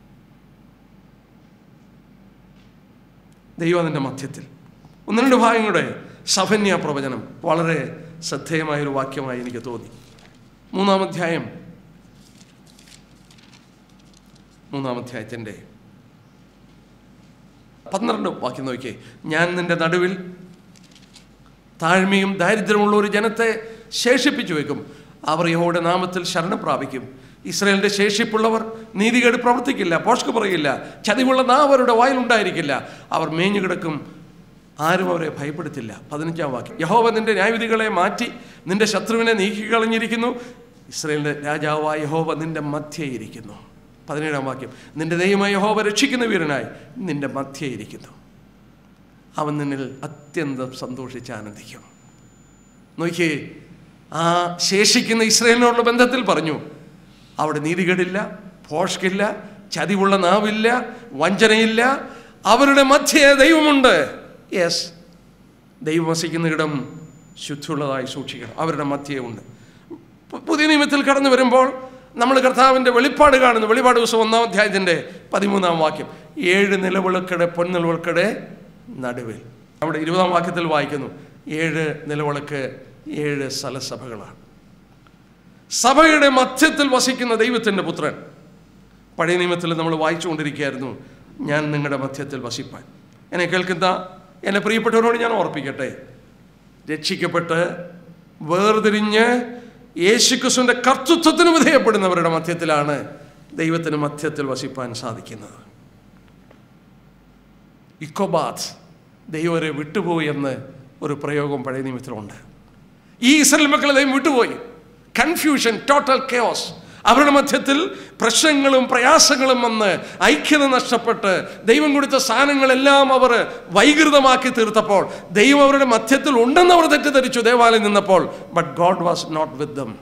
ദൈവം അതിൻ്റെ മധ്യത്തിൽ ഒന്ന് രണ്ട് ഭാഗങ്ങളുടെ സഫന്യ പ്രവചനം വളരെ ശ്രദ്ധേയമായൊരു വാക്യമായി എനിക്ക് തോന്നി മൂന്നാം അധ്യായം മൂന്നാം അധ്യായത്തിൻ്റെ പന്ത്രണ്ട് വാക്യം നോക്കിയേ ഞാൻ നിന്റെ നടുവിൽ താഴ്മയും ദാരിദ്ര്യമുള്ള ഒരു ജനത്തെ ശേഷിപ്പിച്ചു വെക്കും അവർ യഹോയുടെ നാമത്തിൽ ശരണം പ്രാപിക്കും ഇസ്രയേലിന്റെ ശേഷിപ്പുള്ളവർ നീതികേട് പ്രവർത്തിക്കില്ല പോഷ്ക്ക് പറയില്ല ചതിവുള്ള നാ അവരുടെ വായിലുണ്ടായിരിക്കില്ല അവർ മേഞ്ഞു കിടക്കും ആരും അവരെ ഭയപ്പെടുത്തില്ല പതിനഞ്ചാം വാക്യം യഹോവ നിന്റെ ന്യായവിധികളെ മാറ്റി നിന്റെ ശത്രുവിനെ നീക്കിക്കളഞ്ഞിരിക്കുന്നു ഇസ്രയേലിന്റെ രാജാവായ യഹോവ നിന്റെ മധ്യേ ഇരിക്കുന്നു പതിനേഴാം വാക്യം നിന്റെ ദൈവമായ യഹോവ രക്ഷിക്കുന്ന വീരനായി നിന്റെ മധ്യേ ഇരിക്കുന്നു അവൻ നിന്നിൽ അത്യന്തം സന്തോഷിച്ച് ആനന്ദിക്കും നോക്കിയേ ആ ശേഷിക്കുന്ന ഇസ്രയേലിനോടുള്ള ബന്ധത്തിൽ പറഞ്ഞു അവിടെ നീതികേടില്ല പോഷ്കില്ല ചതിവുള്ള നാവില്ല വഞ്ചനയില്ല അവരുടെ മധ്യേ ദൈവമുണ്ട് യെസ് ദൈവം വസിക്കുന്ന ഇടം ശുദ്ധിയുള്ളതായി സൂക്ഷിക്കണം അവരുടെ മധ്യേ ഉണ്ട് പു- പുതിയ നിയമത്തിൽ കടന്നു വരുമ്പോൾ നമ്മൾ കർത്താവിൻ്റെ വെളിപ്പാട് കാണുന്നു വെളിപ്പാട് ദിവസം ഒന്നാം അധ്യായത്തിൻ്റെ പതിമൂന്നാം വാക്യം ഏഴ് നിലവിളക്കടെ പൊൻനിലവിളക്കടെ നടുവിൽ അവിടെ ഇരുപതാം വാക്യത്തിൽ വായിക്കുന്നു ഏഴ് നിലവിളക്ക് ഏഴ് സ്ഥലസഭകളാണ് സഭയുടെ മധ്യത്തിൽ വസിക്കുന്ന ദൈവത്തിൻ്റെ പുത്രൻ പഴയ നിയമത്തിൽ നമ്മൾ വായിച്ചുകൊണ്ടിരിക്കുകയായിരുന്നു ഞാൻ നിങ്ങളുടെ മധ്യത്തിൽ വസിപ്പാൻ എന്നെ കേൾക്കുന്ന എന്നെ പ്രിയപ്പെട്ടവരോട് ഞാൻ ഓർപ്പിക്കട്ടെ രക്ഷിക്കപ്പെട്ട് വേർതിരിഞ്ഞ് യേശുക്രിസ്തുവിൻ്റെ കർത്തൃത്വത്തിന് വിധേയപ്പെടുന്നവരുടെ മധ്യത്തിലാണ് ദൈവത്തിന് മധ്യത്തിൽ വസിപ്പാൻ സാധിക്കുന്നത് ഇക്കോബാത്ത് ദൈവരെ വിട്ടുപോയി എന്ന് ഒരു പ്രയോഗം പഴയ നിയമത്തിലുണ്ട് ഈ ഇസ്രയേൽ മക്കളെ ദൈവം വിട്ടുപോയി കൺഫ്യൂഷൻ ടോട്ടൽ കെയോസ് അവരുടെ മധ്യത്തിൽ പ്രശ്നങ്ങളും പ്രയാസങ്ങളും വന്ന് ഐക്യത നഷ്ടപ്പെട്ട് ദൈവം കൊടുത്ത സാധനങ്ങളെല്ലാം അവർ വൈകൃതമാക്കി തീർത്തപ്പോൾ ദൈവം അവരുടെ മധ്യത്തിൽ ഉണ്ടെന്ന് അവർ തെറ്റിദ്ധരിച്ചു ദേവാലയം നിന്നപ്പോൾ but God was not with them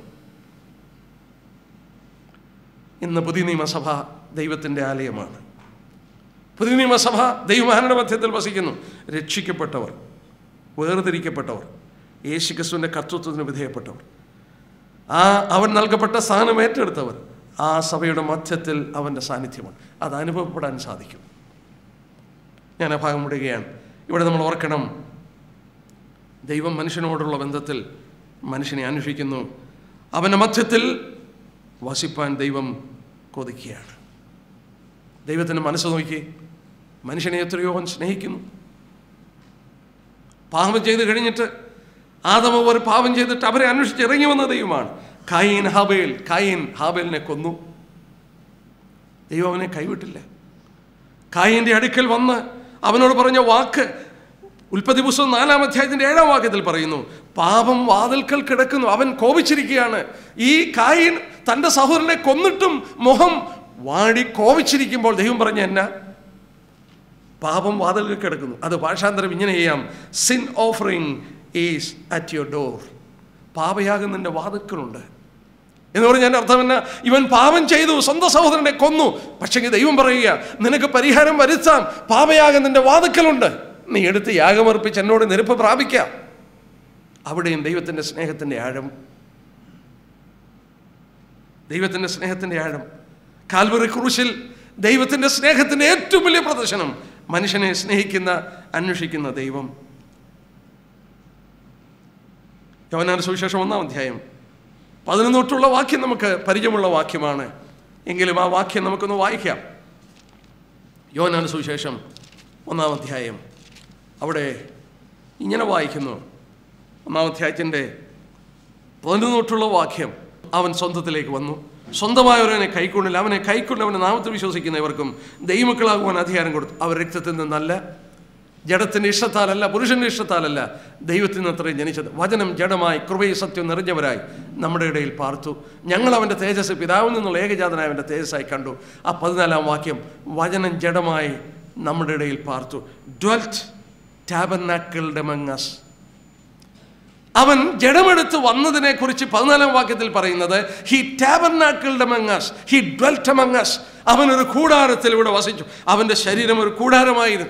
ഇന്ന് പുതിയ നിയമസഭ ദൈവത്തിൻ്റെ ആലയമാണ് പുതിയ നിയമസഭ ദൈവമാരുടെ മധ്യത്തിൽ വസിക്കുന്നു രക്ഷിക്കപ്പെട്ടവർ വേർതിരിക്കപ്പെട്ടവർ യേശുക്രിസ്തുവിൻ്റെ കർത്തൃത്വത്തിന് വിധേയപ്പെട്ടവർ ആ അവൻ നൽകപ്പെട്ട സ്ഥാനം ഏറ്റെടുത്തവർ ആ സഭയുടെ മധ്യത്തിൽ അവൻ്റെ സാന്നിധ്യമാണ് അത് അനുഭവപ്പെടാൻ സാധിക്കും ഞാൻ ആ ഭാഗം വിടുകയാണ് ഇവിടെ നമ്മൾ ഓർക്കണം ദൈവം മനുഷ്യനോടുള്ള ബന്ധത്തിൽ മനുഷ്യനെ അന്വേഷിക്കുന്നു അവൻ്റെ മധ്യത്തിൽ വസിപ്പാൻ ദൈവം കൊതിക്കുകയാണ് ദൈവത്തിൻ്റെ മനസ്സ് നോക്കി മനുഷ്യനെ എത്രയോ അവൻ സ്നേഹിക്കുന്നു പാപം ചെയ്ത് കഴിഞ്ഞിട്ട് ആദമ ഒരു പാപം ചെയ്തിട്ട് അവരെ അന്വേഷിച്ച് ഇറങ്ങി വന്ന ദൈവമാണ് കായീൻ ഹാബേൽ കായീൻ ഹാബേലിനെ കൊന്നു ദൈവം അവനെ കൈവിട്ടില്ല കായിൻ്റെ അടുക്കൽ വന്ന് അവനോട് പറഞ്ഞ വാക്ക് ഉൽപ്പത്തി പുസ്തകം നാലാം അധ്യായത്തിന്റെ ഏഴാം വാക്യത്തിൽ പറയുന്നു പാപം വാതിൽക്കൽ കിടക്കുന്നു അവൻ കോപിച്ചിരിക്കുകയാണ് ഈ കായിൻ തൻ്റെ സഹോദരനെ കൊന്നിട്ടും മുഖം വാടി കോപിച്ചിരിക്കുമ്പോൾ ദൈവം പറഞ്ഞ എന്നാ പാപം വാതിൽക്കൽ കിടക്കുന്നു അത് ഭാഷാന്തരം ഇങ്ങനെ ചെയ്യാം sin offering is at your door പാപയാഗം നിന്റെ വാതിൽക്കലുണ്ട് എന്ന് പറഞ്ഞാൽ എൻ്റെ അർത്ഥം എന്നാ ഇവൻ പാപം ചെയ്തു സ്വന്തം സഹോദരനെ കൊന്നു പക്ഷെങ്കിൽ ദൈവം പറയുക നിനക്ക് പരിഹാരം വരുത്താം പാപയാഗം നിന്റെ വാതുക്കലുണ്ട് നീ എടുത്ത് യാഗമർപ്പിച്ച് എന്നോട് നിരപ്പ് പ്രാപിക്കാം അവിടെയും ദൈവത്തിൻ്റെ സ്നേഹത്തിൻ്റെ ആഴം ദൈവത്തിൻ്റെ സ്നേഹത്തിൻ്റെ ആഴം കാൽവറി ക്രൂശിൽ ദൈവത്തിൻ്റെ സ്നേഹത്തിൻ്റെ ഏറ്റവും വലിയ പ്രദർശനം മനുഷ്യനെ സ്നേഹിക്കുന്ന അന്വേഷിക്കുന്ന ദൈവം യോനാൻ സുവിശേഷം ഒന്നാം അധ്യായം പതിനൊന്ന് തൊട്ടുള്ള വാക്യം നമുക്ക് പരിചയമുള്ള വാക്യമാണ് എങ്കിലും ആ വാക്യം നമുക്കൊന്ന് വായിക്കാം യോനാൻ സുവിശേഷം ഒന്നാം അധ്യായം അവിടെ ഇങ്ങനെ വായിക്കുന്നു ഒന്നാം അധ്യായത്തിൻ്റെ പതിനൊന്ന് തൊട്ടുള്ള വാക്യം അവൻ സ്വന്തത്തിലേക്ക് വന്നു സ്വന്തമായവരവനെ കൈക്കൊണ്ടില്ല അവനെ കൈക്കൊണ്ട് അവനെ നാമത്തിൽ വിശ്വസിക്കുന്നവർക്കും ദൈവമക്കളാകുവാൻ അധികാരം കൊടുത്തു അവർ രക്തത്തിൽ നിന്നല്ല ജഡത്തിൻ്റെ ഇഷ്ടത്താലല്ല പുരുഷൻ്റെ ഇഷ്ടത്താലല്ല ദൈവത്തിൽ നിന്ന് അത്രയും ജനിച്ചത് വചനം ജഡമായി കൃപയും സത്യം നിറഞ്ഞവരായി നമ്മുടെ ഇടയിൽ പാർത്തു ഞങ്ങൾ അവൻ്റെ തേജസ് പിതാവിൽ നിന്നുള്ള ഏകജാതനായ അവൻ്റെ തേജസ്സായി കണ്ടു ആ പതിനാലാം വാക്യം വചനം ജഡമായി നമ്മുടെ ഇടയിൽ പാർത്തു ഡ്വൽറ്റ് ടാബർനാക്കിളുടെ മങ്ങസ് അവൻ ജഡമെടുത്ത് വന്നതിനെ കുറിച്ച് പതിനാലാം വാക്യത്തിൽ പറയുന്നത് ഹി ടാബർനാക്കിളുടെ മങ്ങസ് ഹി ഡ്വൽറ്റ് മങ്ങസ് അവൻ ഒരു കൂടാരത്തിൽ ഇവിടെ വസിച്ചു അവൻ്റെ ശരീരം ഒരു കൂടാരമായിരുന്നു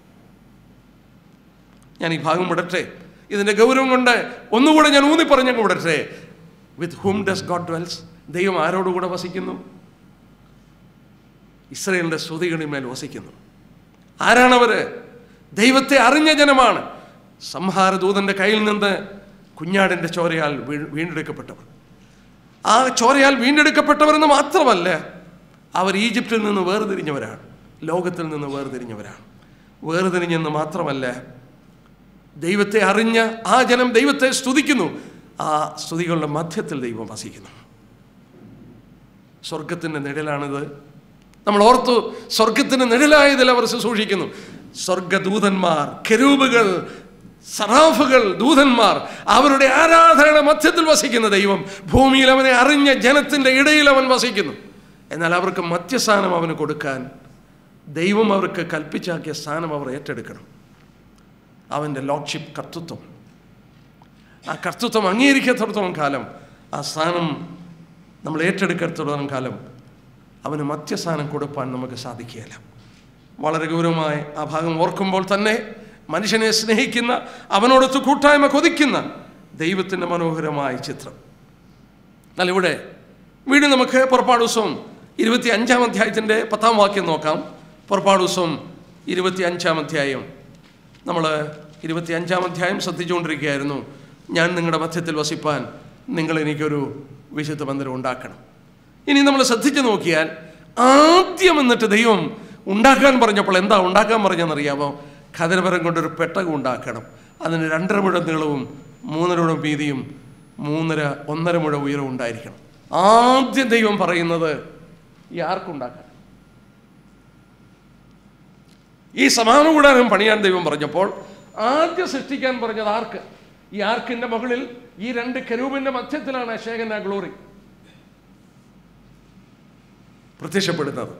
ഞാൻ ഈ ഭാഗം വിടട്ടെ ഇതിൻ്റെ ഗൗരവം കൊണ്ട് ഒന്നുകൂടെ ഞാൻ ഊന്നി പറഞ്ഞങ്ങ് വിടട്ടെ with whom does God dwells ദൈവം ആരോടുകൂടെ വസിക്കുന്നു ഇസ്രയേലിൻ്റെ സ്തുതികളിന്മേൽ വസിക്കുന്നു ആരാണവര് ദൈവത്തെ അറിഞ്ഞ ജനമാണ് സംഹാരദൂതന്റെ കയ്യിൽ നിന്ന് കുഞ്ഞാടിൻ്റെ ചോരയാൽ വീ- വീണ്ടെടുക്കപ്പെട്ടവർ ആ ചോരയാൽ വീണ്ടെടുക്കപ്പെട്ടവരെന്ന് മാത്രമല്ല അവർ ഈജിപ്തിൽ നിന്ന് വേർതിരിഞ്ഞവരാണ് ലോകത്തിൽ നിന്ന് വേർതിരിഞ്ഞവരാണ് വേർതിരിഞ്ഞെന്ന് മാത്രമല്ല ദൈവത്തെ അറിഞ്ഞ ആ ജനം ദൈവത്തെ സ്തുതിക്കുന്നു ആ സ്തുതികളുടെ മധ്യത്തിൽ ദൈവം വസിക്കുന്നു സ്വർഗത്തിൻ്റെ നിഴലാണിത് നമ്മൾ ഓർത്തു സ്വർഗത്തിൻ്റെ നിഴലായതിൽ അവർ ശുശ്രൂഷിക്കുന്നു സ്വർഗദൂതന്മാർ കെരൂബുകൾ സറാഫുകൾ ദൂതന്മാർ അവരുടെ ആരാധനയുടെ മധ്യത്തിൽ വസിക്കുന്ന ദൈവം ഭൂമിയിൽ അവനെ അറിഞ്ഞ ജനത്തിൻ്റെ ഇടയിൽ അവൻ വസിക്കുന്നു എന്നാൽ അവർക്ക് മധ്യസ്ഥാനം അവന് കൊടുക്കാൻ ദൈവം അവർക്ക് കൽപ്പിച്ചാക്കിയ സ്ഥാനം അവർ ഏറ്റെടുക്കണം അവൻ്റെ ലോഡ്ഷിപ്പ് കർത്തൃത്വം ആ കർത്തൃത്വം അംഗീകരിക്കത്തിടത്തോളം കാലം ആ സ്ഥാനം നമ്മൾ ഏറ്റെടുക്കത്തിടത്തോളം കാലം അവന് മധ്യസ്ഥാനം കൊടുപ്പാൻ നമുക്ക് സാധിക്കുകയില്ല വളരെ ഗൗരവമായ ആ ഭാഗം ഓർക്കുമ്പോൾ തന്നെ മനുഷ്യനെ സ്നേഹിക്കുന്ന അവനോടൊത്ത് കൂട്ടായ്മ കൊതിക്കുന്ന ദൈവത്തിൻ്റെ മനോഹരമായ ചിത്രം എന്നാൽ ഇവിടെ വീണ്ടും നമുക്ക് പുറപ്പാട് ദിവസം ഇരുപത്തി അഞ്ചാം അധ്യായത്തിൻ്റെ പത്താം വാക്യം നോക്കാം പുറപ്പാട് ദിവസം ഇരുപത്തി അഞ്ചാം അധ്യായം നമ്മൾ ഇരുപത്തി അഞ്ചാം അധ്യായം ശ്രദ്ധിച്ചുകൊണ്ടിരിക്കുകയായിരുന്നു ഞാൻ നിങ്ങളുടെ മധ്യത്തിൽ വസിപ്പാൻ നിങ്ങൾ എനിക്കൊരു വിശുദ്ധ മന്ദിരം ഉണ്ടാക്കണം ഇനി നമ്മൾ ശ്രദ്ധിച്ചു നോക്കിയാൽ ആദ്യം എന്നിട്ട് ദൈവം ഉണ്ടാക്കാൻ പറഞ്ഞപ്പോൾ എന്താ ഉണ്ടാക്കാൻ പറഞ്ഞെന്നറിയാമോ ഖദനപരം കൊണ്ടൊരു പെട്ടകം ഉണ്ടാക്കണം അതിന് രണ്ടര മുഴ നീളവും മൂന്നര മുഴ വീതിയും മൂന്നര ഒന്നര മുഴ ഉയരവും ഉണ്ടായിരിക്കണം ആദ്യം ദൈവം പറയുന്നത് ഈ ആർക്കുണ്ടാക്കാൻ ഈ സമാന കൂടാരം പണിയാൻ ദൈവം പറഞ്ഞപ്പോൾ ആദ്യം സൃഷ്ടിക്കാൻ പറഞ്ഞത് ആർക്ക് ഈ ആർക്കിന്റെ മുകളിൽ ഈ രണ്ട് കരൂപിന്റെ മധ്യത്തിലാണ് അശേഖന ഗ്ലോറി പ്രത്യക്ഷപ്പെടുന്നത്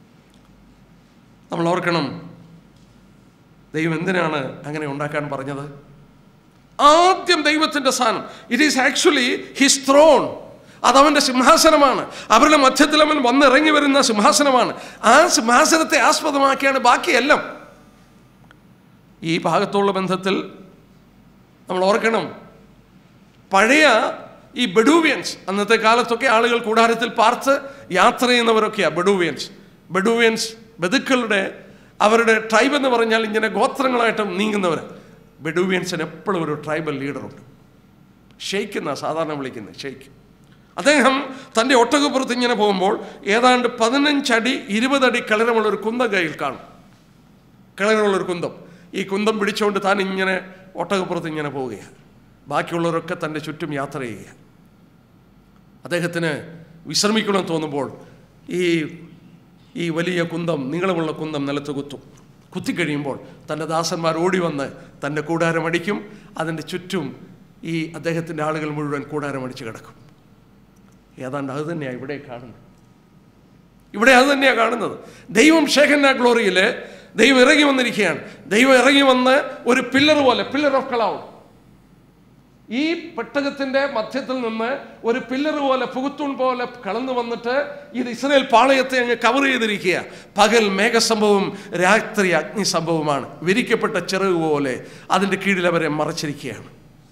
നമ്മൾ ഓർക്കണം ദൈവം എന്തിനാണ് അങ്ങനെ ഉണ്ടാക്കാൻ പറഞ്ഞത് ആദ്യം ദൈവത്തിന്റെ സ്ഥാനം it is actually his throne അതവന്റെ സിംഹാസനമാണ് അവരുടെ മധ്യത്തിൽ അവൻ വന്നിറങ്ങി വരുന്ന സിംഹാസനമാണ് ആ സിംഹാസനത്തെ ആസ്പദമാക്കിയാണ് ബാക്കിയെല്ലാം ഈ ഭാഗത്തുള്ള ബന്ധത്തിൽ നമ്മൾ ഓർക്കണം പഴയ ഈ ബെഡൂവിയൻസ് അന്നത്തെ കാലത്തൊക്കെ ആളുകൾ കൂടാരത്തിൽ പാർത്ത് യാത്ര ചെയ്യുന്നവരൊക്കെയാണ് ബെഡൂവിയൻസ് ബെഡൂവിയൻസ് ബതുക്കളുടെ അവരുടെ ട്രൈബ് എന്ന് പറഞ്ഞാൽ ഇങ്ങനെ ഗോത്രങ്ങളായിട്ട് നീങ്ങുന്നവർ ബെഡൂവിയൻസിന് എപ്പോഴും ഒരു ട്രൈബൽ ലീഡറുണ്ട് ഷെയ്ക്ക് എന്നാ സാധാരണ വിളിക്കുന്നത് ഷെയ്ക്ക് അദ്ദേഹം തൻ്റെ ഒട്ടകപ്പുറത്ത് ഇങ്ങനെ പോകുമ്പോൾ ഏതാണ്ട് പതിനഞ്ചടി ഇരുപതടി കളരമുള്ളൊരു കുന്തം കയ്യിൽ കാണും കളരമുള്ളൊരു കുന്തം ഈ കുന്തം പിടിച്ചുകൊണ്ട് താൻ ഇങ്ങനെ ഒട്ടകപ്പുറത്ത് ഇങ്ങനെ പോവുകയാണ് ബാക്കിയുള്ളവരൊക്കെ തൻ്റെ ചുറ്റും യാത്ര ചെയ്യുക അദ്ദേഹത്തിന് വിശ്രമിക്കണം തോന്നുമ്പോൾ ഈ ഈ വലിയ കുന്തം നീളമുള്ള കുന്തം നിലത്ത് കുത്തും കുത്തിക്കഴിയുമ്പോൾ തൻ്റെ ദാസന്മാർ ഓടി വന്ന് തൻ്റെ കൂടാരം അടിക്കും അതിൻ്റെ ചുറ്റും ഈ അദ്ദേഹത്തിൻ്റെ ആളുകൾ മുഴുവൻ കൂടാരം അടിച്ച് കിടക്കും ഏതാണ്ട് അത് തന്നെയാണ് ഇവിടെ കാണുന്നത് ഇവിടെ അത് തന്നെയാണ് കാണുന്നത് ദൈവം ഷേഖന്ന ഗ്ലോറിയിൽ ദൈവം ഇറങ്ങി വന്നിരിക്കുകയാണ് ദൈവം ഇറങ്ങി വന്ന് ഒരു പില്ലർ പോലെ പില്ലർ ഓഫ് ക്ലൗഡ് ഈ പെട്ടകത്തിന്റെ മധ്യത്തിൽ നിന്ന് ഒരു പില്ലർ പോലെ പുകുത്തൂൺ പോലെ കടന്നു വന്നിട്ട് ഇത് ഇസ്രയേൽ പാളയത്തെ അങ്ങ് കവർ ചെയ്തിരിക്കുക പകൽ മേഘസംഭവം രാത്രി അഗ്നിസംഭവമാണ് വിരിക്കപ്പെട്ട ചിറക് പോലെ അതിൻ്റെ കീഴിൽ അവരെ മറച്ചിരിക്കുകയാണ്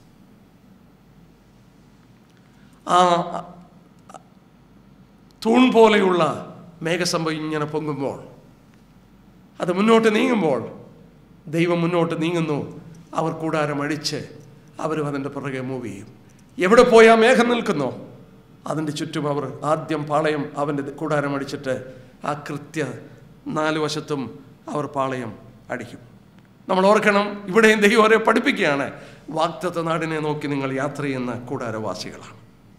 ആ തൂൺ പോലെയുള്ള മേഘസംഭവം ഇങ്ങനെ പൊങ്ങുമ്പോൾ അത് മുന്നോട്ട് നീങ്ങുമ്പോൾ ദൈവം മുന്നോട്ട് നീങ്ങുന്നു അവർ കൂടാരം അടിച്ച് അവരും അതിൻ്റെ പുറകെ മൂവ് ചെയ്യും എവിടെ പോയാൽ മേഘം നിൽക്കുന്നോ അതിൻ്റെ ചുറ്റും അവർ ആദ്യം പാളയം അവൻ്റെ കൂടാരം അടിച്ചിട്ട് ആ കൃത്യ നാല് വശത്തും അവർ പാളയം അടിക്കും നമ്മൾ ഓർക്കണം ഇവിടെയും ദൈവം അവരെ പഠിപ്പിക്കുകയാണ് വാക്തത്വ നാടിനെ നോക്കി നിങ്ങൾ യാത്ര ചെയ്യുന്ന കൂടാരവാസികളാണ്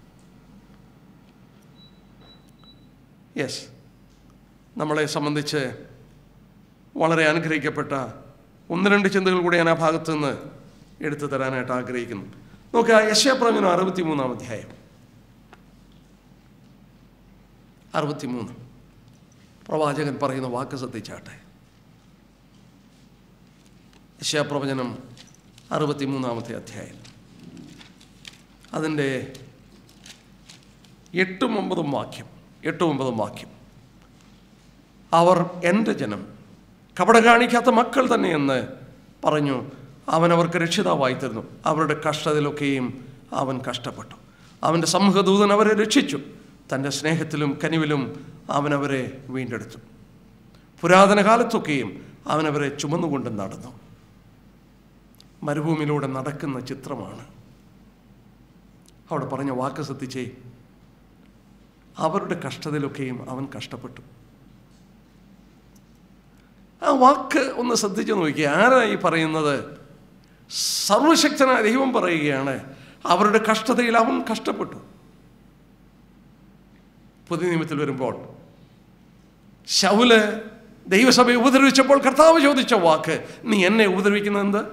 യെസ് നമ്മളെ സംബന്ധിച്ച് വളരെ അനുഗ്രഹിക്കപ്പെട്ട ഒന്ന് രണ്ട് ചിന്തകൾ കൂടി ഞാൻ ആ ഭാഗത്ത് നിന്ന് എടുത്തു തരാനായിട്ട് ആഗ്രഹിക്കുന്നു നോക്കുക യശപ്രവചനം അറുപത്തി മൂന്നാം അധ്യായം അറുപത്തിമൂന്ന് പ്രവാചകൻ പറയുന്ന വാക്ക് ശ്രദ്ധിച്ചാട്ടെ യശാപ്രവചനം അറുപത്തിമൂന്നാമത്തെ അധ്യായം അതിൻ്റെ എട്ടും ഒമ്പതും വാക്യം എട്ടും ഒമ്പതും വാക്യം അവർ എൻ്റെ ജനം കപടം കാണിക്കാത്ത മക്കൾ തന്നെയെന്ന് പറഞ്ഞു അവൻ അവർക്ക് രക്ഷിതാവായി തീർന്നു അവരുടെ കഷ്ടതയിലൊക്കെയും അവൻ കഷ്ടപ്പെട്ടു അവൻ്റെ സമൂഹദൂതൻ അവരെ രക്ഷിച്ചു തൻ്റെ സ്നേഹത്തിലും കനിവിലും അവൻ അവരെ വീണ്ടെടുത്തു പുരാതന കാലത്തൊക്കെയും അവൻ അവരെ ചുമന്നുകൊണ്ട് നടന്നു മരുഭൂമിയിലൂടെ നടക്കുന്ന ചിത്രമാണ് അവിടെ പറഞ്ഞ വാക്ക് ശ്രദ്ധിച്ചേ അവരുടെ കഷ്ടതയിലൊക്കെയും അവൻ കഷ്ടപ്പെട്ടു ആ വാക്ക് ഒന്ന് ശ്രദ്ധിച്ചു നോക്കിയ ആരാ ഈ പറയുന്നത് സർവശക്തനായ ദൈവം പറയുകയാണ് അവരുടെ കഷ്ടതയിൽ അവൻ കഷ്ടപ്പെട്ടു പുതിയ നിയമത്തിൽ വരുമ്പോൾ ശൗല് ദൈവസഭയെ ഉപദ്രവിച്ചപ്പോൾ കർത്താവ് ചോദിച്ച വാക്ക് നീ എന്നെ ഉപദ്രവിക്കുന്നത് എന്ത്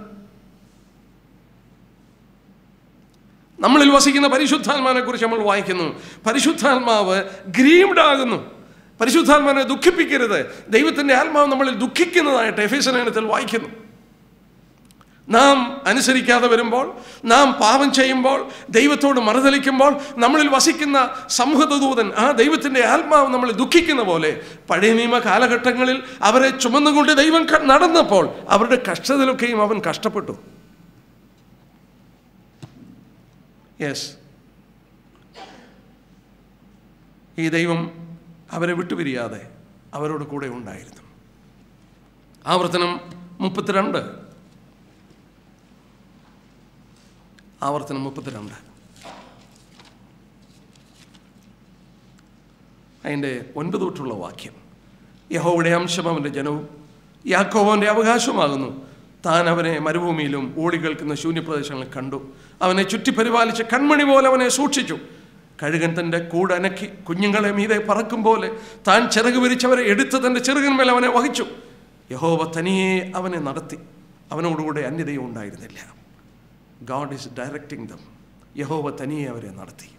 നമ്മളിൽ വസിക്കുന്ന പരിശുദ്ധാത്മാവിനെ കുറിച്ച് നമ്മൾ വായിക്കുന്നു പരിശുദ്ധാത്മാവ് ഗ്രീംഡ് ആകുന്നു പരിശുദ്ധാത്മാവിനെ ദുഃഖിപ്പിക്കരുത് ദൈവത്തിൻ്റെ ആത്മാവ് നമ്മളിൽ ദുഃഖിക്കുന്നതായിട്ട് എഫ് ലേഖനത്തിൽ വായിക്കുന്നു നാം അനുസരിക്കാതെ വരുമ്പോൾ നാം പാപം ചെയ്യുമ്പോൾ ദൈവത്തോട് മറുതലിക്കുമ്പോൾ നമ്മളിൽ വസിക്കുന്ന സമൂഹദൂതൻ ആ ദൈവത്തിൻ്റെ ആത്മാവ് നമ്മളെ ദുഃഖിക്കുന്ന പോലെ പഴയ നിയമ കാലഘട്ടങ്ങളിൽ അവരെ ചുമന്നുകൊണ്ട് ദൈവം ക- നടന്നപ്പോൾ അവരുടെ കഷ്ടതയിലൊക്കെയും അവൻ കഷ്ടപ്പെട്ടു യെസ് ഈ ദൈവം അവരെ വിട്ടുപിരിയാതെ അവരോട് കൂടെ ഉണ്ടായിരുന്നു ആവർത്തനം മുപ്പത്തിരണ്ട് ആവർത്തനം മുപ്പത്തിരണ്ട് അതിൻ്റെ ഒൻപത് തൊട്ടുള്ള വാക്യം യഹോയുടെ അംശം അവൻ്റെ ജനവും യാക്കോവൻ്റെ അവകാശമാകുന്നു താൻ അവനെ മരുഭൂമിയിലും ഓടി കേൾക്കുന്ന ശൂന്യപ്രദേശങ്ങളിൽ കണ്ടു അവനെ ചുറ്റി പരിപാലിച്ച് കൺമണി പോലെ അവനെ സൂക്ഷിച്ചു കഴുകൻ തൻ്റെ കൂടനക്കി കുഞ്ഞുങ്ങളെ മീതെ പറക്കും പോലെ താൻ ചിറക് വിരിച്ചവരെ എടുത്ത് തൻ്റെ ചെറുകന്മേൽ അവനെ വഹിച്ചു യഹോവ തനിയെ അവനെ നടത്തി അവനോടുകൂടെ അന്യതയും ഉണ്ടായിരുന്നില്ല ഗാഡ് ഈസ് ഡയറക്റ്റിംഗ് ദം യഹോവ തനിയെ അവരെ നടത്തി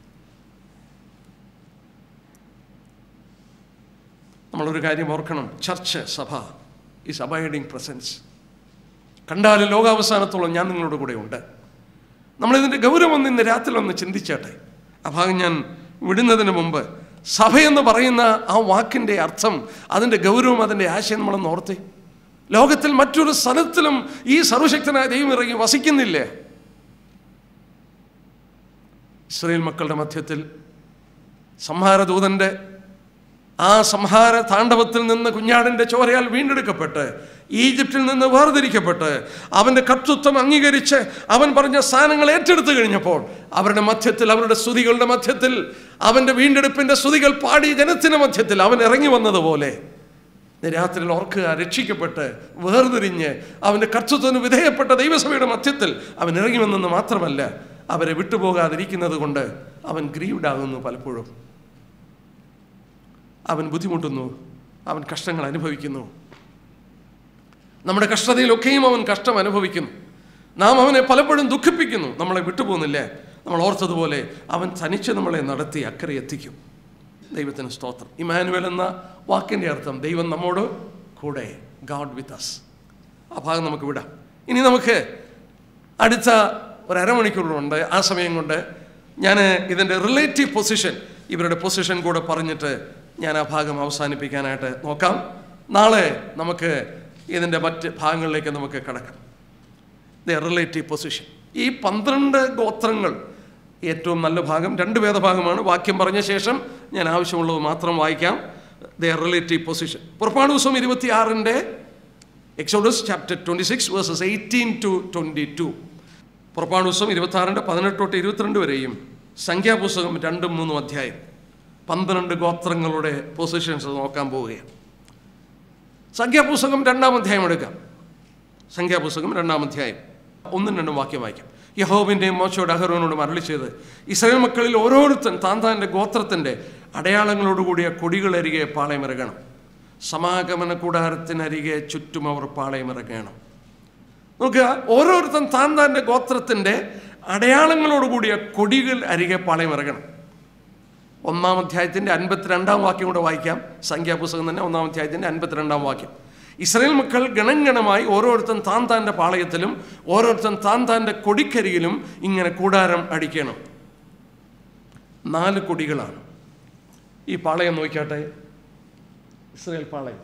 നമ്മളൊരു കാര്യം ഓർക്കണം ചർച്ച് സഭ ഈസ് അബൈഡിങ് പ്രസൻസ് കണ്ടാലും ലോകാവസാനത്തോളം ഞാൻ നിങ്ങളുടെ കൂടെ ഉണ്ട് നമ്മളിതിൻ്റെ ഗൗരവം ഒന്ന് ഇന്ന് രാത്രി ഒന്ന് ചിന്തിച്ചാട്ടെ ആ ഭാഗം ഞാൻ വിടുന്നതിന് മുമ്പ് സഭയെന്ന് പറയുന്ന ആ വാക്കിൻ്റെ അർത്ഥം അതിൻ്റെ ഗൗരവം അതിൻ്റെ ആശയം നമ്മളൊന്ന് ഓർത്തേ ലോകത്തിൽ മറ്റൊരു സ്ഥലത്തിലും ഈ സർവശക്തനായ ദൈവം ഇറങ്ങി വസിക്കുന്നില്ലേ ഇസ്രയേൽ മക്കളുടെ മധ്യത്തിൽ സംഹാരദൂതൻ്റെ ആ സംഹാര താണ്ഡവത്തിൽ നിന്ന് കുഞ്ഞാടിൻ്റെ ചോരയാൽ വീണ്ടെടുക്കപ്പെട്ട് ഈജിപ്തിൽ നിന്ന് വേർതിരിക്കപ്പെട്ട് അവൻ്റെ കർത്തൃത്വം അംഗീകരിച്ച് അവൻ പറഞ്ഞ സ്ഥാനങ്ങൾ ഏറ്റെടുത്തു കഴിഞ്ഞപ്പോൾ അവരുടെ മധ്യത്തിൽ അവരുടെ സ്തുതികളുടെ മധ്യത്തിൽ അവൻ്റെ വീണ്ടെടുപ്പിൻ്റെ സ്തുതികൾ പാടിയ ജനത്തിൻ്റെ മധ്യത്തിൽ അവൻ ഇറങ്ങി വന്നതുപോലെ ഇന്ന് രാത്രിയിൽ ഓർക്കുക രക്ഷിക്കപ്പെട്ട് വേർതിരിഞ്ഞ് അവൻ്റെ കർത്തൃത്വത്തിന് വിധേയപ്പെട്ട ദൈവസഭയുടെ മധ്യത്തിൽ അവൻ ഇറങ്ങി വന്നെന്ന് മാത്രമല്ല അവരെ വിട്ടുപോകാതിരിക്കുന്നത് കൊണ്ട് അവൻ ഗ്രീവ്ഡാകുന്നു പലപ്പോഴും അവൻ ബുദ്ധിമുട്ടുന്നു അവൻ കഷ്ടങ്ങൾ അനുഭവിക്കുന്നു നമ്മുടെ കഷ്ടതയിലൊക്കെയും അവൻ കഷ്ടം അനുഭവിക്കുന്നു നാം അവനെ പലപ്പോഴും ദുഃഖിപ്പിക്കുന്നു നമ്മളെ വിട്ടുപോകുന്നില്ലേ നമ്മൾ ഓർത്തതുപോലെ അവൻ തനിച്ച് നമ്മളെ നടത്തി അക്കരെ എത്തിക്കും ദൈവത്തിന് സ്തോത്രം ഇമാനുവൽ എന്ന വാക്കിൻ്റെ അർത്ഥം ദൈവം നമ്മോട് കൂടെ ഗാഡ് വിത്ത് അസ് ആ ഭാഗം നമുക്ക് വിടാം ഇനി നമുക്ക് അടുത്ത ഒരു അരമണിക്കൂറുണ്ട് ആ സമയം കൊണ്ട് ഞാൻ ഇതിൻ്റെ റിലേറ്റീവ് പൊസിഷൻ ഇവരുടെ പൊസിഷൻ കൂടെ പറഞ്ഞിട്ട് ഞാൻ ആ ഭാഗം അവസാനിപ്പിക്കാനായിട്ട് നോക്കാം നാളെ നമുക്ക് ഇതിൻ്റെ മറ്റ് ഭാഗങ്ങളിലേക്ക് നമുക്ക് കിടക്കാം ദ റിലേറ്റീവ് പൊസിഷൻ ഈ പന്ത്രണ്ട് ഗോത്രങ്ങൾ ഏറ്റവും നല്ല ഭാഗം രണ്ട് വേദഭാഗമാണ് വാക്യം പറഞ്ഞ ശേഷം ഞാൻ ആവശ്യമുള്ളത് മാത്രം വായിക്കാം ദ റിലേറ്റീവ് പൊസിഷൻ പുറപ്പാട് ദിവസം ഇരുപത്തിയാറിൻ്റെ Exodus chapter twenty six verses eighteen to twenty two പുറപ്പാട് ദിവസം ഇരുപത്താറിൻ്റെ പതിനെട്ട് തൊട്ട് ഇരുപത്തിരണ്ട് വരെയും സംഖ്യാപുസ്തകം രണ്ടും മൂന്നും അധ്യായം പന്ത്രണ്ട് ഗോത്രങ്ങളുടെ പൊസിഷൻസ് നോക്കാൻ പോവുകയാണ് സംഖ്യാപുസ്തകം രണ്ടാം അധ്യായം എടുക്കാം സംഖ്യാപുസ്തകം രണ്ടാം അധ്യായം ഒന്നും രണ്ടും വാക്യം വായിക്കാം യഹോബിൻ്റെയും മോശയോട് അഹരോനോടും അരളി ചെയ്ത് ഇസ്രായേൽ മക്കളിൽ ഓരോരുത്തൻ താൻ താൻ്റെ ഗോത്രത്തിൻ്റെ അടയാളങ്ങളോടുകൂടിയ കൊടികളരികെ പാളയമിറങ്ങണം സമാഗമന കൂടാരത്തിനരികെ ചുറ്റും അവർ പാളയമിറങ്ങണം നോക്കുക ഓരോരുത്തൻ താൻ താൻ്റെ ഗോത്രത്തിൻ്റെ അടയാളങ്ങളോടുകൂടിയ കൊടികൾ അരികെ പാളയമിറങ്ങണം ഒന്നാം അധ്യായത്തിൻ്റെ അൻപത്തിരണ്ടാം വാക്യം കൂടെ വായിക്കാം സംഖ്യാപുസ്തകം തന്നെ ഒന്നാം അധ്യായത്തിൻ്റെ അൻപത്തിരണ്ടാം വാക്യം ഇസ്രായേൽ മക്കൾ ഗണംഗണമായി ഓരോരുത്തൻ താൻ താൻ്റെ പാളയത്തിലും ഓരോരുത്തൻ താൻ താൻ്റെ കൊടിക്കരികിലും ഇങ്ങനെ കൂടാരം അടിക്കണം നാല് കൊടികളാണ് ഈ പാളയം നോക്കിയാട്ടെ ഇസ്രായേൽ പാളയം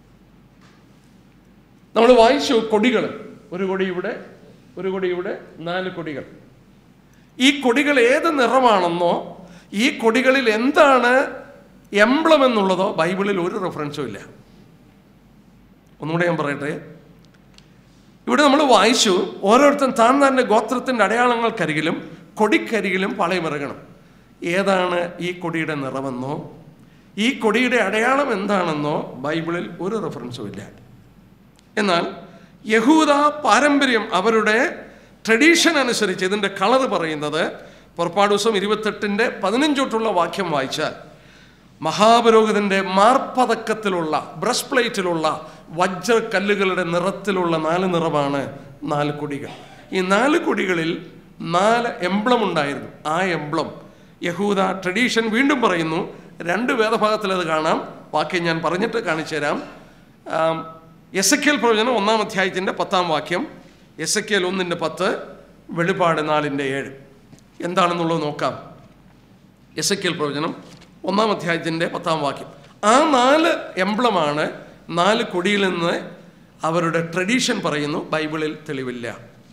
നമ്മൾ വായിച്ചു കൊടികൾ ഒരു കൊടി ഇവിടെ ഒരു കൊടി ഇവിടെ നാല് കൊടികൾ ഈ കൊടികൾ ഏത് നിറമാണെന്നോ ഈ കൊടികളിൽ എന്താണ് എംബ്ലം എന്നുള്ളതോ ബൈബിളിൽ ഒരു റെഫറൻസും ഇല്ല ഒന്നുകൂടെ ഞാൻ പറയട്ടെ ഇവിടെ നമ്മൾ വായിച്ചു ഓരോരുത്തൻ താൻ തൻ്റെ ഗോത്രത്തിൻ്റെ അടയാളങ്ങൾക്കരികിലും കൊടിക്കരികിലും പാളയമിറങ്ങണം ഏതാണ് ഈ കൊടിയുടെ നിറമെന്നോ ഈ കൊടിയുടെ അടയാളം എന്താണെന്നോ ബൈബിളിൽ ഒരു റെഫറൻസും ഇല്ല എന്നാൽ യഹൂദ പാരമ്പര്യം അവരുടെ ട്രഡീഷൻ അനുസരിച്ച് ഇതിൻ്റെ കളർ പറയുന്നത് പുറപ്പാട് ദിവസം ഇരുപത്തെട്ടിൻ്റെ പതിനഞ്ചോട്ടുള്ള വാക്യം വായിച്ചാൽ മഹാപുരോഹിതൻ്റെ മാർപ്പതക്കത്തിലുള്ള ബ്രസ്റ്റ് പ്ലേറ്റിലുള്ള വജ്രക്കല്ലുകളുടെ നിറത്തിലുള്ള നാല് നിറമാണ് നാല് കൊടികൾ ഈ നാല് കൊടികളിൽ നാല് എംബ്ലം ഉണ്ടായിരുന്നു ആ എംബ്ലം യഹൂദ ട്രഡീഷൻ വീണ്ടും പറയുന്നു രണ്ട് വേദഭാഗത്തിൽ അത് കാണാം വാക്യം ഞാൻ പറഞ്ഞിട്ട് കാണിച്ചു തരാം എസ് എ പ്രവചനം ഒന്നാം അധ്യായത്തിൻ്റെ പത്താം വാക്യം എസ് എ ഒന്നിൻ്റെ പത്ത് വെളിപ്പാട് നാലിൻ്റെ ഏഴ് എന്താണെന്നുള്ളത് നോക്കാം എസ് എ പ്രവചനം ഒന്നാം അധ്യായത്തിൻ്റെ പത്താം വാക്യം ആ നാല് എംബ്ലമാണ് നാല് കൊടിയിൽ നിന്ന് അവരുടെ ട്രഡീഷൻ പറയുന്നു ബൈബിളിൽ തെളിവില്ല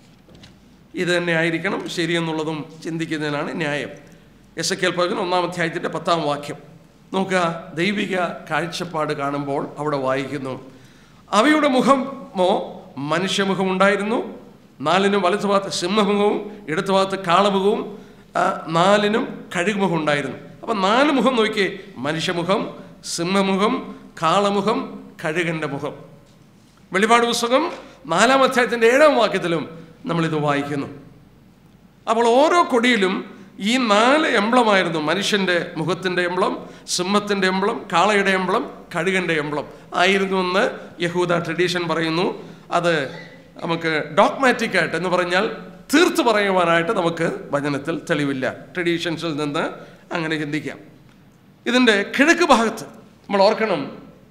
ഇത് തന്നെ ആയിരിക്കണം ശരിയെന്നുള്ളതും ചിന്തിക്കുന്നതിനാണ് ന്യായം എസ് എ പ്രവചനം ഒന്നാം അധ്യായത്തിൻ്റെ പത്താം വാക്യം നോക്കുക ദൈവിക കാഴ്ചപ്പാട് കാണുമ്പോൾ അവിടെ വായിക്കുന്നു അവയുടെ മുഖമോ മനുഷ്യമുഖം ഉണ്ടായിരുന്നു നാലിനും വലത്തുഭാഗത്ത് സിംഹമുഖവും ഇടത്തുഭാഗത്ത് കാളമുഖവും ആ, നാലിനും കഴുകുമുഖം ഉണ്ടായിരുന്നു അപ്പം നാല് മുഖം നോക്കിയേ മനുഷ്യമുഖം സിംഹമുഖം കാളമുഖം കഴുകൻ്റെ മുഖം വെളിപാട് പുസ്തകം നാലാം അധ്യായത്തിൻ്റെ ഏഴാം വാക്യത്തിലും നമ്മളിത് വായിക്കുന്നു അപ്പോൾ ഓരോ കൊടിയിലും ഈ നാല് എംബ്ലമായിരുന്നു മനുഷ്യൻ്റെ മുഖത്തിൻ്റെ എംബ്ലം സിംഹത്തിൻ്റെ എംബ്ലം കാളയുടെ എംബ്ലം കഴുകൻ്റെ എംബ്ലം ആയിരുന്നു എന്ന് യഹൂദ ട്രഡീഷൻ പറയുന്നു അത് നമുക്ക് ഡോക്മാറ്റിക് ആയിട്ട് എന്ന് പറഞ്ഞാൽ തീർത്ത് പറയുവാനായിട്ട് നമുക്ക് വചനത്തിൽ തെളിവില്ല ട്രഡീഷൻസിൽ നിന്ന് അങ്ങനെ ചിന്തിക്കാം ഇതിൻ്റെ കിഴക്ക് ഭാഗത്ത് നമ്മൾ ഓർക്കണം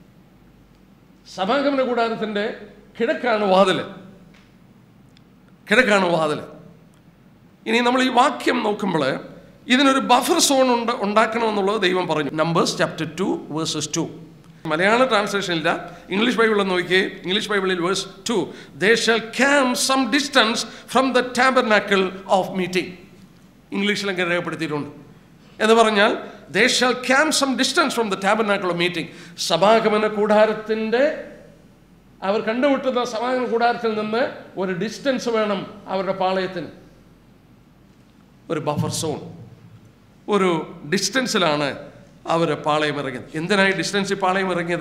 സമാഗമന കൂടാരത്തിൻ്റെ കിഴക്കാണ് വാതിൽ കിഴക്കാണ് വാതിൽ ഇനി നമ്മൾ ഈ വാക്യം നോക്കുമ്പോൾ ഇതിനൊരു ബഫർ സോൺ ഉണ്ട് ഉണ്ടാക്കണമെന്നുള്ളത് ദൈവം പറഞ്ഞു Numbers chapter two verses two മലയാള ട്രാൻസ്ലേഷൻ ഇല്ല ഇംഗ്ലീഷ് ബൈബിളിൽ നോക്കിയേ ഇംഗ്ലീഷ് ബൈബിളിൽ verse two they shall camp some distance from the tabernacle of meeting ഇംഗ്ലീഷിലൊക്കെ രേഖപ്പെടുത്തിയിട്ടുണ്ട് എന്ന് പറഞ്ഞാൽ they shall camp some distance from the tabernacle of meeting സഭാഗമന കൂടാരത്തിൻ്റെ അവർ കണ്ടുമുട്ടുന്ന സമാഗമന കൂടാരത്തിൽ നിന്ന് ഒരു ഡിസ്റ്റൻസ് വേണം അവരുടെ പാളയത്തിന് ഒരു ബഫർ സോൺ ഒരു ഡിസ്റ്റൻസിലാണ് അവർ പാളയം ഇറങ്ങിയത് എന്തിനായി ഡിസ്റ്റൻസിൽ പാളയം ഇറങ്ങിയത്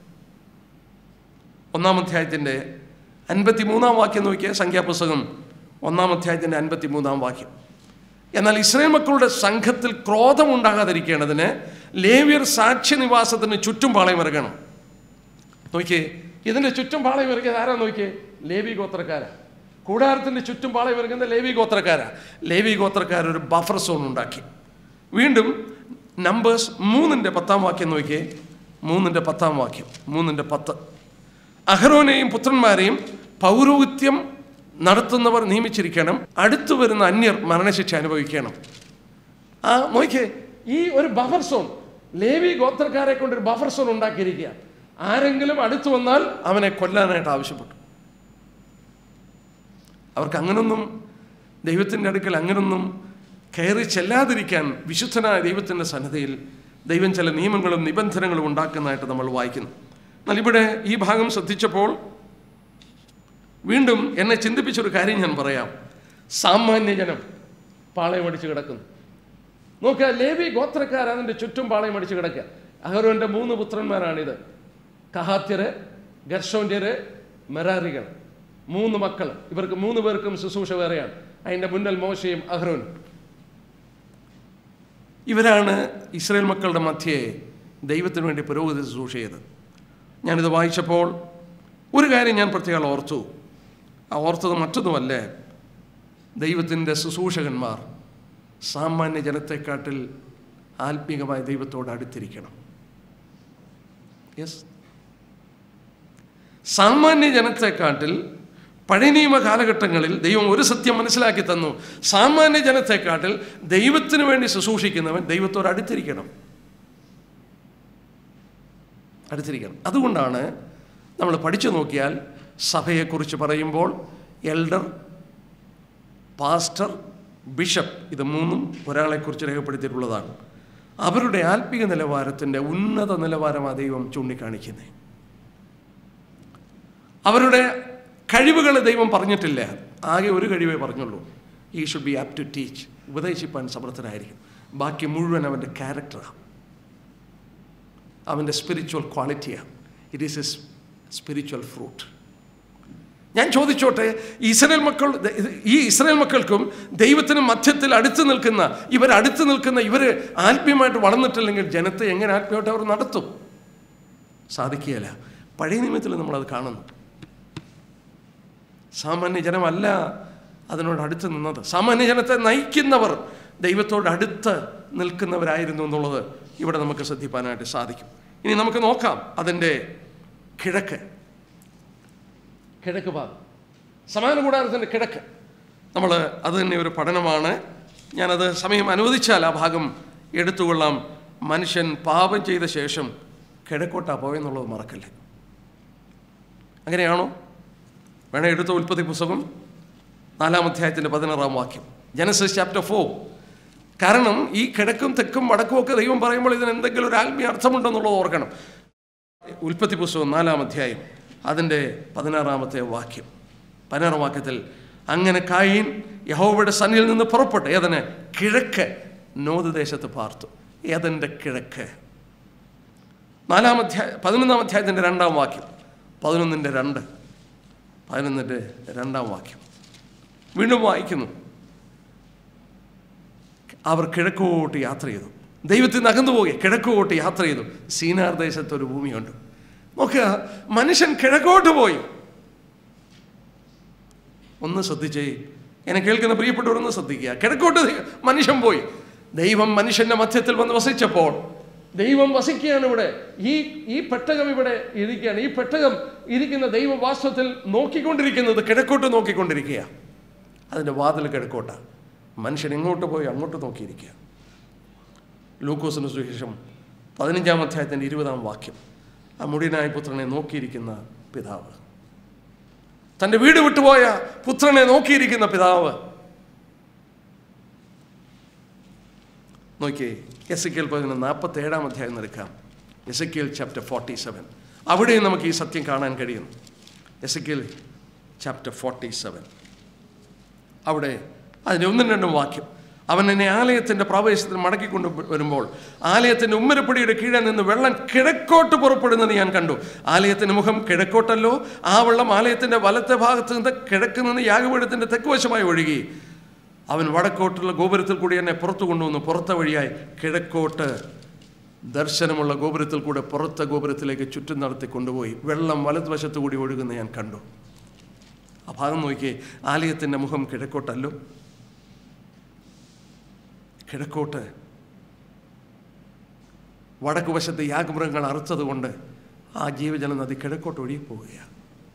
ഒന്നാം അധ്യായത്തിൻ്റെ അൻപത്തി മൂന്നാം വാക്യം നോക്കിയ സംഖ്യാപുസ്തകം ഒന്നാം അധ്യായത്തിൻ്റെ അൻപത്തി മൂന്നാം വാക്യം എന്നാൽ ഇസ്രായേൽ മക്കളുടെ സംഘത്തിൽ ക്രോധം ഉണ്ടാകാതിരിക്കേണ്ടതിന് ലേവ്യർ സാക്ഷ്യ നിവാസത്തിന് ചുറ്റും പാളയം ഇറങ്ങണം നോക്കിയേ ഇതിൻ്റെ ചുറ്റും പാളയം ഇറങ്ങിയത് ആരാ നോക്കിയേ ലേവി ഗോത്രക്കാരാ കൂടാരത്തിൻ്റെ ചുറ്റും പാളയം ഇറങ്ങുന്ന ലേവി ഗോത്രക്കാരാ ലേവി ഗോത്രക്കാർ ഒരു ബഫർ സോൺ ഉണ്ടാക്കി വീണ്ടും നമ്പേഴ്സ് മൂന്നിൻ്റെ പത്താം വാക്യം നോക്കിയേ മൂന്നിൻ്റെ പത്താം വാക്യം മൂന്നിൻ്റെ പത്ത് അഹ്റോനെയും പുത്രന്മാരെയും പൗരോഹിത്യം നടത്തുന്നവർ നിയമിച്ചിരിക്കണം അടുത്തു വരുന്ന അന്യർ മരണശിക്ഷ അനുഭവിക്കണം ആ നോക്കിയേ ഈ ഒരു ബഫർ സോൺ ലേവി ഗോത്രക്കാരെ കൊണ്ട് ഒരു ബഫർ സോൺ ഉണ്ടാക്കിയിരിക്കുക ആരെങ്കിലും അടുത്തു വന്നാൽ അവനെ കൊല്ലാനായിട്ട് ആവശ്യപ്പെട്ടു അവർക്ക് അങ്ങനൊന്നും ദൈവത്തിൻ്റെ അടുക്കൽ അങ്ങനൊന്നും കയറി ചെല്ലാതിരിക്കാൻ വിശുദ്ധനായ ദൈവത്തിൻ്റെ സന്നദ്ധയിൽ ദൈവം ചില നിയമങ്ങളും നിബന്ധനകളും ഉണ്ടാക്കുന്നതായിട്ട് നമ്മൾ വായിക്കുന്നു എന്നാൽ ഇവിടെ ഈ ഭാഗം ശ്രദ്ധിച്ചപ്പോൾ വീണ്ടും എന്നെ ചിന്തിപ്പിച്ചൊരു കാര്യം ഞാൻ പറയാം സാമാന്യജനം പാളയം അടിച്ച് കിടക്കുന്നു നോക്കുക ലേവി ഗോത്രക്കാർ അതിൻ്റെ ചുറ്റും പാളയം അടിച്ച് കിടക്കുക അഹരോൻ്റെ മൂന്ന് പുത്രന്മാരാണിത് കഹാത്യര് ഗർഷോന്യര് മെറാറികൾ മൂന്ന് മക്കൾ ഇവർക്ക് മൂന്ന് പേർക്കും ശുശ്രൂഷ വേറെയാണ് അതിൻ്റെ മുന്നിൽ മോശയും അഹ്റോനും ഇവരാണ് ഇസ്രായേൽ മക്കളുടെ മധ്യേ ദൈവത്തിന് വേണ്ടി പുരോഗതി ശുശ്രൂഷ ചെയ്തത് ഞാനിത് വായിച്ചപ്പോൾ ഒരു കാര്യം ഞാൻ പ്രത്യേകം ഓർത്തു ആ ഓർത്തത് മറ്റൊന്നുമല്ല ദൈവത്തിൻ്റെ ശുശ്രൂഷകന്മാർ സാമാന്യ ജനത്തെക്കാട്ടിൽ ആത്മീകമായ ദൈവത്തോട് അടുത്തിരിക്കണം യെസ് സാമാന്യ ജനത്തെക്കാട്ടിൽ പഴയ നിയമ കാലഘട്ടങ്ങളിൽ ദൈവം ഒരു സത്യം മനസ്സിലാക്കി തന്നു സാമാന്യ ജനത്തെക്കാട്ടിൽ ദൈവത്തിന് വേണ്ടി ശുശ്രൂഷിക്കുന്നവൻ ദൈവത്തോട് അടുത്തിരിക്കണം അടുത്തിരിക്കണം അതുകൊണ്ടാണ് നമ്മൾ പഠിച്ചു നോക്കിയാൽ സഭയെക്കുറിച്ച് പറയുമ്പോൾ എൽഡർ പാസ്റ്റർ ബിഷപ്പ് ഇത് മൂന്നും ഒരാളെക്കുറിച്ച് രേഖപ്പെടുത്തിയിട്ടുള്ളതാണ് അവരുടെ ആത്മീക നിലവാരത്തിൻ്റെ ഉന്നത നിലവാരമാണ് ദൈവം ചൂണ്ടിക്കാണിക്കുന്നത് അവരുടെ കഴിവുകൾ ദൈവം പറഞ്ഞിട്ടില്ല ആകെ ഒരു കഴിവേ പറഞ്ഞുള്ളൂ ഈ should be apt to teach ഉപദേശിപ്പാൻ സമർത്ഥനായിരിക്കും ബാക്കി മുഴുവൻ അവൻ്റെ ക്യാരക്ടറാണ് അവൻ്റെ സ്പിരിച്വൽ ക്വാളിറ്റിയാണ് it is a spiritual fruit ഞാൻ ചോദിച്ചോട്ടെ ഇസ്രായേൽ മക്കൾ ഈ ഇസ്രായേൽ മക്കൾക്കും ദൈവത്തിന് മധ്യത്തിൽ അടുത്ത് നിൽക്കുന്ന ഇവർ അടുത്ത് നിൽക്കുന്ന ഇവർ ആത്മീയമായിട്ട് വളർന്നിട്ടില്ലെങ്കിൽ ജനത്തെ എങ്ങനെ ആത്മീയമായിട്ട് അവർ നടത്തും സാധിക്കുകയില്ല പഴയ നിയമത്തിൽ നമ്മളത് കാണുന്നു സാമാന്യ ജനമല്ല അതിനോട് അടുത്ത് നിന്നത് സാമാന്യ ജനത്തെ നയിക്കുന്നവർ ദൈവത്തോട് അടുത്ത് നിൽക്കുന്നവരായിരുന്നു എന്നുള്ളത് ഇവിടെ നമുക്ക് ശ്രദ്ധിപ്പാനായിട്ട് സാധിക്കും ഇനി നമുക്ക് നോക്കാം അതിൻ്റെ കിഴക്ക് കിഴക്ക് ഭാഗം സമാന കൂടാരത്തിൻ്റെ കിഴക്ക് നമ്മൾ അത് തന്നെ ഒരു പഠനമാണ് ഞാനത് സമയം അനുവദിച്ചാൽ ആ ഭാഗം എടുത്തുകൊള്ളാം മനുഷ്യൻ പാപം ചെയ്ത ശേഷം കിഴക്കോട്ടാ പോയെന്നുള്ളത് മറക്കല്ലേ അങ്ങനെയാണോ വേണേ എടുത്ത ഉൽപ്പത്തി പുസ്തകം നാലാം അധ്യായത്തിൻ്റെ പതിനാറാം വാക്യം ജനസിസ് ചാപ്റ്റർ ഫോർ കാരണം ഈ കിഴക്കും തെക്കും വടക്കും ഒക്കെ ദൈവം പറയുമ്പോൾ ഇതിന് എന്തെങ്കിലും ഒരു ആത്മീയ അർത്ഥമുണ്ടെന്നുള്ളത് ഓർക്കണം ഉൽപ്പത്തി പുസ്തകം നാലാം അധ്യായം അതിൻ്റെ പതിനാറാമത്തെ വാക്യം പതിനാറാം വാക്യത്തിൽ അങ്ങനെ കായീൻ യഹോവയുടെ സന്നിയിൽ നിന്ന് പുറപ്പെട്ടു ഏതന് കിഴക്ക് നോദ് ദേശത്ത് പാർത്തു ഏതൻ്റെ കിഴക്ക് നാലാം അധ്യായ പതിനൊന്നാം അധ്യായത്തിൻ്റെ രണ്ടാം വാക്യം പതിനൊന്നിൻ്റെ രണ്ട് പതിനൊന്നിൻ്റെ രണ്ടാം വാക്യം വീണ്ടും വായിക്കുന്നു അവർ കിഴക്കോട്ട് യാത്ര ചെയ്തു ദൈവത്തിൽ നിന്ന് അകന്നു പോയി കിഴക്കോട്ട് യാത്ര ചെയ്തു സീനാർ ദേശത്ത് ഒരു ഭൂമിയുണ്ട് നോക്കുക മനുഷ്യൻ കിഴക്കോട്ട് പോയി ഒന്ന് ശ്രദ്ധിച്ചേ എന്നെ കേൾക്കുന്ന പ്രിയപ്പെട്ടവരൊന്ന് ശ്രദ്ധിക്കുക കിഴക്കോട്ട് മനുഷ്യൻ പോയി ദൈവം മനുഷ്യന്റെ മധ്യത്തിൽ വന്ന് വസിച്ചപ്പോൾ ദൈവം വസിക്കുകയാണ് ഇവിടെ ഈ ഈ പെട്ടകം ഇവിടെ ഇരിക്കുകയാണ് ഈ പെട്ടകം ഇരിക്കുന്ന ദൈവം വാസ്തവത്തിൽ നോക്കിക്കൊണ്ടിരിക്കുന്നത് കിഴക്കോട്ട് നോക്കിക്കൊണ്ടിരിക്കുക അതിൻ്റെ വാതിൽ കിഴക്കോട്ടാണ് മനുഷ്യൻ എങ്ങോട്ട് പോയി അങ്ങോട്ട് നോക്കിയിരിക്കുക ലൂക്കോസിന് സുശേഷം പതിനഞ്ചാം അധ്യായത്തിൻ്റെ ഇരുപതാം വാക്യം ആ മുടിയനായ പുത്രനെ നോക്കിയിരിക്കുന്ന പിതാവ് തൻ്റെ വീട് വിട്ടുപോയ പുത്രനെ നോക്കിയിരിക്കുന്ന പിതാവ് നോക്കിയേ എസ് കെൽ പതിന് നാൽപ്പത്തി ഏഴാം അധ്യായം എടുക്കാം Ezekiel chapter forty seven അവിടെയും നമുക്ക് ഈ സത്യം കാണാൻ കഴിയും Ezekiel chapter forty seven അവിടെ അതിൻ്റെ ഒന്നും രണ്ടും വാക്യം അവൻ എന്നെ ആലയത്തിൻ്റെ പ്രവേശത്തിന് മടക്കിക്കൊണ്ട് വരുമ്പോൾ ആലയത്തിൻ്റെ ഉമ്മരപ്പടിയുടെ കീഴെ നിന്ന് വെള്ളം കിഴക്കോട്ട് പുറപ്പെടുന്നത് ഞാൻ കണ്ടു ആലയത്തിൻ്റെ മുഖം കിഴക്കോട്ടല്ലോ ആ വെള്ളം ആലയത്തിൻ്റെ വലത്തെ ഭാഗത്ത് നിന്ന് കിഴക്ക് നിന്ന് യാഗപീഠത്തിൻ്റെ തെക്ക് വശമായി ഒഴുകി അവൻ വടക്കോട്ടുള്ള ഗോപുരത്തിൽ കൂടി എന്നെ പുറത്തു കൊണ്ടുവന്നു പുറത്തെ വഴിയായി കിഴക്കോട്ട് ദർശനമുള്ള ഗോപുരത്തിൽ കൂടെ പുറത്തെ ഗോപുരത്തിലേക്ക് ചുറ്റും നടത്തി കൊണ്ടുപോയി വെള്ളം വലതുവശത്തു കൂടി ഒഴുകുന്ന ഞാൻ കണ്ടു ആ ഭാഗം നോക്കിയേ ആലയത്തിൻ്റെ മുഖം കിഴക്കോട്ടല്ലോ കിഴക്കോട്ട് വടക്ക് വശത്ത് യാഗമൃഗങ്ങൾ അറുത്തത് കൊണ്ട് ആ ജീവജല നദി കിഴക്കോട്ട് ഒഴുകിപ്പോവുകയാണ്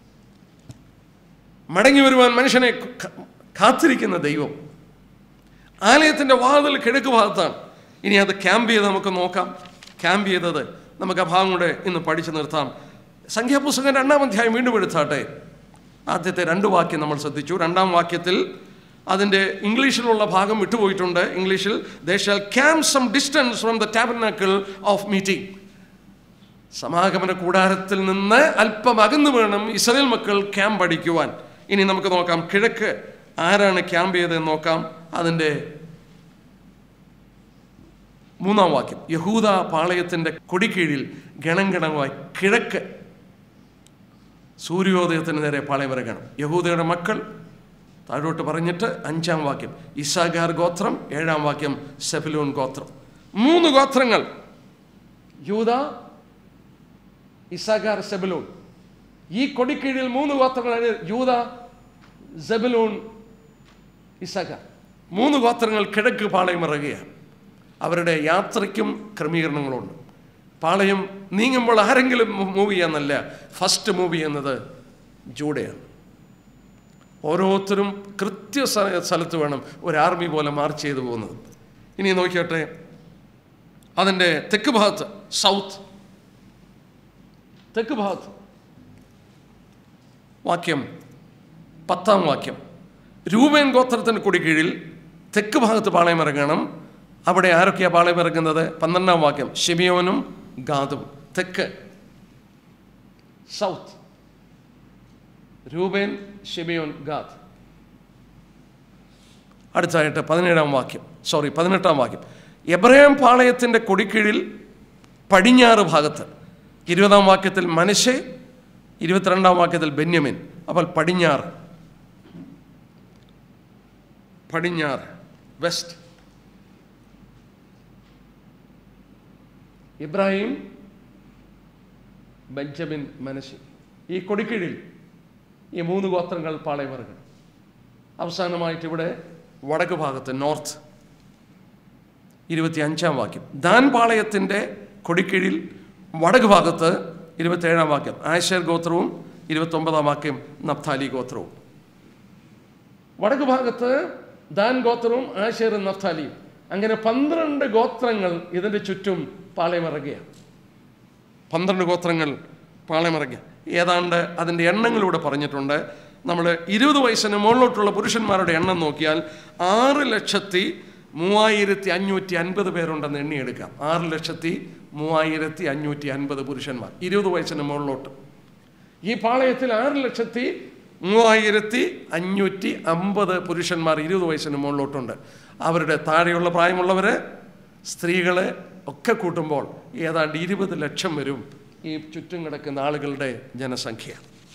മടങ്ങി വരുവാൻ മനുഷ്യനെ ക- കാത്തിരിക്കുന്ന ദൈവം ആലയത്തിൻ്റെ വാതിൽ കിഴക്ക് ഭാഗത്താണ് ഇനി അത് ക്യാമ്പ് ചെയ്ത് നമുക്ക് നോക്കാം ക്യാമ്പ് ചെയ്തത് നമുക്ക് ആ ഭാഗം കൂടെ ഇന്ന് പഠിച്ചു നിർത്താം സംഖ്യാപുസ്തകം രണ്ടാം അധ്യായം വീണ്ടും എടുത്താട്ടെ ആദ്യത്തെ രണ്ട് വാക്യം നമ്മൾ ശ്രദ്ധിച്ചു രണ്ടാം വാക്യത്തിൽ അതിൻ്റെ ഇംഗ്ലീഷിലുള്ള ഭാഗം വിട്ടുപോയിട്ടുണ്ട് ഇംഗ്ലീഷിൽ they shall camp some distance from the tabernacle of meeting സമാഗമന കൂടാരത്തിൽ നിന്ന് അല്പം അകന്നു വേണം ഇസ്രയേൽ മക്കൾ ക്യാമ്പ് അടിക്കുവാൻ ഇനി നമുക്ക് നോക്കാം കിഴക്ക് ആരാണ് ക്യാമ്പ് ചെയ്തതെന്ന് നോക്കാം അതിൻ്റെ മൂന്നാം വാക്യം യഹൂദ പാളയത്തിൻ്റെ കൊടിക്കീഴിൽ ഗണംഗണമായി കിഴക്ക് സൂര്യോദയത്തിന് നേരെ പാളയമിറങ്ങണം യഹൂദയുടെ മക്കൾ താഴോട്ട് പറഞ്ഞിട്ട് അഞ്ചാം വാക്യം ഇസാഗാർ ഗോത്രം ഏഴാം വാക്യം സെഫലൂൺ ഗോത്രം മൂന്ന് ഗോത്രങ്ങൾ യൂത ഇസാഗാർ സെബലൂൺ ഈ കൊടിക്കീഴിൽ മൂന്ന് ഗോത്രങ്ങളാണ് യൂത സെബലൂൺ ഇസഗാർ മൂന്ന് ഗോത്രങ്ങൾ കിഴക്ക് പാളയമിറങ്ങുകയാണ് അവരുടെ യാത്രയ്ക്കും ക്രമീകരണങ്ങളുണ്ട് പാളയം നീങ്ങുമ്പോൾ ആരെങ്കിലും മൂവ് ചെയ്യാന്നല്ല ഫസ്റ്റ് മൂവ് ചെയ്യുന്നത് ജൂഡയാണ് ഓരോരുത്തരും കൃത്യ സ്ഥ- സ്ഥലത്ത് വേണം ഒരു ആർമി പോലെ മാർച്ച് ചെയ്തു പോകുന്നത് ഇനി നോക്കിയോട്ടെ അതിൻ്റെ തെക്ക് ഭാഗത്ത് സൗത്ത് തെക്ക് ഭാഗത്ത് വാക്യം പത്താം വാക്യം രൂപേൻ ഗോത്രത്തിന് കൂടി കീഴിൽ തെക്ക് ഭാഗത്ത് പാളയമിറങ്ങണം അവിടെ ആരൊക്കെയാണ് പാളയമിറങ്ങുന്നത് പന്ത്രണ്ടാം വാക്യം ഷിമിയോനും ഗാദും തെക്ക് സൗത്ത് രൂപേൻ ഷിമിയോൻ ഗാദ് അടുത്തായിട്ട് പതിനേഴാം വാക്യം സോറി പതിനെട്ടാം വാക്യം എബ്രഹാം പാളയത്തിൻ്റെ കൊടിക്കീഴിൽ പടിഞ്ഞാറ് ഭാഗത്ത് ഇരുപതാം വാക്യത്തിൽ മനശെ ഇരുപത്തിരണ്ടാം വാക്യത്തിൽ ബെന്യമിൻ അപ്പോൾ പടിഞ്ഞാറ് പടിഞ്ഞാറ് വെസ്റ്റ് ഇബ്രാഹിം ബെഞ്ചമിൻ മനശി ഈ കൊടിക്കീഴിൽ ഈ മൂന്ന് ഗോത്രങ്ങൾ പാളയമിറങ്ങണം അവസാനമായിട്ട് ഇവിടെ വടക്ക് ഭാഗത്ത് നോർത്ത് ഇരുപത്തി അഞ്ചാം വാക്യം ദാൻ പാളയത്തിൻ്റെ കൊടിക്കീഴിൽ വടക്ക് ഭാഗത്ത് ഇരുപത്തേഴാം വാക്യം ആശേർ ഗോത്രവും ഇരുപത്തൊമ്പതാം വാക്യം നഫ്താലി ഗോത്രവും വടക്ക് ഭാഗത്ത് ദാൻ ഗോത്രവും ആശേറും നഫ്താലിയും അങ്ങനെ പന്ത്രണ്ട് ഗോത്രങ്ങൾ ഇതിൻ്റെ ചുറ്റും പാളയമിറങ്ങുകയാണ് പന്ത്രണ്ട് ഗോത്രങ്ങൾ പാളയമിറങ്ങുക ഏതാണ്ട് അതിൻ്റെ എണ്ണങ്ങളിലൂടെ പറഞ്ഞിട്ടുണ്ട് നമ്മൾ ഇരുപത് വയസ്സിന് മുകളിലോട്ടുള്ള പുരുഷന്മാരുടെ എണ്ണം നോക്കിയാൽ ആറ് ലക്ഷത്തി മൂവായിരത്തി അഞ്ഞൂറ്റി അൻപത് പേരുണ്ടെന്ന് എണ്ണിയെടുക്കാം ആറ് ലക്ഷത്തി മൂവായിരത്തി അഞ്ഞൂറ്റി അൻപത് പുരുഷന്മാർ ഇരുപത് വയസ്സിന് മുകളിലോട്ട് ഈ പാളയത്തിൽ ആറ് ലക്ഷത്തി മൂവായിരത്തി അഞ്ഞൂറ്റി അമ്പത് പുരുഷന്മാർ ഇരുപത് വയസ്സിന് മുകളിലോട്ടുണ്ട് അവരുടെ താഴെയുള്ള പ്രായമുള്ളവർ സ്ത്രീകൾ ഒക്കെ കൂട്ടുമ്പോൾ ഏതാണ്ട് ഇരുപത് ലക്ഷം വരും ഈ ചുറ്റും കിടക്കുന്ന ആളുകളുടെ ജനസംഖ്യ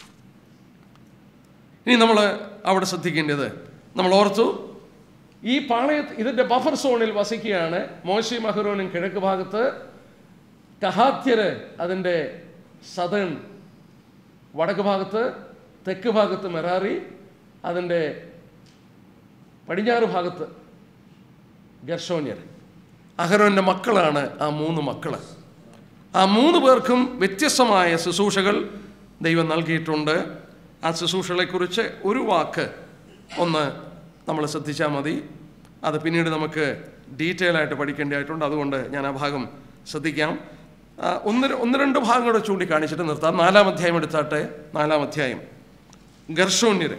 ഇനി നമ്മൾ അവിടെ ശ്രദ്ധിക്കേണ്ടത് നമ്മൾ ഓർത്തു ഈ പാളയത്ത് ഇതിൻ്റെ ബഫർ സോണിൽ വസിക്കുകയാണ് മോശി മഹറോനും കിഴക്ക് ഭാഗത്ത് കഹാത്യര് അതിൻ്റെ സതേൺ വടക്ക് ഭാഗത്ത് തെക്ക് ഭാഗത്ത് മെറാറി അതിൻ്റെ പടിഞ്ഞാറ് ഭാഗത്ത് ഗർഷോന്യർ അഹരോൻ്റെ മക്കളാണ് ആ മൂന്ന് മക്കൾ ആ മൂന്ന് പേർക്കും വ്യത്യസ്തമായ ശുശ്രൂഷകൾ ദൈവം നൽകിയിട്ടുണ്ട് ആ ശുശ്രൂഷകളെക്കുറിച്ച് ഒരു വാക്ക് ഒന്ന് നമ്മൾ ശ്രദ്ധിച്ചാൽ മതി അത് പിന്നീട് നമുക്ക് ഡീറ്റെയിൽ ആയിട്ട് പഠിക്കേണ്ടതായിട്ടുണ്ട് അതുകൊണ്ട് ഞാൻ ആ ഭാഗം ശ്രദ്ധിക്കാം ആ, ഒന്ന് ര- ഒന്ന് രണ്ട് ഭാഗങ്ങളോട് ചൂണ്ടിക്കാണിച്ചിട്ട് നിർത്താം നാലാം അധ്യായം എടുത്താട്ടെ നാലാം അധ്യായം ഗർഷോന്യര്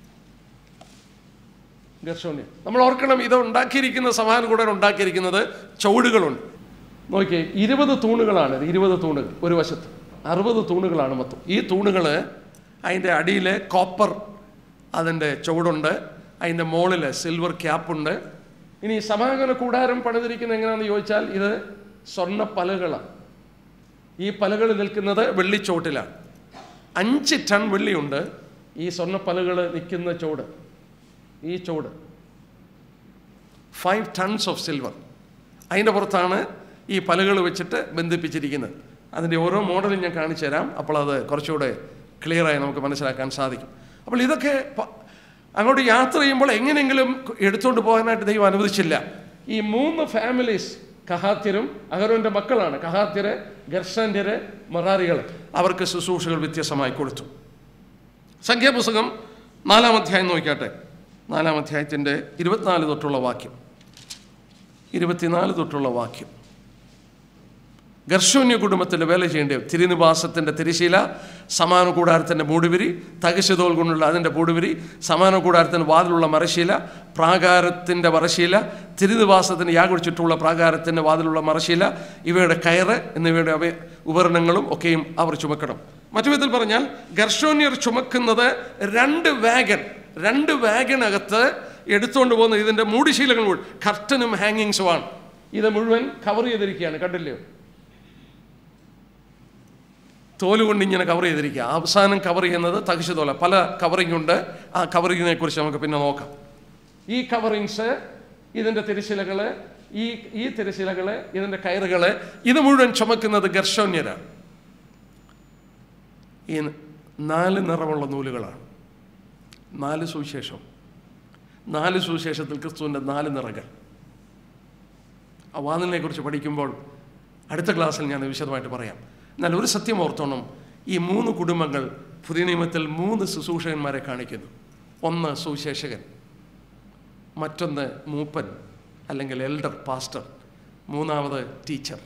ഗർഷോന്യർ നമ്മൾ ഓർക്കണം ഇത് ഉണ്ടാക്കിയിരിക്കുന്ന സമാനകൂടൻ ഉണ്ടാക്കിയിരിക്കുന്നത് ചുവടുകളുണ്ട് നോക്കിയേ ഇരുപത് തൂണുകളാണ് ഇത് ഇരുപത് തൂണുകൾ ഒരു വശത്ത് അറുപത് തൂണുകളാണ് മൊത്തം ഈ തൂണുകൾ അതിൻ്റെ അടിയിൽ കോപ്പർ അതിൻ്റെ ചുവടുണ്ട് അതിൻ്റെ മുകളിൽ സിൽവർ ക്യാപ്പുണ്ട് ഇനി സമാഗമന കൂടാരം പണിതിരിക്കുന്നത് എങ്ങനെയാണെന്ന് ചോദിച്ചാൽ ഇത് സ്വർണ്ണ പലകളാണ് ഈ പലകൾ നിൽക്കുന്നത് വെള്ളിച്ചോട്ടിലാണ് അഞ്ച് ടൺ വെള്ളിയുണ്ട് ഈ സ്വർണ്ണ പലകൾ നിൽക്കുന്ന ചോട് ഈ ചോട് ഫൈവ് ടൺസ് ഓഫ് സിൽവർ അതിൻ്റെ പുറത്താണ് ഈ പലകൾ വെച്ചിട്ട് ബന്ധിപ്പിച്ചിരിക്കുന്നത് അതിൻ്റെ ഓരോ മോഡലും ഞാൻ കാണിച്ചു തരാം അപ്പോൾ അത് കുറച്ചുകൂടെ ക്ലിയറായി നമുക്ക് മനസ്സിലാക്കാൻ സാധിക്കും അപ്പോൾ ഇതൊക്കെ പ- അങ്ങോട്ട് യാത്ര ചെയ്യുമ്പോൾ എങ്ങനെയെങ്കിലും എടുത്തുകൊണ്ട് പോകാനായിട്ട് ദൈവം അനുവദിച്ചില്ല ഈ മൂന്ന് ഫാമിലീസ് കഹാത്യരും അഹരോൻ്റെ മക്കളാണ് കഹാത്യര് ഗർഷന്യര് മറാറികൾ അവർക്ക് ശുശ്രൂഷകൾ വ്യത്യസ്തമായി കൊടുത്തു സംഖ്യാപുസ്തകം നാലാം അധ്യായം നോക്കിയാട്ടെ നാലാം അധ്യായത്തിൻ്റെ ഇരുപത്തിനാല് തൊട്ടുള്ള വാക്യം ഇരുപത്തിനാല് തൊട്ടുള്ള വാക്യം ഗർഷോന്യ കുടുംബത്തിൽ വേല ചെയ്യേണ്ട തിരുനിവാസത്തിൻ്റെ തിരിശീല സമാന കൂടാരത്തിൻ്റെ മൂടുവിരി തകശതോൽ കൊണ്ടുള്ള അതിൻ്റെ മൂടുവിരി സമാന കൂടാരത്തിൻ്റെ വാതിലുള്ള മറശീല പ്രാകാരത്തിൻ്റെ മറശീല തിരുനിവാസത്തിന് യാഗൊഴി ചുറ്റുമുള്ള പ്രാകാരത്തിൻ്റെ വാതിലുള്ള മറശീല ഇവയുടെ കയറ് എന്നിവയുടെ അവ ഉപകരണങ്ങളും ഒക്കെയും അവർ ചുമക്കണം മറ്റു വിധത്തിൽ പറഞ്ഞാൽ ഗർഷോന്യർ ചുമക്കുന്നത് രണ്ട് വാഗൻ രണ്ട് വാഗനകത്ത് എടുത്തുകൊണ്ട് പോകുന്ന ഇതിൻ്റെ മൂടിശീലകൾ മുഴുവൻ കർട്ടനും ഹാങ്ങിങ്സുമാണ് ഇത് മുഴുവൻ കവർ ചെയ്തിരിക്കുകയാണ് കണ്ടില്ലയോ തോല് കൊണ്ട് ഇങ്ങനെ കവർ ചെയ്തിരിക്കുക അവസാനം കവർ ചെയ്യുന്നത് തകിശ് തോല പല കവറിംഗ് ഉണ്ട് ആ കവറിങ്ങിനെ കുറിച്ച് നമുക്ക് പിന്നെ നോക്കാം ഈ കവറിങ്സ് ഇതിൻ്റെ തിരശിലകൾ ഈ ഈ തിരശിലകൾ ഇതിൻ്റെ കയറുകൾ ഇത് മുഴുവൻ ചുമക്കുന്നത് ഗർഷോന്യരാണ് ഈ നാല് നിറമുള്ള നൂലുകളാണ് നാല് സുവിശേഷം നാല് സുവിശേഷത്തിൽ ക്രിസ്തുവിൻ്റെ നാല് നിറകൾ ആ വാതിലിനെ കുറിച്ച് പഠിക്കുമ്പോൾ അടുത്ത ക്ലാസ്സിൽ ഞാൻ വിശദമായിട്ട് പറയാം എന്നാൽ ഒരു സത്യം ഓർത്തോണം ഈ മൂന്ന് കുടുംബങ്ങൾ പുതിയ നിയമത്തിൽ മൂന്ന് ശുശ്രൂഷകന്മാരെ കാണിക്കുന്നു ഒന്ന് സുവിശേഷകൻ മറ്റൊന്ന് മൂപ്പൻ അല്ലെങ്കിൽ എൽഡർ പാസ്റ്റർ മൂന്നാമത് ടീച്ചർ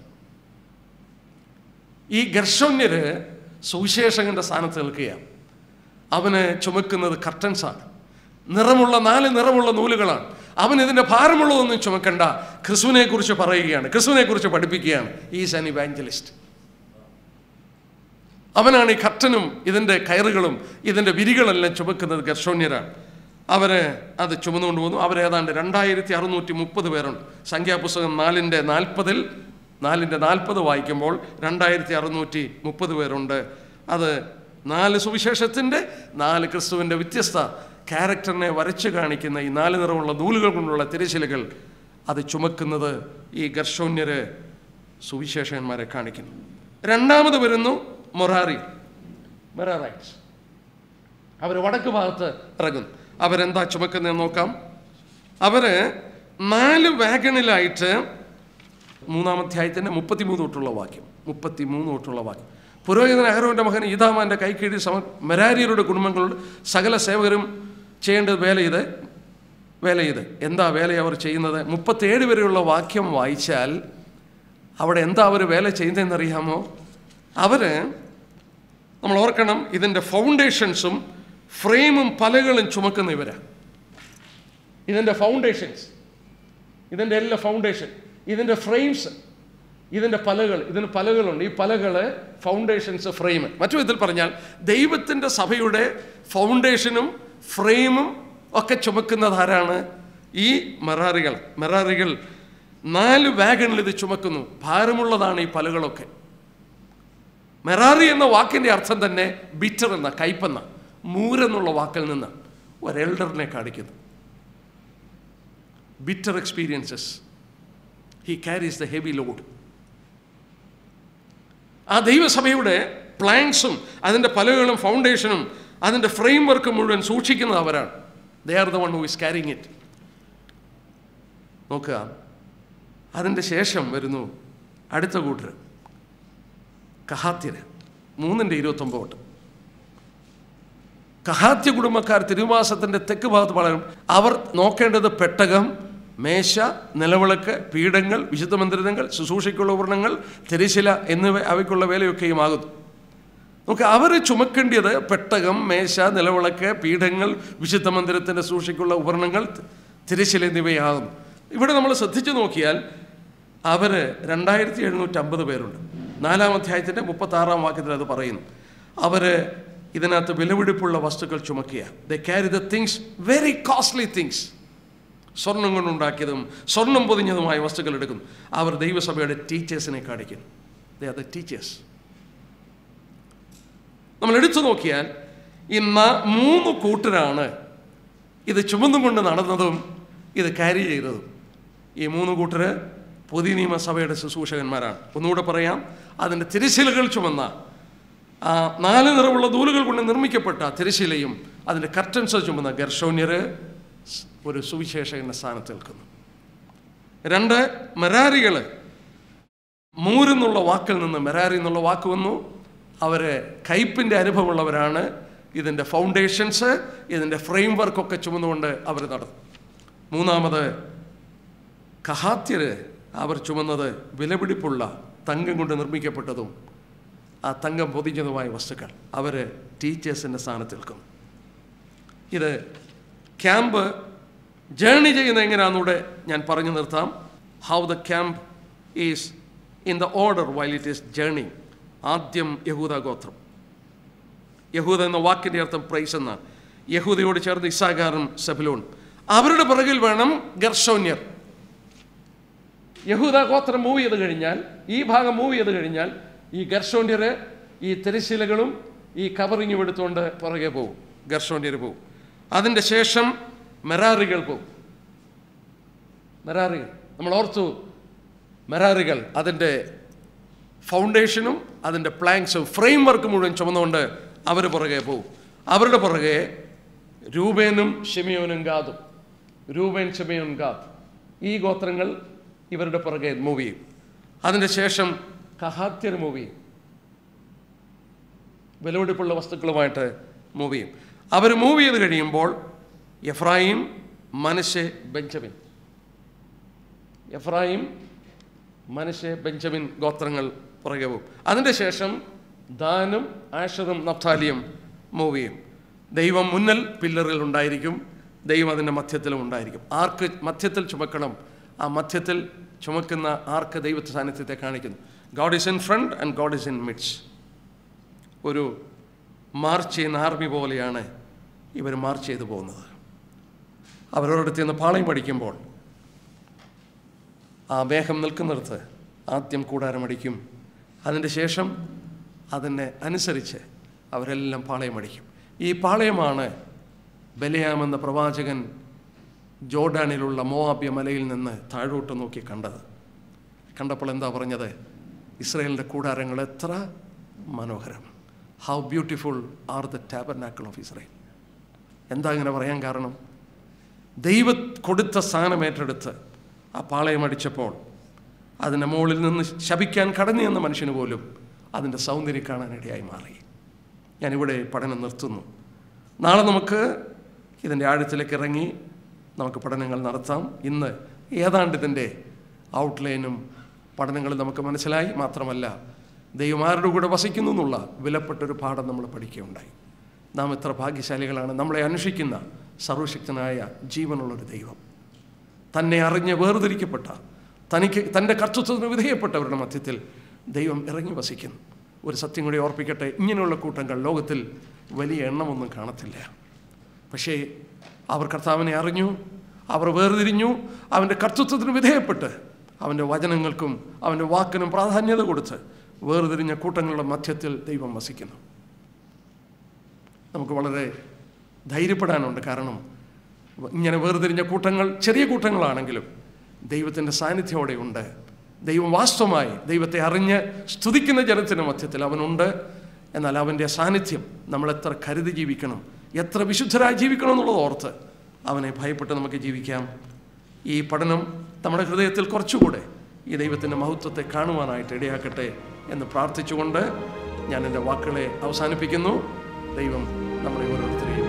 ഈ ഗർഷോന്യര് സുവിശേഷകന്റെ സ്ഥാനത്ത് നിൽക്കുകയാണ് അവന് ചുമക്കുന്നത് കർട്ടൻസാണ് നിറമുള്ള നാല് നിറമുള്ള നൂലുകളാണ് അവൻ ഇതിൻ്റെ ഭാരമുള്ളതൊന്നും ചുമക്കണ്ട ക്രിസ്തുവിനെ കുറിച്ച് പറയുകയാണ് ക്രിസ്തുവിനെ കുറിച്ച് പഠിപ്പിക്കുകയാണ് ഈസ് ആൻ ഇവാഞ്ചലിസ്റ്റ് അവനാണ് ഈ കർട്ടനും ഇതിൻ്റെ കയറുകളും ഇതിൻ്റെ വിരികളെല്ലാം ചുമക്കുന്നത് ഗർഷോന്യരാണ് അവര് അത് ചുമന്നുകൊണ്ട് പോകുന്നു അവരേതാണ്ട് രണ്ടായിരത്തി അറുന്നൂറ്റി മുപ്പത് പേരുണ്ട് സംഖ്യാപുസ്തകം നാലിൻ്റെ നാൽപ്പതിൽ നാലിൻ്റെ നാൽപ്പത് വായിക്കുമ്പോൾ രണ്ടായിരത്തി അറുന്നൂറ്റി മുപ്പത് പേരുണ്ട് അത് നാല് സുവിശേഷത്തിൻ്റെ നാല് ക്രിസ്തുവിൻ്റെ വ്യത്യസ്ത ക്യാരക്ടറിനെ വരച്ചു കാണിക്കുന്ന ഈ നാല് നിറമുള്ള നൂലുകൾ കൊണ്ടുള്ള തിരശ്ശിലകൾ അത് ചുമക്കുന്നത് ഈ ഗർഷോന്യര് സുവിശേഷകന്മാരെ കാണിക്കുന്നു രണ്ടാമത് വരുന്നു മൊറാറി മെറാറൈറ്റ്സ് അവർ വടക്ക് ഭാഗത്ത് ഇറങ്ങുന്നു അവരെന്താ ചുമക്കുന്നതെന്ന് നോക്കാം അവര് നാല് വാഗണിലായിട്ട് മൂന്നാം അധ്യായത്തിൻ്റെ മുപ്പത്തിമൂന്ന് തൊട്ടുള്ള വാക്യം മുപ്പത്തിമൂന്ന് തൊട്ടുള്ള വാക്യം പുരോഹിതൻ അഹരോന്റെ മകൻ ഈതാമാന്റെ കൈക്കീഴി സമ മെരാരിയരുടെ കുടുംബങ്ങളുടെ സകല സേവകരും ചെയ്യേണ്ടത് വേല ചെയ്ത് വേല ചെയ്ത് എന്താ വേല അവർ ചെയ്യുന്നത് മുപ്പത്തേഴ് വരെയുള്ള വാക്യം വായിച്ചാൽ അവിടെ എന്താ അവർ വേല ചെയ്യുന്നതെന്നറിയാമോ അവര് നമ്മൾ ഓർക്കണം ഇതിൻ്റെ ഫൗണ്ടേഷൻസും ഫ്രെയിമും പലകളും ചുമക്കുന്ന ഇവരാണ് ഇതിൻ്റെ ഫൗണ്ടേഷൻസ് ഇതിൻ്റെ എല്ലാ ഫൗണ്ടേഷൻ ഇതിൻ്റെ ഫ്രെയിംസ് ഇതിൻ്റെ പലകൾ ഇതിന് പലകളുണ്ട് ഈ പലകൾ ഫൗണ്ടേഷൻസ് ഫ്രെയിം മറ്റു വിധത്തിൽ പറഞ്ഞാൽ ദൈവത്തിൻ്റെ സഭയുടെ ഫൗണ്ടേഷനും ഫ്രെയിമും ഒക്കെ ചുമക്കുന്നത് ആരാണ് ഈ മെറാറികൾ മെറാറികൾ നാല് വാഗണിൽ ഇത് ചുമക്കുന്നു ഭാരമുള്ളതാണ് ഈ പലകളൊക്കെ മെറാറി എന്ന വാക്കിൻ്റെ അർത്ഥം തന്നെ ബിറ്റർ എന്ന കയ്പെന്ന മൂരെന്നുള്ള വാക്കിൽ നിന്ന് ഒരു എൽഡറിനെ കാണിക്കുന്നു bitter experiences he carries the heavy load ആ ദൈവസഭയുടെ പ്ലാൻസും അതിൻ്റെ പലകളും ഫൗണ്ടേഷനും അതിൻ്റെ ഫ്രെയിം വർക്കും മുഴുവൻ സൂക്ഷിക്കുന്നത് അവരാണ് they are the one who is carrying it നോക്കുക അതിൻ്റെ ശേഷം വരുന്നു അടുത്ത കൂട്ടർ കഹാത്യര് മൂന്നിൻ്റെ ഇരുപത്തൊമ്പത് തൊട്ട് കഹാത്യ കുടുംബക്കാർ തിരുമാസത്തിൻ്റെ തെക്ക് ഭാഗത്ത് വളരും അവർ നോക്കേണ്ടത് പെട്ടകം മേശ നിലവിളക്ക് പീഠങ്ങൾ വിശുദ്ധ മന്ദിരങ്ങൾ ശുശ്രൂഷയ്ക്കുള്ള ഉപകരണങ്ങൾ തിരശില എന്നിവ അവയ്ക്കുള്ള വേലയൊക്കെയും ആകുന്നു നമുക്ക് അവർ ചുമക്കേണ്ടത് പെട്ടകം മേശ നിലവിളക്ക് പീഠങ്ങൾ വിശുദ്ധ മന്ദിരത്തിൻ്റെ ശുശ്രൂഷയ്ക്കുള്ള ഉപകരണങ്ങൾ തിരശില എന്നിവയാകുന്നു ഇവിടെ നമ്മൾ ശ്രദ്ധിച്ചു നോക്കിയാൽ അവർ രണ്ടായിരത്തി എഴുന്നൂറ്റമ്പത് പേരുണ്ട് നാലാം അധ്യായത്തിൻ്റെ മുപ്പത്താറാം വാക്യത്തിൽ അത് പറയുന്നു അവർ ഇതിനകത്ത് വിലപിടിപ്പുള്ള വസ്തുക്കൾ ചുമക്കുക the carry the things very costly things സ്വർണം കൊണ്ടുണ്ടാക്കിയതും സ്വർണം പൊതിഞ്ഞതുമായ വസ്തുക്കൾ എടുക്കുന്നു അവർ ദൈവസഭയുടെ ടീച്ചേഴ്സിനെ കാണിക്കുന്നു ദേ ആർ ദ ടീച്ചേഴ്സ് നമ്മൾ എടുത്തു നോക്കിയാൽ ഈ ന- മൂന്ന് കൂട്ടരാണ് ഇത് ചുമന്നും കൊണ്ട് നടന്നതും ഇത് ക്യാരി ചെയ്തതും ഈ മൂന്ന് കൂട്ടര് പുതിയ നിയമസഭയുടെ ശുശ്രൂഷകന്മാരാണ് ഒന്നുകൂടെ പറയാം അതിൻ്റെ തിരശ്ശീലകൾ ചുമന്ന ആ നാല് നിറമുള്ള നൂലുകൾ കൊണ്ട് നിർമ്മിക്കപ്പെട്ട തിരശ്ശീലയും അതിൻ്റെ കർട്ടൻസ് ചുമന്ന ഗർഷോന്യര് ഒരു സുവിശേഷകന്റെ സ്ഥാനത്ത് നിൽക്കുന്നു രണ്ട് മെരാരികൾ മൂരെന്നുള്ള വാക്കിൽ നിന്ന് മെരാരി എന്നുള്ള വാക്ക് വന്നു അവർ കയ്പിൻ്റെ അനുഭവമുള്ളവരാണ് ഇതിൻ്റെ ഫൗണ്ടേഷൻസ് ഇതിൻ്റെ ഫ്രെയിം വർക്കൊക്കെ ചുമന്നുകൊണ്ട് അവർ നടന്നു മൂന്നാമത് കഹാത്യര് അവർ ചുമന്നത് വിലപിടിപ്പുള്ള തങ്കം കൊണ്ട് നിർമ്മിക്കപ്പെട്ടതും ആ തങ്കം പൊതിഞ്ഞതുമായ വസ്തുക്കൾ അവർ ടീച്ചേഴ്സിൻ്റെ സ്ഥാനത്ത് നിൽക്കുന്നു ഇത് ക്യാമ്പ് ജേണി ചെയ്യുന്നത് എങ്ങനെയാണെന്നൂടെ ഞാൻ പറഞ്ഞു നിർത്താം how the camp is in the order while it is journey ആദ്യം യഹൂദ ഗോത്രം യഹൂദ എന്ന വാക്കിൻ്റെ അർത്ഥം പ്രൈസ് എന്നാണ് യഹൂദയോട് ചേർന്ന് ഇസാഗാറും സെബിലോൺ അവരുടെ പിറകിൽ വേണം ഗർഷോന്യർ യഹൂദ ഗോത്രം മൂവ് ചെയ്ത് കഴിഞ്ഞാൽ ഈ ഭാഗം മൂവ് ചെയ്ത് കഴിഞ്ഞാൽ ഈ ഗർഷോന്യർ ഈ തിരശീലകളും ഈ കവറിങ്ങും എടുത്തുകൊണ്ട് പുറകെ പോകും ഗർഷോന്യർ പോകും അതിൻ്റെ ശേഷം മെറാറികൾ പോകും മെറാറികൾ നമ്മൾ ഓർത്തു മെറാറികൾ അതിൻ്റെ ഫൗണ്ടേഷനും അതിൻ്റെ പ്ലാങ്സും ഫ്രെയിം വർക്ക് മുഴുവൻ ചുമന്നുകൊണ്ട് അവർ പുറകെ പോകും അവരുടെ പുറകെ രൂപേനും ഷെമിയോനും ഗാദും രൂപേൻ ഷെമിയോൻ ഗാദ് ഈ ഗോത്രങ്ങൾ ഇവരുടെ പുറകെ മൂവ് ചെയ്യും അതിൻ്റെ ശേഷം കഹാത്യർ മൂവ് ചെയ്യും വിലപിടിപ്പുള്ള വസ്തുക്കളുമായിട്ട് മൂവ് ചെയ്യും അവർ മൂവ് ചെയ്ത് കഴിയുമ്പോൾ എഫ്രായിം മനശെ ബെഞ്ചമിൻ എഫ്രായിം മനശെ ബെഞ്ചമിൻ ഗോത്രങ്ങൾ പുറകെ പോകും അതിൻ്റെ ശേഷം ദാനും ആഷറും നഫ്താലിയും മൂവ് ചെയ്യും ദൈവം മുന്നിൽ പില്ലറിൽ ഉണ്ടായിരിക്കും ദൈവം അതിൻ്റെ മധ്യത്തിലും ഉണ്ടായിരിക്കും ആർക്ക് മധ്യത്തിൽ ചുമക്കണം ആ മധ്യത്തിൽ ചുമക്കുന്ന ആർക്ക് ദൈവത്തെ സാന്നിധ്യത്തെ കാണിക്കുന്നു God is in front and God is in midst ഒരു മാർച്ച് ചെയ്യുന്ന ആർമി പോലെയാണ് ഇവർ മാർച്ച് ചെയ്തു പോകുന്നത് അവരോടടുത്ത് നിന്ന് പാളയം പഠിക്കുമ്പോൾ ആ മേഘം നിൽക്കുന്നിടത്ത് ആദ്യം കൂടാരമടിക്കും അതിൻ്റെ ശേഷം അതിനെ അനുസരിച്ച് അവരെല്ലാം പാളയമടിക്കും ഈ പാളയമാണ് ബലയാമെന്ന പ്രവാചകൻ ജോർഡാനിലുള്ള മോവാബ്യ മലയിൽ നിന്ന് താഴോട്ട് നോക്കി കണ്ടത് കണ്ടപ്പോൾ എന്താ പറഞ്ഞത് ഇസ്രയേലിൻ്റെ കൂടാരങ്ങൾ എത്ര മനോഹരം how beautiful are the tabernacle of Israel എന്താ ഇങ്ങനെ പറയാൻ കാരണം ദൈവ കൊടുത്ത സ്ഥാനം ഏറ്റെടുത്ത് ആ പാളയം അടിച്ചപ്പോൾ അതിൻ്റെ മുകളിൽ നിന്ന് ശപിക്കാൻ കടന്നു എന്ന മനുഷ്യന് പോലും അതിൻ്റെ സൗന്ദര്യം കാണാനിടയായി മാറി ഞാനിവിടെ പഠനം നിർത്തുന്നു നാളെ നമുക്ക് ഇതിൻ്റെ ആഴത്തിലേക്ക് ഇറങ്ങി നമുക്ക് പഠനങ്ങൾ നടത്താം ഇന്ന് ഏതാണ്ട് ഇതിൻ്റെ ഔട്ട്ലൈനും പഠനങ്ങളും നമുക്ക് മനസ്സിലായി മാത്രമല്ല ദൈവം ആരുടെ കൂടെ വസിക്കുന്നു എന്നുള്ള വിലപ്പെട്ടൊരു പാഠം നമ്മൾ പഠിക്കുകയുണ്ടായി നാം എത്ര ഭാഗ്യശാലികളാണ് നമ്മളെ അന്വേഷിക്കുന്ന സർവശക്തനായ ജീവനുള്ളൊരു ദൈവം തന്നെ അറിഞ്ഞ് വേർതിരിക്കപ്പെട്ട തനിക്ക് തൻ്റെ കർത്തൃത്വത്തിന് വിധേയപ്പെട്ടവരുടെ മധ്യത്തിൽ ദൈവം ഇറങ്ങി വസിക്കുന്നു ഒരു സത്യം കൂടി ഓർപ്പിക്കട്ടെ ഇങ്ങനെയുള്ള കൂട്ടങ്ങൾ ലോകത്തിൽ വലിയ എണ്ണമൊന്നും കാണത്തില്ല പക്ഷേ അവർ കർത്താവിനെ അറിഞ്ഞു അവർ വേർതിരിഞ്ഞു അവൻ്റെ കർത്തൃത്വത്തിന് വിധേയപ്പെട്ട് അവൻ്റെ വചനങ്ങൾക്കും അവൻ്റെ വാക്കിനും പ്രാധാന്യത കൊടുത്ത് വേർതിരിഞ്ഞ കൂട്ടങ്ങളുടെ മധ്യത്തിൽ ദൈവം വസിക്കുന്നു നമുക്ക് വളരെ ധൈര്യപ്പെടാനുണ്ട് കാരണം ഇങ്ങനെ വേർതിരിഞ്ഞ കൂട്ടങ്ങൾ ചെറിയ കൂട്ടങ്ങളാണെങ്കിലും ദൈവത്തിൻ്റെ സാന്നിധ്യമോടെ ഉണ്ട് ദൈവം വാസ്തവമായി ദൈവത്തെ അറിഞ്ഞ് സ്തുതിക്കുന്ന ജനത്തിൻ്റെ മധ്യത്തിൽ അവനുണ്ട് എന്നാൽ അവൻ്റെ സാന്നിധ്യം നമ്മൾ എത്ര കരുതി ജീവിക്കണം എത്ര വിശുദ്ധരായി ജീവിക്കണം എന്നുള്ളത് ഓർത്ത് അവനെ ഭയപ്പെട്ട് നമുക്ക് ജീവിക്കാം ഈ പഠനം നമ്മുടെ ഹൃദയത്തിൽ കുറച്ചുകൂടെ ഈ ദൈവത്തിൻ്റെ മഹത്വത്തെ കാണുവാനായിട്ട് ഇടയാക്കട്ടെ എന്ന് പ്രാർത്ഥിച്ചുകൊണ്ട് ഞാൻ എൻ്റെ വാക്കുകളെ അവസാനിപ്പിക്കുന്നു ദൈവം നമ്മളെ ഓരോരുത്തരെയും